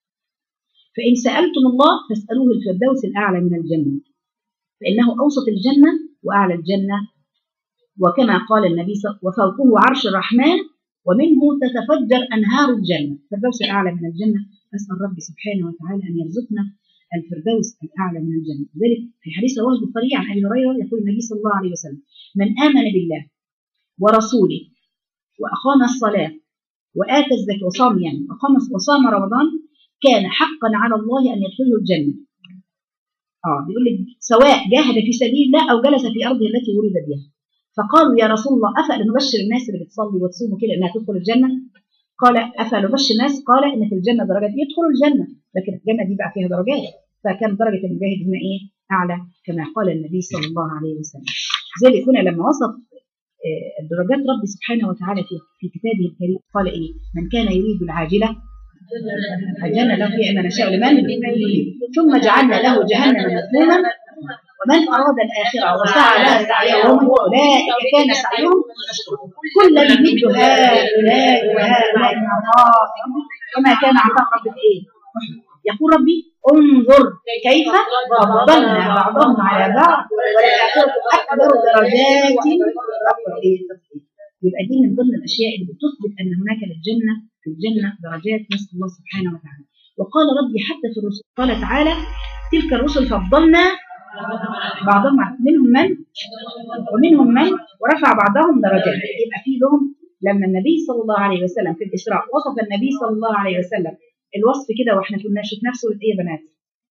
فان سالتم الله فاسالوه الفردوس الاعلى من الجنه فانه اوسط الجنه واعلى الجنه وكما قال النبي صلى وفوقه عرش الرحمن ومنه تتفجر انهار الجنه الفردوس الاعلى من الجنه نسال ربي سبحانه وتعالى ان يرزقنا الفردوس الاعلى من الجنه ذلك في حديث رواه البخاري عن ابي هريره يقول النبي صلى الله عليه وسلم من امن بالله ورسوله واقام الصلاه واتى الزكاه وصام يعني وقام وصام رمضان كان حقا على الله ان يدخله الجنه اه بيقول لك سواء جاهد في سبيل الله او جلس في ارضه التي ولد بها فقالوا يا رسول الله افلا نبشر الناس اللي بتصلي وتصوم كده انها تدخل الجنه قال افلا نبشر الناس قال ان في الجنه درجات يدخلوا الجنه لكن الجنه دي بقى فيها درجات فكان درجه المجاهد هنا ايه اعلى كما قال النبي صلى الله عليه وسلم ذلك هنا لما وصف درجات ربي سبحانه وتعالى في في كتابه الكريم قال ايه من كان يريد العاجله عجلنا له فيها ما نشاء لمن ثم جعلنا له جهنم مذموما ومن اراد الاخره وسعى لها سعيهم اولئك كان سعيهم كل يمد هؤلاء وهؤلاء من عطاء وما كان عطاء ربك ايه يقول ربي انظر كيف فضلنا بعضهم على بعض وللآخرة أكبر درجات أكبر إيه يبقى دي من ضمن الأشياء اللي بتثبت أن هناك للجنة في الجنة درجات نسأل الله سبحانه وتعالى وقال ربي حتى في الرسل قال تعالى تلك الرسل فضلنا بعضهم منهم من ومنهم من ورفع بعضهم درجات يبقى في لهم لما النبي صلى الله عليه وسلم في الإسراء وصف النبي صلى الله عليه وسلم الوصف كده واحنا كنا شفناه في سوره ايه يا بنات؟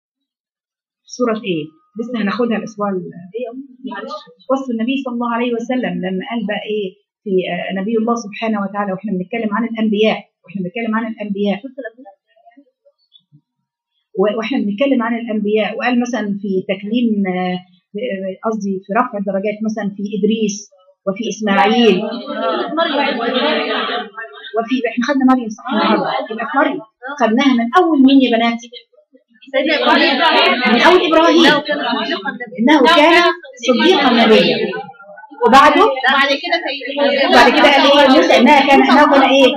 سوره ايه؟ لسه هناخدها الاسبوع ايه وصف النبي صلى الله عليه وسلم لما قال بقى ايه في نبي الله سبحانه وتعالى واحنا بنتكلم عن الانبياء واحنا بنتكلم عن الانبياء واحنا بنتكلم عن الانبياء وقال مثلا في تكليم قصدي في رفع الدرجات مثلا في ادريس وفي اسماعيل وفي احنا خدنا مريم صح النهارده يبقى في مريم خدناها من اول مين يا بنات؟ من اول ابراهيم انه كان صديقا نبيا وبعده بعد كده وبعد كده قال ايه موسى انها كان انه كان ايه؟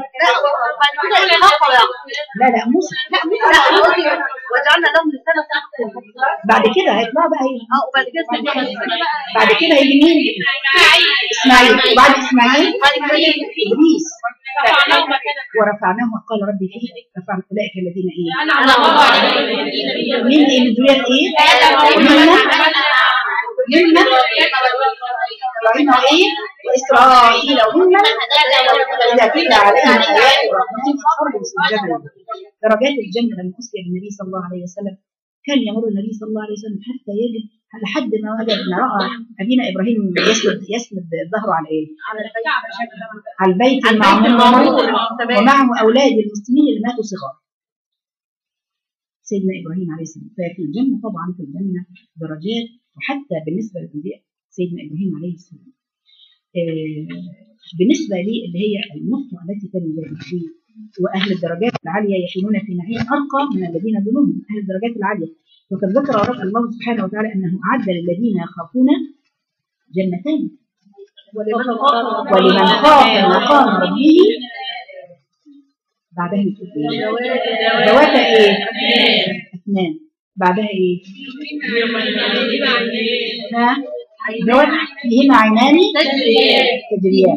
لا لا موسى لا موسى وجعلنا لهم لسانة بعد كده هيطلع بقى ايه؟ اه وبعد كده بعد كده هيجي مين؟ اسماعيل وبعد اسماعيل ادريس ورفعناه وقال ربي فيه رفعنا اولئك الذين ايه؟ مين ايه من ذرية ايه؟ ممن ممن ومنه ايه؟ واسرائيل وممن اذا تتلى عليهم ايات رحمتهم فخرجوا سجدا درجات الجنه لما اسري بالنبي صلى الله عليه وسلم كان يمر النبي صلى الله عليه وسلم حتى يجد لحد ما وجد ما راى ابينا ابراهيم يسند يسند ظهره على ايه؟ على البيت المعمور ومعه اولاد المسلمين اللي ماتوا صغار سيدنا ابراهيم عليه السلام ففي الجنه طبعا في الجنه درجات وحتى بالنسبه للانبياء سيدنا ابراهيم عليه السلام آه بالنسبه لي اللي هي النقطه التي تلي واهل الدرجات العاليه يكونون في نعيم ارقى من الذين دونهم اهل الدرجات العاليه وقد ذكر رب الله سبحانه وتعالى انه اعد للذين يخافون جنتين ولمن خاف مقام ربه بعدها بتقول ايه؟ ذوات ايه؟ اثنان بعدها ايه؟ ها؟ ذوات فيهما عينان تجريان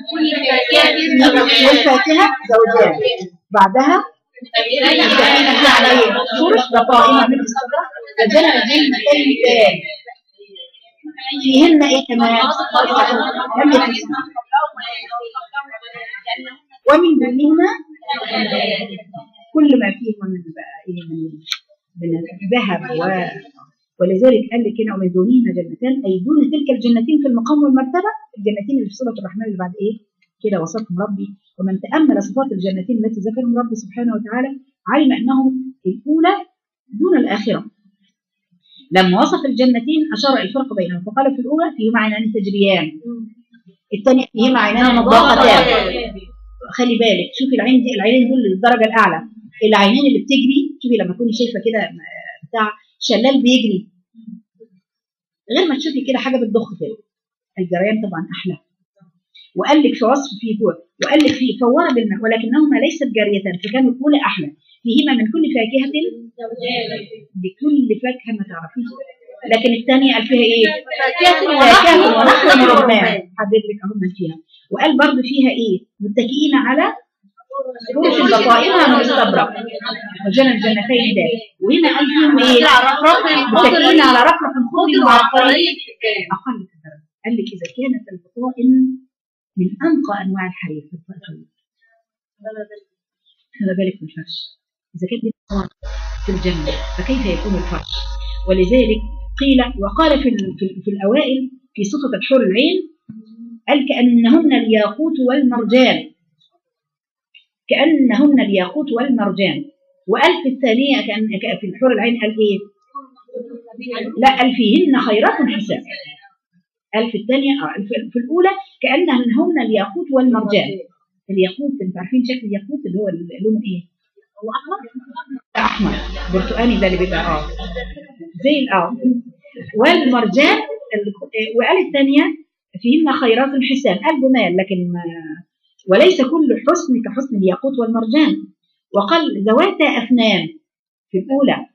والفاكهه زوجان بعدها السكينه يعني ايه؟ فرش بطائنه من الصدر وجنتين تان فيهن ايه كمان؟ لم يكن ومن دونهما كل ما فيهما من بقى ايه من من الذهب و ولذلك قال لك هنا ومن دونهما جنتان اي دون تلك الجنتين في المقام والمرتبه الجنتين اللي في سوره الرحمن اللي بعد ايه؟ كده وصفهم ربي ومن تامل صفات الجنتين التي ذكرهم ربي سبحانه وتعالى علم انهم الاولى دون الاخره لما وصف الجنتين اشار الفرق بينهم فقال في الاولى فيهما عينان تجريان الثانيه فيهما عينان نضاقتان خلي بالك شوفي العين دي العينين دول للدرجه الاعلى العينين اللي بتجري شوفي لما تكوني شايفه كده بتاع شلال بيجري غير ما تشوفي كده حاجه بتضخ كده الجريان طبعا احلى وقال لك في وصف فيه هو وقال لك فيه فور بالماء ولكنهما ليست جاريتان فكانوا الاولى احلى فيهما من كل فاكهه بكل فاكهه ما تعرفيش لكن الثانيه قال فيها ايه؟ فاكهه ونخل ورمان حدد لك اهو من فيها وقال برضه فيها ايه؟ متكئين على روح بطائنها من استبرق وجنى الجنتين ده وهنا قال فيهم ايه؟ متكئين على رفرف خضر وعبقري اقل في الدرجه قال لك اذا كانت البطائن من انقى انواع الحرير في الطائفه فما بالك بالفرش اذا كانت دي في الجنه فكيف يكون الفرش ولذلك قيل وقال في, في, في الاوائل في صفه الحور العين قال كانهن الياقوت والمرجان كانهن الياقوت والمرجان وقال في الثانيه كان في الحور العين قال ايه؟ لا قال فيهن خيرات حساب قال في الثانيه اه في الاولى كانهن الياقوت والمرجان الياقوت انتوا عارفين شكل الياقوت اللي هو لونه ايه؟ هو احمر؟ احمر برتقاني ده اللي بيبقى اه زي اه والمرجان وقال الثانيه فيهن خيرات حسان قال جمال لكن ما وليس كل حسن كحسن الياقوت والمرجان وقال ذواتا افنان في الاولى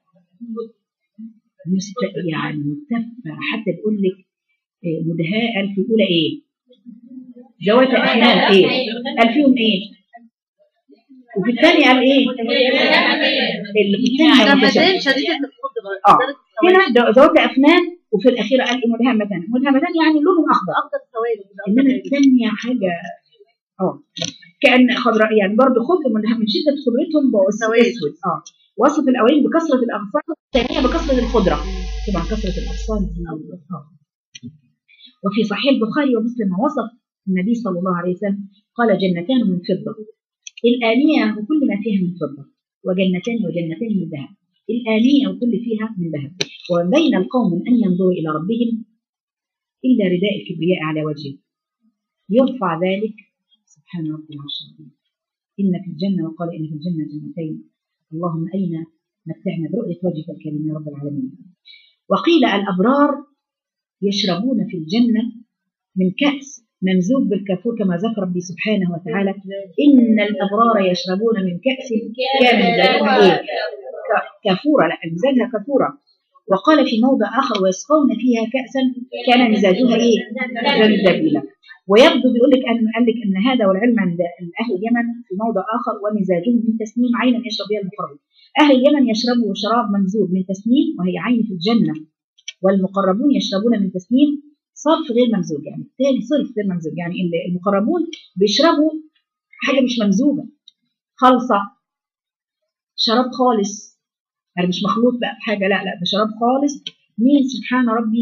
يعني متفة حتى بيقول لك مدهاء قال في الاولى ايه؟ ذواتا افنان ايه؟ قال فيهم ايه؟ وفي الثانية قال ايه؟ اللي في الثانية جنبتين شديدة الخضر اه هنا ذوات افنان وفي الاخيره قال ملهمتان ملهمتان يعني لونه اخضر أخضر سواد انما الثانيه حاجه اه كان خضراء يعني برضه خضر ملهم من شده خضرتهم بقوا سواد. اسود اه وصف الاولين بكثره الاغصان والثانيه بكثره الخضره طبعا كثره الاغصان دي اه وفي صحيح البخاري ومسلم وصف النبي صلى الله عليه وسلم قال جنتان من فضه الآنية وكل ما فيها من فضة وجنتان وجنتين من ذهب الآنية وكل فيها من ذهب وبين القوم أن ينظروا إلى ربهم إلا رداء الكبرياء على وجهه يرفع ذلك سبحان رب العرش العظيم إن في الجنة وقال إن في الجنة جنتين اللهم أين متعنا برؤية وجهك الكريم يا رب العالمين وقيل الأبرار يشربون في الجنة من كأس ممزوج بالكافور كما ذكر ربي سبحانه وتعالى إن الأبرار يشربون من كأس كان مزاجها إيه؟ ك- كافورة لا مزاجها كافورة وقال في موضع آخر ويسقون فيها كأسا كان مزاجها إيه؟ زنجبيلا ويبدو بيقول لك أن قال لك أن هذا والعلم عند أهل اليمن في موضع آخر ومزاجهم من تسنيم عينا يشرب بها المقرب أهل اليمن يشربوا شراب ممزوج من تسنيم وهي عين في الجنة والمقربون يشربون من تسنيم صرف غير ممزوج يعني بالتالي صرف غير ممزوج يعني ال- المقربون بيشربوا حاجه مش ممزوجه خالصه شراب خالص يعني مش مخلوط بقى بحاجه لا لا ده شراب خالص مين سبحان ربي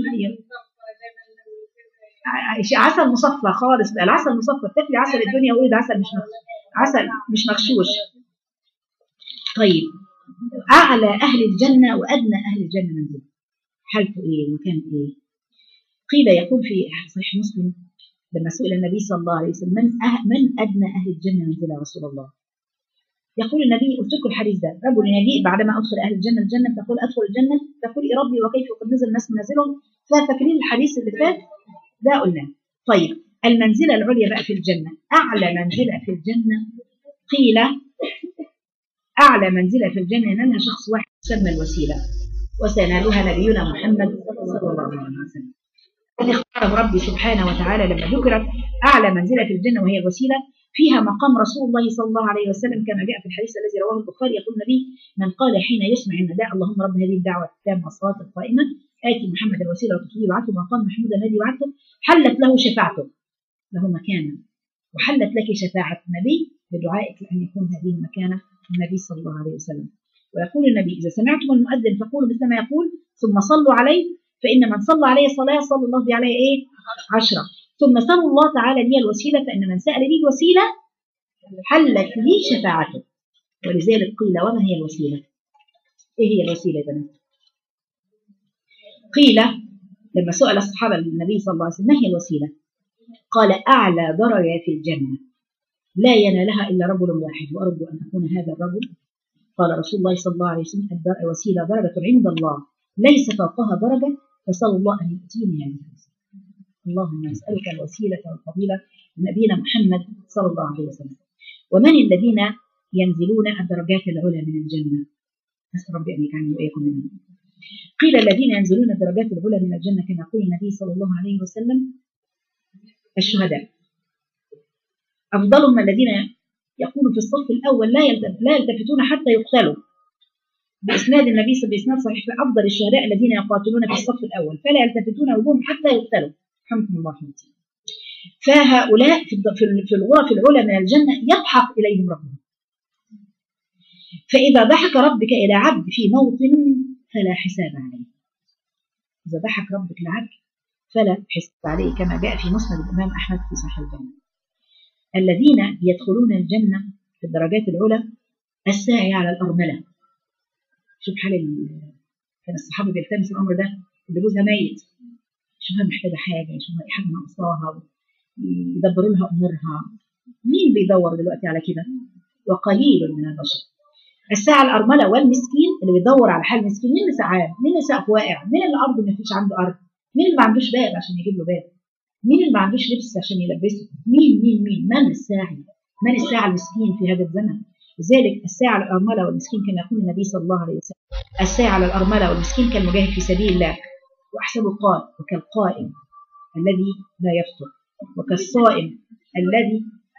ع- ع- عسل مصفى خالص بقى العسل مصفى تاكلي عسل الدنيا وقولي ده عسل مش مغ- عسل مش مغشوش طيب اعلى اهل الجنه وادنى اهل الجنه منزلا حالته ايه ومكانه ايه قيل يقول في صحيح مسلم لما سئل النبي صلى الله عليه وسلم من, أه من أدنى أهل الجنة منزلا يا رسول الله يقول النبي قلت لكم الحديث ده رجل يجيء بعدما ادخل اهل الجنه الجنه تقول ادخل الجنه تقول يا ربي وكيف قد نزل الناس منازلهم ففاكرين الحديث اللي فات ده قلناه طيب المنزله العليا بقى في الجنه اعلى منزله في الجنه قيل اعلى منزله في الجنه انها شخص واحد يسمى الوسيله وسينالها نبينا محمد صلى الله عليه وسلم الذي اختاره ربي سبحانه وتعالى لما ذكرت اعلى منزله في الجنه وهي الوسيله فيها مقام رسول الله صلى الله عليه وسلم كما جاء في الحديث الذي رواه البخاري يقول النبي من قال حين يسمع النداء اللهم رب هذه الدعوه التامه الصلاه القائمه اتي محمد الوسيله وتطويل وعدته مقام محمود الذي وعدته حلت له شفاعته له مكانا وحلت لك شفاعه النبي بدعائك ان يكون هذه المكانه النبي صلى الله عليه وسلم ويقول النبي اذا سمعتم المؤذن فقولوا مثل ما يقول ثم صلوا عليه فان من صلى عليه صلاه صلى الله عليه ايه عشرة ثم سألوا الله تعالى لي الوسيلة فإن من سأل لي الوسيلة حلت لي شفاعته ولذلك قيل وما هي الوسيلة إيه هي الوسيلة يا بنات قيل لما سئل الصحابة النبي صلى الله عليه وسلم ما هي الوسيلة قال أعلى درجة في الجنة لا ينالها إلا رجل واحد وأرجو أن أكون هذا الرجل قال رسول الله صلى الله عليه وسلم الوسيلة درجة عند الله ليس فوقها درجة فسأل الله أن يؤتيني هذه الوسيلة اللهم نسألك الوسيلة والفضيلة نبينا محمد صلى الله عليه وسلم ومن الذين ينزلون الدرجات العلى من الجنة نسأل ربي أن يجعلني وإياكم منهم قيل الذين ينزلون الدرجات العلى من الجنة كما يقول النبي صلى الله عليه وسلم الشهداء أفضلهم الذين يكونوا في الصف الأول لا لا يلتفتون حتى يقتلوا بإسناد النبي صلى الله عليه وسلم صحيح أفضل الشهداء الذين يقاتلون في الصف الأول فلا يلتفتون وجوههم حتى يقتلوا رحمكم الله حمدي فهؤلاء في الغرف العلى من الجنة يضحك إليهم ربهم فإذا ضحك ربك إلى عبد في موطن فلا حساب عليه إذا ضحك ربك لعبد فلا حساب عليه كما جاء في مسند الإمام أحمد في صحيح الجنة الذين يدخلون الجنة في الدرجات العلى الساعي على الأرملة شوف حال كان الصحابة بيلتمسوا الأمر ده اللي جوزها ميت شوفها محتاجة حاجة شوفها حاجة ناقصاها يدبروا لها أمورها مين بيدور دلوقتي على كده وقليل من البشر الساعة الأرملة والمسكين اللي بيدور على حال المسكين مين اللي سعان مين اللي سقف واقع مين اللي أرضه ما فيش عنده أرض مين اللي ما عندوش باب عشان يجيب له باب مين اللي ما عندوش لبس عشان يلبسه مين مين مين من الساعي من الساعة المسكين في هذا الزمن لذلك الساعة على الأرملة والمسكين كما يقول النبي صلى الله عليه وسلم الساعة على الأرملة والمسكين كالمجاهد في سبيل الله وأحسبه قال وكالقائم الذي لا يفطر وكالصائم الذي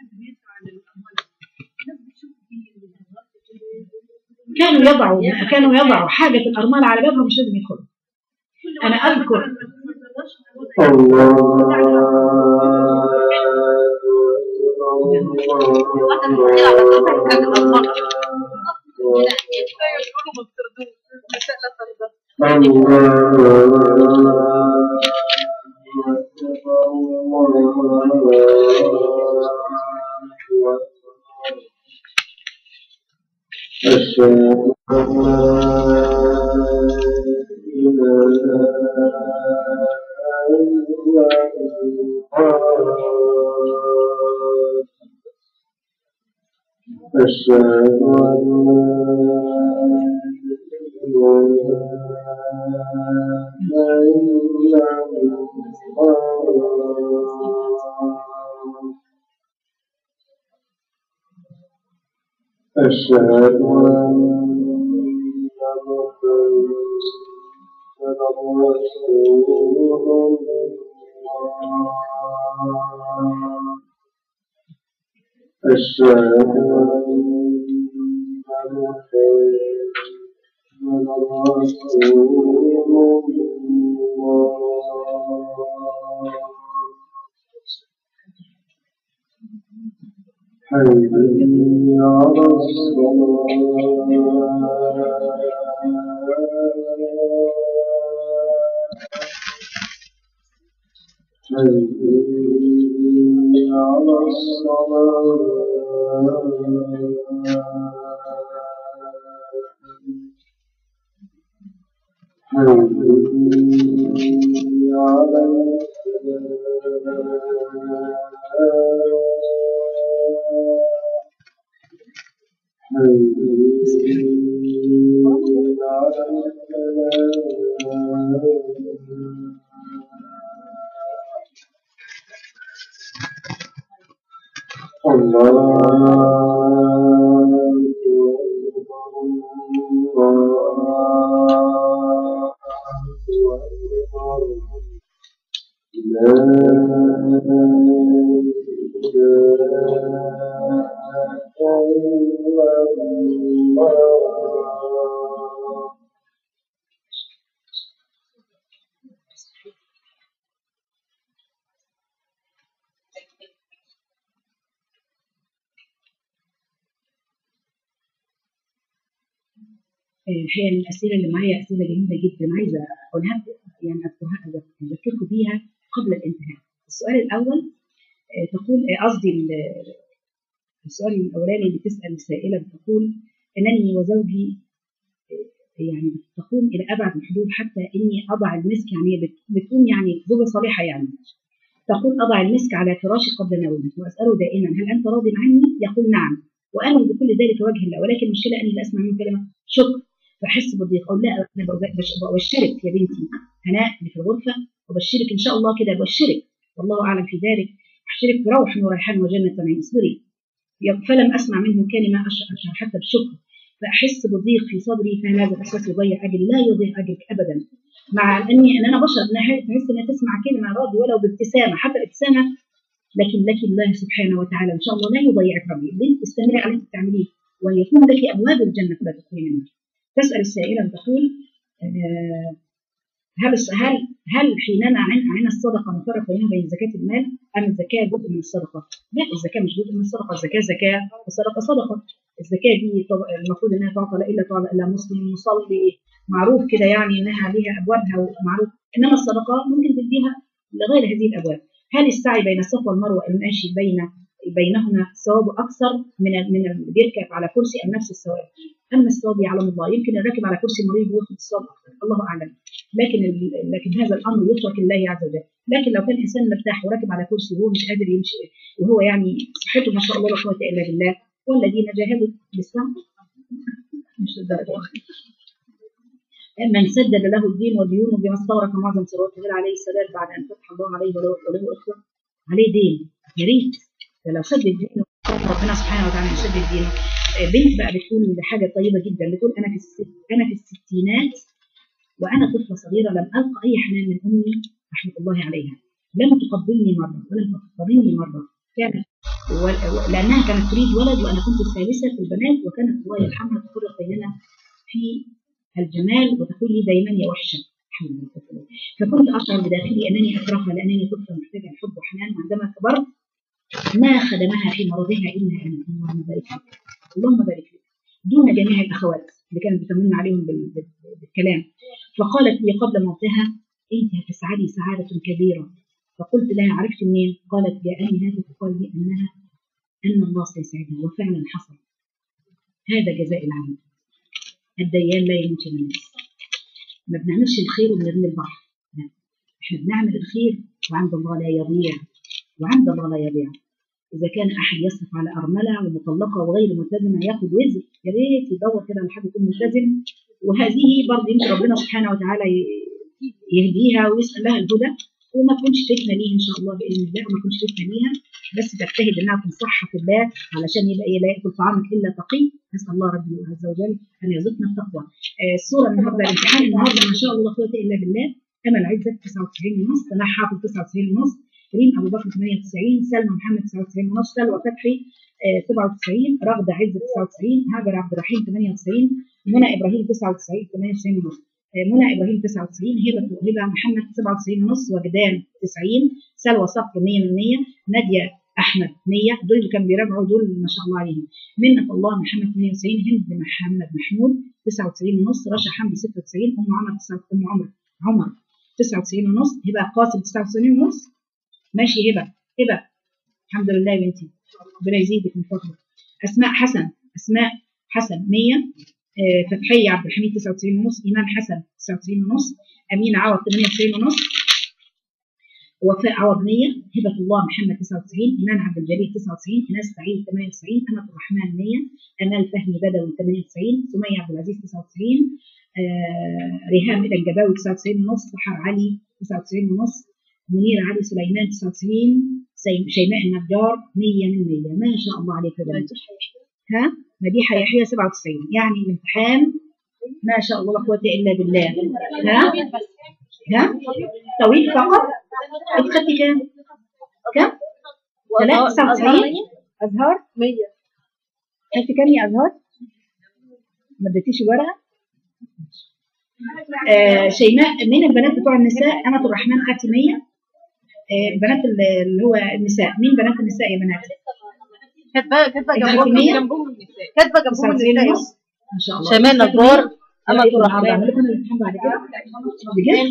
كانوا يضعوا كانوا يضعوا حاجة الأرملة على بابها مش لازم يدخلوا أنا أذكر أشهد أن لا إله إلا الله أشهد أن لا إله إلا الله أشهد أن محمدا رسول الله أشهد أن محمدا رسول الله حي على الصلاة حي على الصلاة حي على الفلاح حي آه، هي الأسئلة اللي معايا أسئلة جميلة جدا عايزة أقولها يعني أذكرها أذكركم بيها قبل الانتهاء. السؤال الأول آه، تقول آه، قصدي ال- السؤال الأولاني اللي بتسأل السائلة بتقول أنني وزوجي آه، يعني تقوم إلى أبعد الحدود حتى إني أضع المسك يعني هي بت- بتقوم يعني زوجة صالحة يعني تقول أضع المسك على فراشي قبل نومي وأسأله دائما هل أنت راض عني؟ يقول نعم وأنا بكل ذلك وجه الله ولكن المشكلة أني لا أسمع منه كلمة شكر فأحس بالضيق أقول لا أنا بوز- بش- ببشرك يا بنتي هناء اللي في الغرفة وبشرك إن شاء الله كده بشرك والله أعلم في ذلك أبشرك بروح وريحان وجنة نعيم اصبري يق- فلم أسمع منه كلمة أشعر أشعر حتى بشكر فأحس بالضيق في صدري فهل هذا الإحساس يضيع أجري لا يضيع أجرك أبدا مع أني أن أنا بشر أنا تحس أنها تسمع كلمة راضي ولو بابتسامة حتى الابتسامة لكن لك الله سبحانه وتعالى إن شاء الله لا يضيعك ربي اللي انت استمري على اللي انت بتعمليه ويكون لك أبواب الجنة فلا تدخلي منها تسأل السائلة وتقول آه، هل هل هل حينما عن عن الصدقه نفرق بينها وبين زكاه المال ام الزكاه جزء من الصدقه؟ لا الزكاه مش جزء من الصدقه، الزكاه زكاه والصدقه صدقه. الزكاه دي طب- المفروض انها تعطى لا الا تعطى الا مسلم مصلي معروف كده يعني انها ليها ابوابها ومعروف انما الصدقه ممكن تديها لغير هذه الابواب. هل السعي بين الصفا والمروه الماشي بين بينهما ثواب اكثر من ال- من اللي بيركب على كرسي ام نفس الثواب؟ اما الثواب يعلم الله يمكن الراكب على كرسي مريض وياخد الثواب اكثر الله اعلم. لكن ال- لكن هذا الامر يترك لله عز وجل لكن لو كان الانسان مرتاح وراكب على كرسي وهو مش قادر يمشي وهو يعني صحته ما شاء الله لا قوه الا بالله والذين جاهدوا بالسمع مش للدرجه من سدد له الدين وديونه بما استغرق معظم ثروات غير عليه السداد بعد ان فتح الله عليه وله وله اخوه عليه دين يا ريت ده لو سدد دينه ربنا سبحانه وتعالى يسدد دينه آه، بنت بقى بتقول حاجه طيبه جدا بتقول انا في الست انا في الستينات وانا طفله صغيره لم القى اي حنان من امي رحمه الله عليها لم تقبلني مره ولم تحتضنني مره كانت و- و- لانها كانت تريد ولد وانا كنت الثالثه في البنات وكانت الله يرحمها تفرق بيننا في الجمال وتقول لي دايما يا وحشه الحمد لله رب العالمين. فكنت اشعر بداخلي انني اكرهها لانني طفله محتاجه الحب وحنان وعندما كبرت ما خدمها في مرضها الا انا اللهم بارك لك اللهم بارك لك دون جميع الاخوات اللي كانت بتمن عليهم بال- بال- بالكلام فقالت لي قبل موتها انت هتسعدي سعاده كبيره فقلت لها عرفت منين؟ قالت جاءني هاتف وقال لي انها ان الله سيسعدها وفعلا حصل هذا جزاء العمل الديان لا يموت من الناس ما بنعملش الخير ونرمي البحر لا احنا بنعمل الخير وعند الله لا يضيع وعند الله لا يضيع اذا كان احد يصرف على ارمله ومطلقه وغير ملتزمه ياخد وزر يا ريت يدور كده على حد يكون ملتزم وهذه برضه يمكن ربنا سبحانه وتعالى ي- يهديها ويسال لها الهدى وما تكونش فتنه ليه ان شاء الله باذن الله وما تكونش فتنه ليها بس تجتهد انها تنصحها في الله علشان يبقى ايه لا ياكل طعامك الا تقي نسال الله ربي عز وجل ان يرزقنا التقوى آه، الصوره النهارده الامتحان النهارده ما شاء الله لا قوه الا بالله امل عزت 99 ونص سماح حافظ 99 ونص ريم ابو بكر 98 سلمى محمد 99 ونص سلوى فتحي آه، 97 رغده عزت 99 هاجر عبد الرحيم 98 منى ابراهيم 99 98 ونص آه، منى ابراهيم 99 هبه هبه محمد 97 ونص وجدان 90 سلوى صقر 100 من 100 ناديه احمد 100 دول اللي كانوا بيراجعوا دول ما شاء الله عليهم منة الله محمد 98 هند محمد محمود 99 ونص رشا حمدي 96 ام عمر 99 ام عمر عمر 99 ونص هبه قاسم 99 ونص ماشي هبه هبه الحمد لله يا بنتي ربنا يزيدك من فضله اسماء حسن اسماء حسن 100 آه، فتحيه عبد الحميد 99 ونص ايمان حسن 99 ونص امين عوض 98 ونص وفاء عوض 100 هبه الله محمد 99 ايمان عبد الجليل 99 ايناس سعيد 98 امل الرحمن 100 امال فهمي بدوي 98 سميه عبد العزيز 99 آه، ريهام الى الجباوي 99 ونص سحر علي 99 ونص منير علي سليمان 99 سي- شيماء النجار 100 من 100 ما شاء الله عليك يا بنات ها مديحة يحيى 97 يعني الامتحان ما شاء الله لا قوة إلا بالله ها ها طويل فقط انت خدتي كام؟ كام؟ ثلاثة 99 أزهار 100 خدتي كام يا أزهار؟ ما اديتيش ورقة؟ آه شيماء من البنات بتوع النساء أمة الرحمن خدتي 100 آه البنات اللي اللي هو النساء مين بنات النساء يا بنات؟ كاتبه كاتبه أنت جنبهم خدتي مية؟ جنبهم النساء كاتبه جنبهم 99 النساء ونص ما شاء الله شيماء خدتي نجار 100؟ أمة أيوة، الرحمن. بعمل لكم الامتحان بعد كده بجد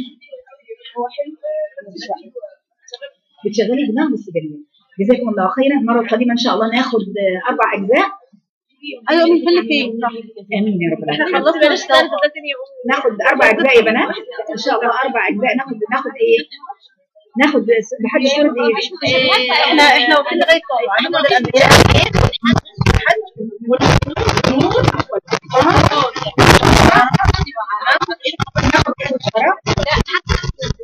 بتشغلي دماغ بالسجلية جزاكم الله خيرا المرة القادمة إن شاء الله ناخد آه، أربع أجزاء ايوه من فين لفين آمين يا رب العالمين احنا خلصنا الثالثه ده تاني يوم ناخد اربع اجزاء يا بنات ان شاء الله اربع اجزاء ناخد ناخد ايه ناخد لحد سوره ايه احنا احنا واخدين لغايه طالع هناخد الانبياء